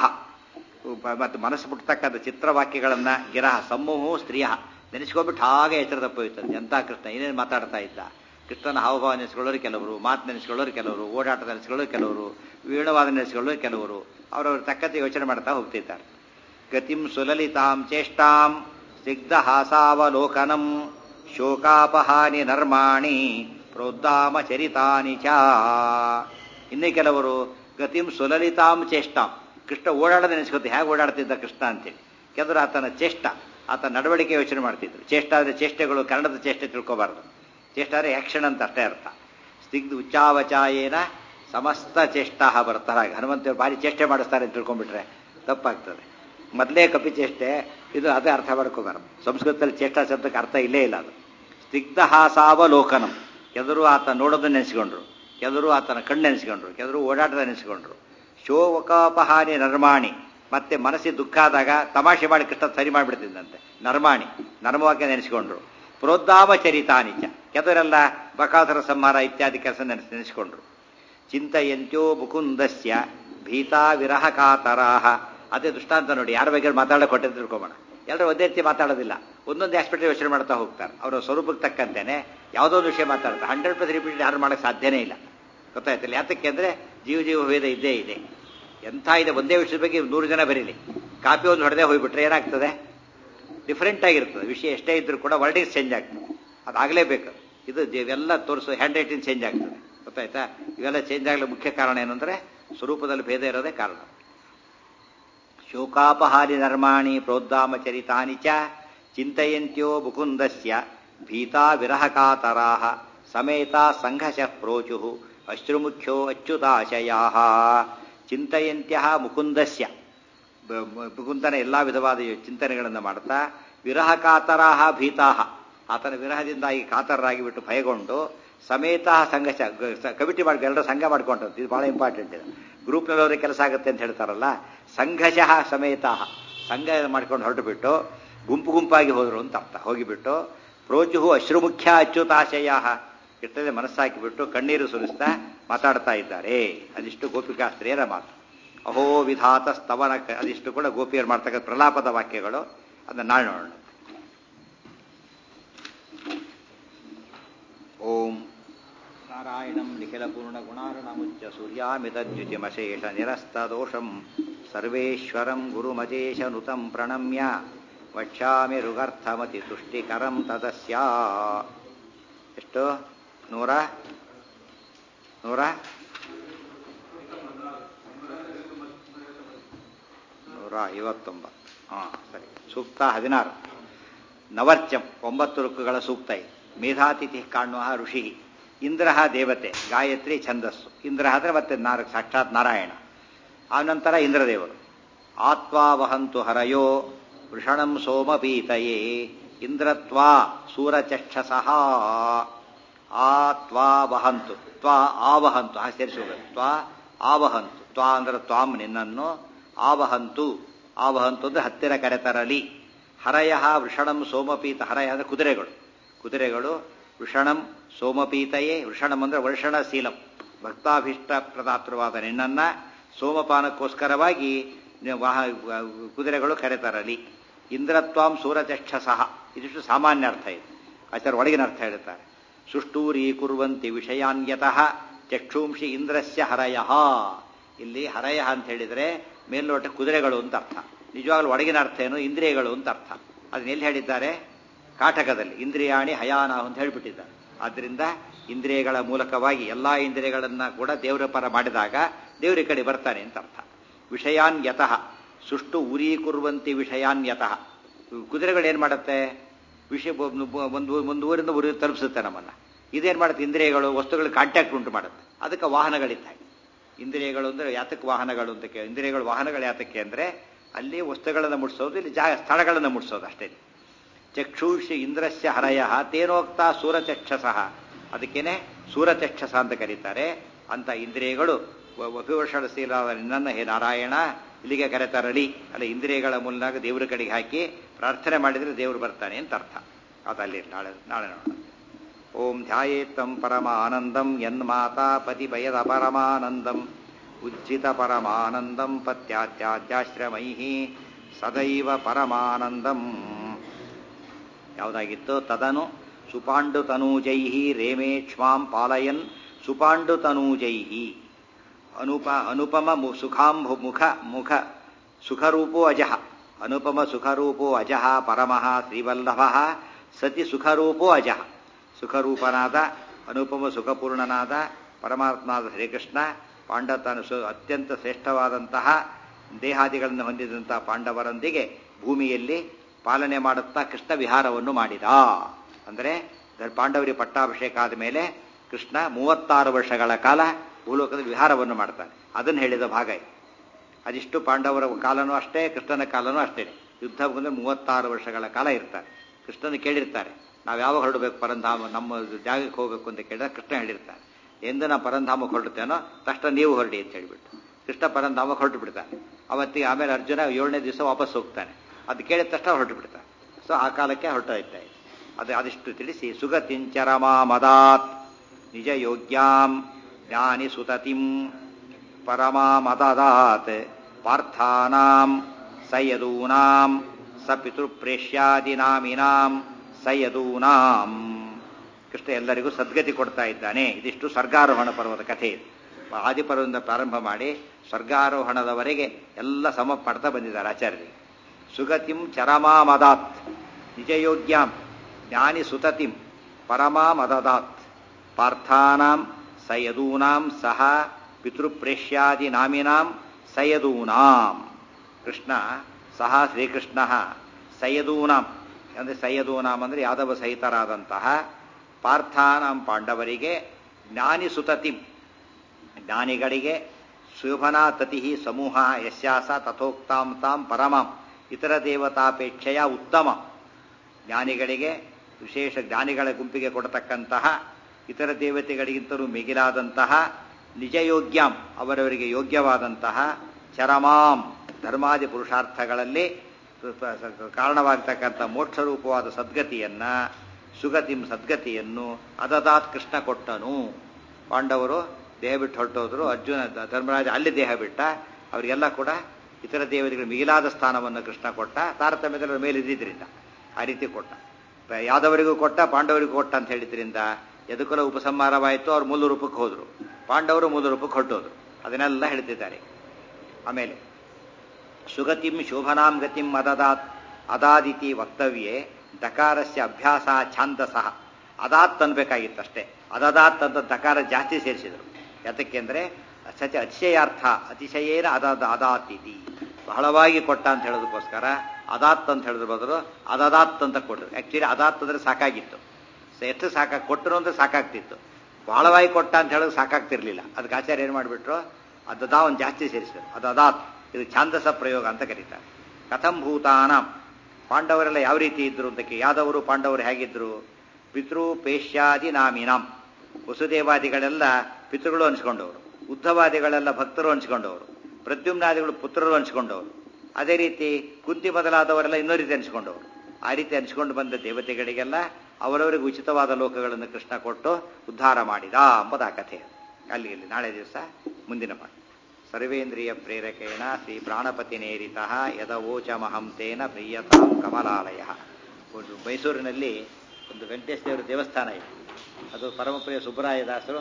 ಮತ್ತು ಮನಸ್ಸು ಮುಟ್ತಕ್ಕಂಥ ಚಿತ್ರವಾಕ್ಯಗಳನ್ನ ಗಿರಹ ಸಮೂಹು ಸ್ತ್ರೀಯ ನೆನೆಸ್ಕೊಂಡ್ಬಿಟ್ಟು ಹಾಗೆ ಎಚ್ಚರ ತಪ್ಪೋಯ್ತದೆ ಎಂತ ಕೃಷ್ಣ ಏನೇನು ಮಾತಾಡ್ತಾ ಇದ್ದ ಕೃಷ್ಣನ ಹಾವಭಾವ ನೆನೆಸ್ಕೊಳ್ಳೋರು ಕೆಲವರು ಮಾತು ನೆನೆಸ್ಕೊಳ್ಳೋರು ಕೆಲವರು ಓಡಾಟ ನೆನೆಸ್ಕೊಳ್ಳೋರು ಕೆಲವರು ವೀಣವಾದ ನೆನೆಸ್ಕೊಳ್ಳೋರು ಕೆಲವರು ಅವರವ್ರ ತಕ್ಕಂತೆ ಯೋಚನೆ ಮಾಡ್ತಾ ಹೋಗ್ತಿದ್ದಾರೆ ಗತಿಂ ಸುಲಲಿತಾಂ ಚೇಷ್ಟಾಂ ಸಿಗ್ಧಹಾಸಾವಲೋಕನಂ ಶೋಕಾಪಹಾನಿ ನರ್ಮಾಣಿ ಪ್ರೋದ್ದಾಮ ಚರಿತಾನಿ ಚ ಇನ್ನೇ ಕೆಲವರು ಗತಿಂ ಸುಲಲಿತಾಂ ಚೇಷ್ಟಾಂ ಕೃಷ್ಣ ಓಡಾಡದ ನೆನೆಸ್ಕೊತಿ ಹೇಗೆ ಓಡಾಡ್ತಿದ್ದ ಕೃಷ್ಣ ಅಂತೇಳಿ ಕೆಲವರು ಆತನ ಚೇಷ್ಟ ಆತ ನಡವಳಿಕೆ ಯೋಚನೆ ಮಾಡ್ತಿದ್ರು ಚೇಷ್ಟ ಆದರೆ ಚೇಷ್ಟೆಗಳು ಕನ್ನಡದ ಚೇಷ್ಟೆ ತಿಳ್ಕೋಬಾರ್ದು ಚೇಷ್ಟ ಅಂದರೆ ಆಕ್ಷನ್ ಅಂತ ಅಷ್ಟೇ ಅರ್ಥ ಸ್ನಿಗ್ಧ ಉಚ್ಚಾವಚಾಯೇನ ಸಮಸ್ತ ಚೇಷ್ಟ ಬರ್ತಾರೆ ಹಾಗೆ ಹನುಮಂತರು ಭಾರಿ ಚೇಷ್ಟೆ ಮಾಡಿಸ್ತಾರೆ ಅಂತ ತಿಳ್ಕೊಂಡ್ಬಿಟ್ರೆ ತಪ್ಪಾಗ್ತದೆ ಮೊದಲೇ ಕಪಿ ಚೇಷ್ಟೆ ಇದು ಅದೇ ಅರ್ಥ ಮಾಡ್ಕೋಬಾರ್ದು ಸಂಸ್ಕೃತದಲ್ಲಿ ಚೇಷ್ಟ ಶಬ್ದಕ್ಕೆ ಅರ್ಥ ಇಲ್ಲೇ ಇಲ್ಲ ಅದು ಸ್ನಿಗ್ಧ ಹಾಸಾವಲೋಕನಂ ಕೆಲವರು ಆತ ನೋಡೋದನ್ನ ನೆನೆಸ್ಕೊಂಡ್ರು ಕೆಲವರು ಆತನ ಕಣ್ಣು ನೆನೆಸ್ಕೊಂಡ್ರು ಕೆಲವರು ಓಡಾಟದ ನೆನೆಸ್ಕೊಂಡ್ರು ಶೋಕಾಪಹಾನಿ ನರ್ಮಾಣಿ ಮತ್ತೆ ಮನಸ್ಸಿಗೆ ದುಃಖ ಆದಾಗ ತಮಾಷೆ ಮಾಡಿ ಕೃಷ್ಣ ಸರಿ ಮಾಡಿಬಿಡ್ತಿದ್ದಂತೆ ನರ್ಮಾಣಿ ನರ್ಮವಾಗಿ ನೆನೆಸ್ಕೊಂಡ್ರು ಪ್ರೋದ್ದಾಮ ಚರಿತಾನಿಚ ಕೆಲವರೆಲ್ಲ ಬಕಾಸುರ ಸಂಹಾರ ಇತ್ಯಾದಿ ಕೆಲಸ ನೆನೆಸ್ ನೆನೆಸ್ಕೊಂಡ್ರು ಚಿಂತೆಯಂತ್ಯೋ ಮುಕುಂದಸ್ಯ ಭೀತಾ ವಿರಹ ಕಾತರಾಹ ಅದೇ ದೃಷ್ಟಾಂತ ನೋಡಿ ಯಾರ ಬಗ್ಗೆ ಮಾತಾಡೋ ಕೊಟ್ಟೆ ತಿಳ್ಕೊಬೋಣ ಎಲ್ಲರೂ ಒಂದೇ ರೀತಿ ಮಾತಾಡೋದಿಲ್ಲ ಒಂದೊಂದು ಆಸ್ಪೆಕ್ಟ್ ಯೋಚನೆ ಮಾಡ್ತಾ ಹೋಗ್ತಾರೆ ಅವರ ಸ್ವರೂಪಕ್ಕೆ ತಕ್ಕಂತೆನೆ ಯಾವುದೋ ಒಂದು ವಿಷಯ ಮಾತಾಡ್ತಾರೆ ಹಂಡ್ರೆಡ್ ಪರ್ಸೆಂಟ್ ರಿಪೀಟ್ ಯಾರು ಮಾಡೋಕ್ಕೆ ಸಾಧ್ಯನೇ ಇಲ್ಲ ಗೊತ್ತಾಯ್ತಿಲ್ಲ ಯಾತಕ್ಕೆ ಅಂದರೆ ಜೀವ ಜೀವ ಭೇದ ಇದ್ದೇ ಇದೆ ಎಂಥ ಇದೆ ಒಂದೇ ವಿಷಯದ ಬಗ್ಗೆ ನೂರು ಜನ ಬರೀಲಿ ಕಾಪಿ ಒಂದು ಹೊಡೆದೇ ಹೋಗ್ಬಿಟ್ರೆ ಏನಾಗ್ತದೆ ಡಿಫ್ರೆಂಟ್ ಆಗಿರ್ತದೆ ವಿಷಯ ಎಷ್ಟೇ ಇದ್ರೂ ಕೂಡ ವರ್ಡಿಂಗ್ ಚೇಂಜ್ ಆಗ್ತದೆ ಅದಾಗಲೇಬೇಕು ಇದು ಇವೆಲ್ಲ ತೋರಿಸೋ ಹ್ಯಾಂಡ್ ರೈಟಿಂಗ್ ಚೇಂಜ್ ಆಗ್ತದೆ ಗೊತ್ತಾಯ್ತಾ ಇವೆಲ್ಲ ಚೇಂಜ್ ಆಗಲು ಮುಖ್ಯ ಕಾರಣ ಏನಂದ್ರೆ ಸ್ವರೂಪದಲ್ಲಿ ಭೇದ ಇರೋದೇ ಕಾರಣ ಶೋಕಾಪಹಾರಿ ನರ್ಮಾಣಿ ಪ್ರೋದ್ದಾಮಚರಿತಾನಿ ಚ ಚಿಂತೆಯಂತ್ಯೋ ಮುಕುಂದಸ್ಯ ಭೀತಾ ವಿರಹಕಾತರಾಹ ಸಮೇತ ಸಂಘಶ ಪ್ರೋಚು ಅಶ್ರುಮುಖ್ಯೋ ಅಚ್ಯುತಾಶಯಾ ಚಿಂತೆಯಂತ್ಯ ಮುಕುಂದಸ್ಯ ಮುಕುಂದನ ಎಲ್ಲಾ ವಿಧವಾದ ಚಿಂತನೆಗಳನ್ನು ಮಾಡ್ತಾ ವಿರಹ ಕಾತರಾಹ ಭೀತಾಹ ಆತನ ವಿರಹದಿಂದಾಗಿ ಕಾತರರಾಗಿ ಬಿಟ್ಟು ಭಯಗೊಂಡು ಸಮೇತ ಸಂಘರ್ಷ ಕಮಿಟಿ ಮಾಡಿ ಎಲ್ಲರೂ ಸಂಘ ಮಾಡ್ಕೊಂಡ್ರು ಇದು ಬಹಳ ಇಂಪಾರ್ಟೆಂಟ್ ಇದು ಗ್ರೂಪ್ನಲ್ಲವ್ರಿಗೆ ಕೆಲಸ ಆಗುತ್ತೆ ಅಂತ ಹೇಳ್ತಾರಲ್ಲ ಸಂಘಶಃ ಸಮೇತ ಸಂಘ ಮಾಡ್ಕೊಂಡು ಹೊರಟು ಬಿಟ್ಟು ಗುಂಪು ಗುಂಪಾಗಿ ಹೋದ್ರು ಅಂತ ಅರ್ಥ ಹೋಗಿಬಿಟ್ಟು ಪ್ರೋಚುಹು ಅಶ್ರುಮುಖ್ಯ ಅಚ್ಯುತಾಶಯ ಇರ್ತದೆ ಮನಸ್ಸಾಕಿಬಿಟ್ಟು ಕಣ್ಣೀರು ಸುರಿಸ್ತಾ ಮಾತಾಡ್ತಾ ಇದ್ದಾರೆ ಅದಿಷ್ಟು ಗೋಪಿಕಾಸ್ತ್ರೀಯರ ಮಾತು ಅಹೋ ವಿಧಾತ ಸ್ತವನ ಅದಿಷ್ಟು ಕೂಡ ಗೋಪಿಯರು ಮಾಡ್ತಕ್ಕಂಥ ಪ್ರಲಾಪದ ವಾಕ್ಯಗಳು ಅದನ್ನ ನಾಳೆ ನೋಡೋಣ ಓಂ ನಾರಾಯಣಂ ನಿಖಿಲಪೂರ್ಣ ಗುಣಾರ್ಣಮುಚ್ಚ ಸೂರ್ಯಾಮಿತದ್ಯುತಿಮಶೇಷ ನಿರಸ್ತದೋಷಂ ಸರ್ವೇಶ್ವರಂ ಗುರುಮಜೇಶನುತಂ ಪ್ರಣಮ್ಯ ವಕ್ಷ್ಯಾಮಿ ಋಗರ್ಥಮತಿ ತುಷ್ಟಿಕರಂ ತದಸ್ಯ ಎಷ್ಟು ನೂರ ನೂರ ನೂರ ಐವತ್ತೊಂಬತ್ತು ಹಾಂ ಸರಿ ಸೂಕ್ತ ಹದಿನಾರು ನವರ್ಚಂ ಒಂಬತ್ತು ಋಕ್ಕುಗಳ ಸೂಕ್ತ ಇದೆ ಮೇಧಾತಿಥಿ ಕಾಣುವ ಋಷಿ ಇಂದ್ರ ದೇವತೆ ಗಾಯತ್ರಿ ಛಂದಸ್ಸು ಇಂದ್ರ ಅಂದರೆ ಮತ್ತೆ ನಾರ ಸಾಕ್ಷಾತ್ ನಾರಾಯಣ ಆನಂತರ ಇಂದ್ರದೇವರು ಆತ್ವಾ ವಹಂತು ಹರಯೋ ವೃಷಣಂ ಸೋಮಪೀತಯೇ ಇಂದ್ರತ್ವಾ ಸೂರಚಕ್ಷಸಃ ಆತ್ವಾ ವಹಂತು ತ್ವಾ ಆವಹಂತು ಹಾಗೆ ಸೇರಿಸೋಬೇಕು ತ್ವಾ ಆವಹಂತು ತ್ವಾ ಅಂದ್ರೆ ತ್ವಾಂ ನಿನ್ನನ್ನು ಆವಹಂತು ಆವಹಂತು ಅಂದ್ರೆ ಹತ್ತಿರ ಕರೆತರಲಿ ಹರಯ ವೃಷಣಂ ಸೋಮಪೀತ ಹರಯ ಅಂದ್ರೆ ಕುದುರೆಗಳು ಕುದುರೆಗಳು ವೃಷಣಂ ಸೋಮಪೀತಯೇ ವೃಷಣಂ ಅಂದ್ರೆ ವರ್ಷಣಶೀಲಂ ಭಕ್ತಾಭಿಷ್ಟ ಪ್ರದಾತೃವಾದ ನಿನ್ನನ್ನ ಸೋಮಪಾನಕ್ಕೋಸ್ಕರವಾಗಿ ಕುದುರೆಗಳು ಕರೆತರಲಿ ಇಂದ್ರತ್ವಾಂ ಸೂರಚಕ್ಷಸಃ ಇದಿಷ್ಟು ಸಾಮಾನ್ಯ ಅರ್ಥ ಇದೆ ಆಚಾರ ಒಳಗಿನ ಅರ್ಥ ಹೇಳ್ತಾರೆ ಸುಷ್ಟೂರಿ ಕುರುವಂತಿ ವಿಷಯಾನ್ಯತಃ ಚಕ್ಷುಂಷಿ ಇಂದ್ರಸ್ಯ ಹರಯ ಇಲ್ಲಿ ಹರಯ ಅಂತ ಹೇಳಿದ್ರೆ ಮೇಲ್ನೋಟ ಕುದುರೆಗಳು ಅಂತ ಅರ್ಥ ನಿಜವಾಗ್ಲೂ ಒಳಗಿನ ಅರ್ಥ ಏನು ಇಂದ್ರಿಯಗಳು ಅಂತ ಅರ್ಥ ಅದನ್ನ ಎಲ್ಲಿ ಹೇಳಿದ್ದಾರೆ ಕಾಟಕದಲ್ಲಿ ಇಂದ್ರಿಯಾಣಿ ಹಯಾನ ಅಂತ ಹೇಳಿಬಿಟ್ಟಿದ್ದಾರೆ ಆದ್ರಿಂದ ಇಂದ್ರಿಯಗಳ ಮೂಲಕವಾಗಿ ಎಲ್ಲಾ ಇಂದ್ರಿಯಗಳನ್ನ ಕೂಡ ದೇವರ ಪರ ಮಾಡಿದಾಗ ದೇವರ ಕಡೆ ಬರ್ತಾನೆ ಅಂತ ಅರ್ಥ ವಿಷಯಾನ್ ಯತಃ ಸುಷ್ಟು ಉರೀಕುರುವಂತಿ ವಿಷಯಾನ್ ಯತಃ ಕುದುರೆಗಳು ಏನ್ ಮಾಡುತ್ತೆ ವಿಷಯ ಒಂದು ಒಂದು ಊರಿಂದ ಊರಿಗೆ ತಲುಪಿಸುತ್ತೆ ನಮ್ಮನ್ನ ಇದೇನ್ ಮಾಡುತ್ತೆ ಇಂದ್ರಿಯಗಳು ವಸ್ತುಗಳು ಕಾಂಟ್ಯಾಕ್ಟ್ ಉಂಟು ಮಾಡುತ್ತೆ ಅದಕ್ಕೆ ವಾಹನಗಳಿದ್ದಾವೆ ಇಂದ್ರಿಯಗಳು ಅಂದ್ರೆ ಯಾತಕ್ಕೆ ವಾಹನಗಳು ಅಂತ ಇಂದ್ರಿಯಗಳು ವಾಹನಗಳು ಯಾತಕ್ಕೆ ಅಂದ್ರೆ ಅಲ್ಲಿ ವಸ್ತುಗಳನ್ನು ಮುಟ್ಸೋದು ಇಲ್ಲಿ ಜಾಗ ಸ್ಥಳಗಳನ್ನು ಮುಟ್ಸೋದು ಅಷ್ಟೇ ಚಕ್ಷುಷಿ ಇಂದ್ರಸ್ಯ ಹರಯ ತೇನೋಕ್ತ ಸೂರಚಕ್ಷಸಃ ಅದಕ್ಕೇನೆ ಸೂರಚಕ್ಷಸ ಅಂತ ಕರೀತಾರೆ ಅಂತ ಇಂದ್ರಿಯಗಳು ವಭಿವರ್ಷಣಶೀಲಾದ ನಿನ್ನನ್ನು ಹೇ ನಾರಾಯಣ ಇಲ್ಲಿಗೆ ಕರೆತರಲಿ ಅಲ್ಲ ಇಂದ್ರಿಯಗಳ ಮೂಲಕ ದೇವರ ಕಡೆಗೆ ಹಾಕಿ ಪ್ರಾರ್ಥನೆ ಮಾಡಿದರೆ ದೇವರು ಬರ್ತಾನೆ ಅಂತ ಅರ್ಥ ಅದಲ್ಲಿ ನಾಳೆ ನಾಳೆ ನೋಡೋಣ ಓಂ ಧ್ಯಾಯೇತ್ತಂ ಪರಮಾನಂದಂ ಯನ್ಮಾತಾ ಪತಿ ಭಯದ ಪರಮಾನಂದಂ ಉಜ್ಜಿತ ಪರಮಾನಂದಂ ಪತ್ಯಾತ್ಯಾದ್ಯಾಶ್ರಮೈ ಸದೈವ ಪರಮಾನಂದಂ ಯಾವುದಾಗಿತ್ತು ತದನು ಸುಪಾಂಡು ತನೂಜೈ ರೇಮೇಕ್ಷ್ಮಾಂ ಪಾಲಯನ್ ಸುಪಾಂಡು ತನೂಜೈ ಅನುಪ ಅನುಪಮ ಸುಖಾಂಭು ಮುಖ ಮುಖ ಸುಖರೂಪೋ ಅಜಃ ಅನುಪಮ ಸುಖರೂಪೋ ಅಜಃ ಪರಮಃ ಶ್ರೀವಲ್ಲಭ ಸತಿ ಸುಖರೂಪೋ ಅಜಃ ಸುಖರೂಪನಾದ ಅನುಪಮ ಸುಖಪೂರ್ಣನಾದ ಪರಮಾತ್ಮನಾದ ಶ್ರೀಕೃಷ್ಣ ಪಾಂಡತನ ಅತ್ಯಂತ ಶ್ರೇಷ್ಠವಾದಂತಹ ದೇಹಾದಿಗಳನ್ನು ಹೊಂದಿದಂತಹ ಪಾಂಡವರೊಂದಿಗೆ ಭೂಮಿಯಲ್ಲಿ ಪಾಲನೆ ಮಾಡುತ್ತಾ ಕೃಷ್ಣ ವಿಹಾರವನ್ನು ಮಾಡಿದ ಅಂದರೆ ಪಾಂಡವರಿಗೆ ಪಟ್ಟಾಭಿಷೇಕ ಆದ ಮೇಲೆ ಕೃಷ್ಣ ಮೂವತ್ತಾರು ವರ್ಷಗಳ ಕಾಲ ಭೂಲೋಕದಲ್ಲಿ ವಿಹಾರವನ್ನು ಮಾಡ್ತಾನೆ ಅದನ್ನು ಹೇಳಿದ ಭಾಗ ಇದು ಅದಿಷ್ಟು ಪಾಂಡವರ ಕಾಲನೂ ಅಷ್ಟೇ ಕೃಷ್ಣನ ಕಾಲನೂ ಅಷ್ಟೇ ಯುದ್ಧ ಬಂದರೆ ಮೂವತ್ತಾರು ವರ್ಷಗಳ ಕಾಲ ಇರ್ತಾರೆ ಕೃಷ್ಣನ ಕೇಳಿರ್ತಾರೆ ನಾವು ಯಾವಾಗ ಹೊರಡಬೇಕು ಪರಂಧಾಮ ನಮ್ಮ ಜಾಗಕ್ಕೆ ಹೋಗಬೇಕು ಅಂತ ಕೇಳಿದ್ರೆ ಕೃಷ್ಣ ಹೇಳಿರ್ತಾರೆ ಎಂದು ನಾವು ಪರಂಧಾಮಕ್ಕೆ ಹೊರಡುತ್ತೇನೋ ತಕ್ಷಣ ನೀವು ಹೊರಡಿ ಅಂತ ಹೇಳಿಬಿಟ್ಟು ಕೃಷ್ಣ ಪರಂಧಾಮಕ್ಕೆ ಹೊರಟು ಬಿಡ್ತಾನೆ ಅವತ್ತಿಗೆ ಆಮೇಲೆ ಅರ್ಜುನ ಏಳನೇ ದಿವಸ ವಾಪಸ್ ಹೋಗ್ತಾನೆ ಅದು ಕೇಳಿದ ತಕ್ಷಣ ಹೊರಟು ಬಿಡ್ತಾನೆ ಸೊ ಆ ಕಾಲಕ್ಕೆ ಹೊರಟೋಯ್ತಾ ಇದೆ ಅದು ಅದಿಷ್ಟು ತಿಳಿಸಿ ಸುಗತಿಂಚರಮಾ ಮದಾತ್ ನಿಜ ಯೋಗ್ಯಾಂ ಜ್ಞಾನಿ ಸುತತಿಂ ಪರಮಾಮದಾತ್ ಪಾರ್ಥಾನಾಂ ಸಯದೂನಾಂ ಸ ಪಿತೃಪ್ರೇಷ್ಯಾದಿನಾಮಿನಾಂ ಸಯದೂನಾಂ ಕೃಷ್ಣ ಎಲ್ಲರಿಗೂ ಸದ್ಗತಿ ಕೊಡ್ತಾ ಇದ್ದಾನೆ ಇದಿಷ್ಟು ಸ್ವರ್ಗಾರೋಹಣ ಪರ್ವದ ಕಥೆ ಇದು ಆದಿಪರ್ವದಿಂದ ಪ್ರಾರಂಭ ಮಾಡಿ ಸ್ವರ್ಗಾರೋಹಣದವರೆಗೆ ಎಲ್ಲ ಸಮ ಪಡ್ತಾ ಬಂದಿದ್ದಾರೆ ಆಚಾರ್ಯರಿಗೆ ಸುಗತಿಂ ಚರಮಾಮದಾತ್ ನಿಜಯೋಗ್ಯಾಂ ಜ್ಞಾನಿ ಸುತತಿಂ ಪರಮಾಮದಾತ್ ಪಾರ್ಥಾನಾಂ ಸಯದೂನಾಂ ಸಹ ಪಿತೃಪ್ರೇಷ್ಯಾದಿನಾಮಿನಾಂ ಸಯದೂನಾಂ ಕೃಷ್ಣ ಸಹ ಶ್ರೀಕೃಷ್ಣ ಸಯದೂನಾಂ ಅಂದರೆ ಸಯದೂನಾಂ ಅಂದರೆ ಯಾದವ ಸಹಿತರಾದಂತಹ ಪಾರ್ಥಾನಾಂ ಪಾಂಡವರಿಗೆ ಜ್ಞಾನಿ ಸುತತಿಂ ಜ್ಞಾನಿಗಳಿಗೆ ಶೋಭನಾತತಿ ಸಮೂಹ ಯಸ್ಯಾಸ ತಥೋಕ್ತಾಂ ತಾಂ ಪರಮಾಂ ಇತರ ದೇವತಾಪೇಕ್ಷೆಯ ಉತ್ತಮ ಜ್ಞಾನಿಗಳಿಗೆ ವಿಶೇಷ ಜ್ಞಾನಿಗಳ ಗುಂಪಿಗೆ ಕೊಡತಕ್ಕಂತಹ ಇತರ ದೇವತೆಗಳಿಗಿಂತಲೂ ಮಿಗಿಲಾದಂತಹ ನಿಜಯೋಗ್ಯಾಂ ಅವರವರಿಗೆ ಯೋಗ್ಯವಾದಂತಹ ಚರಮಾಂ ಧರ್ಮಾದಿ ಪುರುಷಾರ್ಥಗಳಲ್ಲಿ ಕಾರಣವಾಗತಕ್ಕಂಥ ಮೋಕ್ಷರೂಪವಾದ ಸದ್ಗತಿಯನ್ನ ಸುಗತಿಂ ಸದ್ಗತಿಯನ್ನು ಅದದಾತ್ ಕೃಷ್ಣ ಕೊಟ್ಟನು ಪಾಂಡವರು ದೇಹ ಬಿಟ್ಟು ಹೊರಟೋದ್ರು ಅರ್ಜುನ ಧರ್ಮರಾಜ ಅಲ್ಲಿ ದೇಹ ಬಿಟ್ಟ ಅವರಿಗೆಲ್ಲ ಕೂಡ ಇತರ ದೇವತೆಗಳ ಮಿಗಿಲಾದ ಸ್ಥಾನವನ್ನು ಕೃಷ್ಣ ಕೊಟ್ಟ ತಾರತಮ್ಯದಲ್ಲಿ ಮೇಲೆ ಇದ್ದಿದ್ದರಿಂದ ಆ ರೀತಿ ಕೊಟ್ಟ ಯಾದವರಿಗೂ ಕೊಟ್ಟ ಪಾಂಡವರಿಗೂ ಕೊಟ್ಟ ಅಂತ ಹೇಳಿದ್ರಿಂದ ಯದುಕುಲ ಉಪಸಂಹಾರವಾಯಿತು ಅವ್ರು ಮೂಲ ರೂಪಕ್ಕೆ ಹೋದ್ರು ಪಾಂಡವರು ಮೂಲ ರೂಪಕ್ಕೆ ಹೊರಟೋದ್ರು ಅದನ್ನೆಲ್ಲ ಹೇಳ್ತಿದ್ದಾರೆ ಆಮೇಲೆ ಸುಗತಿಂ ಶೋಭನಾಂ ಗತಿಂ ಅದದಾತ್ ಅದಾದಿತಿ ವಕ್ತವ್ಯೆ ದಕಾರಸ್ಯ ಅಭ್ಯಾಸ ಛಾಂದಸಃ ಅದಾತ್ ಅನ್ಬೇಕಾಗಿತ್ತಷ್ಟೇ ಅದದಾತ್ ಅಂತ ದಕಾರ ಜಾಸ್ತಿ ಸೇರಿಸಿದರು ಯಾತಕ್ಕೆಂದ್ರೆ ಸಚ ಅತಿಶಯಾರ್ಥ ಅತಿಶಯೇನ ಅದಾದ ಅದಾತ್ ಇತಿ ಬಹಳವಾಗಿ ಕೊಟ್ಟ ಅಂತ ಹೇಳೋದಕ್ಕೋಸ್ಕರ ಅದಾತ್ ಅಂತ ಹೇಳಿದ್ರ ಬದಲು ಅದದಾತ್ ಅಂತ ಕೊಟ್ಟರು ಆಕ್ಚುಲಿ ಅದಾತ್ ಅಂದ್ರೆ ಸಾಕಾಗಿತ್ತು ಎಷ್ಟು ಸಾಕ ಕೊಟ್ಟರು ಅಂದ್ರೆ ಸಾಕಾಗ್ತಿತ್ತು ಬಹಳವಾಗಿ ಕೊಟ್ಟ ಅಂತ ಹೇಳೋದು ಸಾಕಾಗ್ತಿರ್ಲಿಲ್ಲ ಅದಕ್ಕೆ ಆಚಾರ್ಯ ಏನ್ ಮಾಡಿಬಿಟ್ರು ಅದದಾ ಒಂದು ಜಾಸ್ತಿ ಸೇರಿಸಿದ್ರು ಅದು ಅದಾತ್ ಇದು ಛಾಂದಸ ಪ್ರಯೋಗ ಅಂತ ಕರೀತಾರೆ ಕಥಂ ಭೂತಾನಾಂ ಪಾಂಡವರೆಲ್ಲ ಯಾವ ರೀತಿ ಇದ್ರು ಅಂತಕ್ಕೆ ಯಾದವರು ಪಾಂಡವರು ಹೇಗಿದ್ರು ಪಿತೃ ಪೇಷ್ಯಾದಿ ನಾಮಿನಾಂ ವಸುದೇವಾದಿಗಳೆಲ್ಲ ಪಿತೃಗಳು ಅನ್ಸ್ಕೊಂಡವರು ಉದ್ಧವಾದಿಗಳೆಲ್ಲ ಭಕ್ತರು ಅನ್ಸ್ಕೊಂಡವರು ಪ್ರದ್ಯುಮ್ನಾದಿಗಳು ಪುತ್ರರು ಅನ್ಸ್ಕೊಂಡವರು ಅದೇ ರೀತಿ ಕುಂತಿ ಮೊದಲಾದವರೆಲ್ಲ ಇನ್ನೂ ರೀತಿ ಅನ್ಸ್ಕೊಂಡವರು ಆ ರೀತಿ ಅನ್ಸ್ಕೊಂಡು ಬಂದ ದೇವತೆಗಳಿಗೆಲ್ಲ ಅವರವರಿಗೆ ಉಚಿತವಾದ ಲೋಕಗಳನ್ನು ಕೃಷ್ಣ ಕೊಟ್ಟು ಉದ್ಧಾರ ಮಾಡಿದ ಎಂಬುದು ಆ ಕಥೆ ಅಲ್ಲಿ ಇಲ್ಲಿ ನಾಳೆ ದಿವಸ ಮುಂದಿನ ಪಾಠ ಸರ್ವೇಂದ್ರಿಯ ಪ್ರೇರಕೇಣ ಶ್ರೀ ಪ್ರಾಣಪತಿ ನೇರಿತ ಯದವೋಚಮಹಂ ತೇನ ಪ್ರಿಯತಾಂ ಕಮಲಾಲಯ ಒಂದು ಮೈಸೂರಿನಲ್ಲಿ ಒಂದು ವೆಂಕಟೇಶ ದೇವರ ದೇವಸ್ಥಾನ ಇದೆ ಅದು ಪರಮಪ್ರಿಯ ಸುಬ್ಬರಾಯದಾಸರು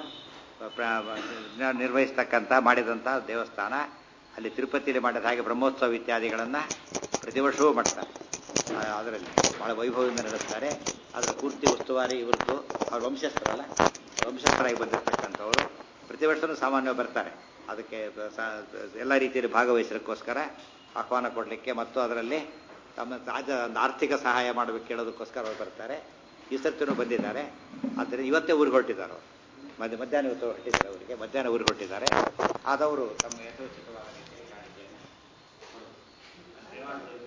ನಿರ್ವಹಿಸ್ತಕ್ಕಂಥ ಮಾಡಿದಂಥ ದೇವಸ್ಥಾನ ಅಲ್ಲಿ ತಿರುಪತಿಯಲ್ಲಿ ಮಾಡಿದ ಹಾಗೆ ಬ್ರಹ್ಮೋತ್ಸವ ಇತ್ಯಾದಿಗಳನ್ನು ಪ್ರತಿ ವರ್ಷವೂ ಮಾಡ್ತಾರೆ ಅದರಲ್ಲಿ ಬಹಳ ವೈಭವದಿಂದ ನಡೆಸ್ತಾರೆ ಅದರ ಪೂರ್ತಿ ಉಸ್ತುವಾರಿ ಇವ್ರದ್ದು ಅವ್ರ ವಂಶಸ್ಥರಲ್ಲ ವಂಶಸ್ಥರಾಗಿ ಬಂದಿರತಕ್ಕಂಥವರು ಪ್ರತಿ ವರ್ಷವೂ ಸಾಮಾನ್ಯವಾಗಿ ಬರ್ತಾರೆ ಅದಕ್ಕೆ ಎಲ್ಲ ರೀತಿಯಲ್ಲಿ ಭಾಗವಹಿಸಲಿಕ್ಕೋಸ್ಕರ ಆಹ್ವಾನ ಕೊಡಲಿಕ್ಕೆ ಮತ್ತು ಅದರಲ್ಲಿ ತಮ್ಮ ರಾಜ ಒಂದು ಆರ್ಥಿಕ ಸಹಾಯ ಮಾಡಬೇಕು ಕೇಳೋದಕ್ಕೋಸ್ಕರ ಅವ್ರು ಬರ್ತಾರೆ ಈ ಸರ್ತಿನೂ ಬಂದಿದ್ದಾರೆ ಆದ್ದರಿಂದ ಇವತ್ತೇ ಊರಿಗೆ ಹೊರಟಿದ್ದಾರೆ ಅವರು ಮಧ್ಯ ಮಧ್ಯಾಹ್ನ ಇವತ್ತು ಹೊರಟಿದ್ದಾರೆ ಅವರಿಗೆ ಮಧ್ಯಾಹ್ನ ಊರಿಗೆ ಹೊರಟಿದ್ದಾರೆ ಆದವರು ತಮ್ಮ ಯಥೋಚಿತವಾದ ರೀತಿಯಲ್ಲಿ ಕಾಣಿಕೆ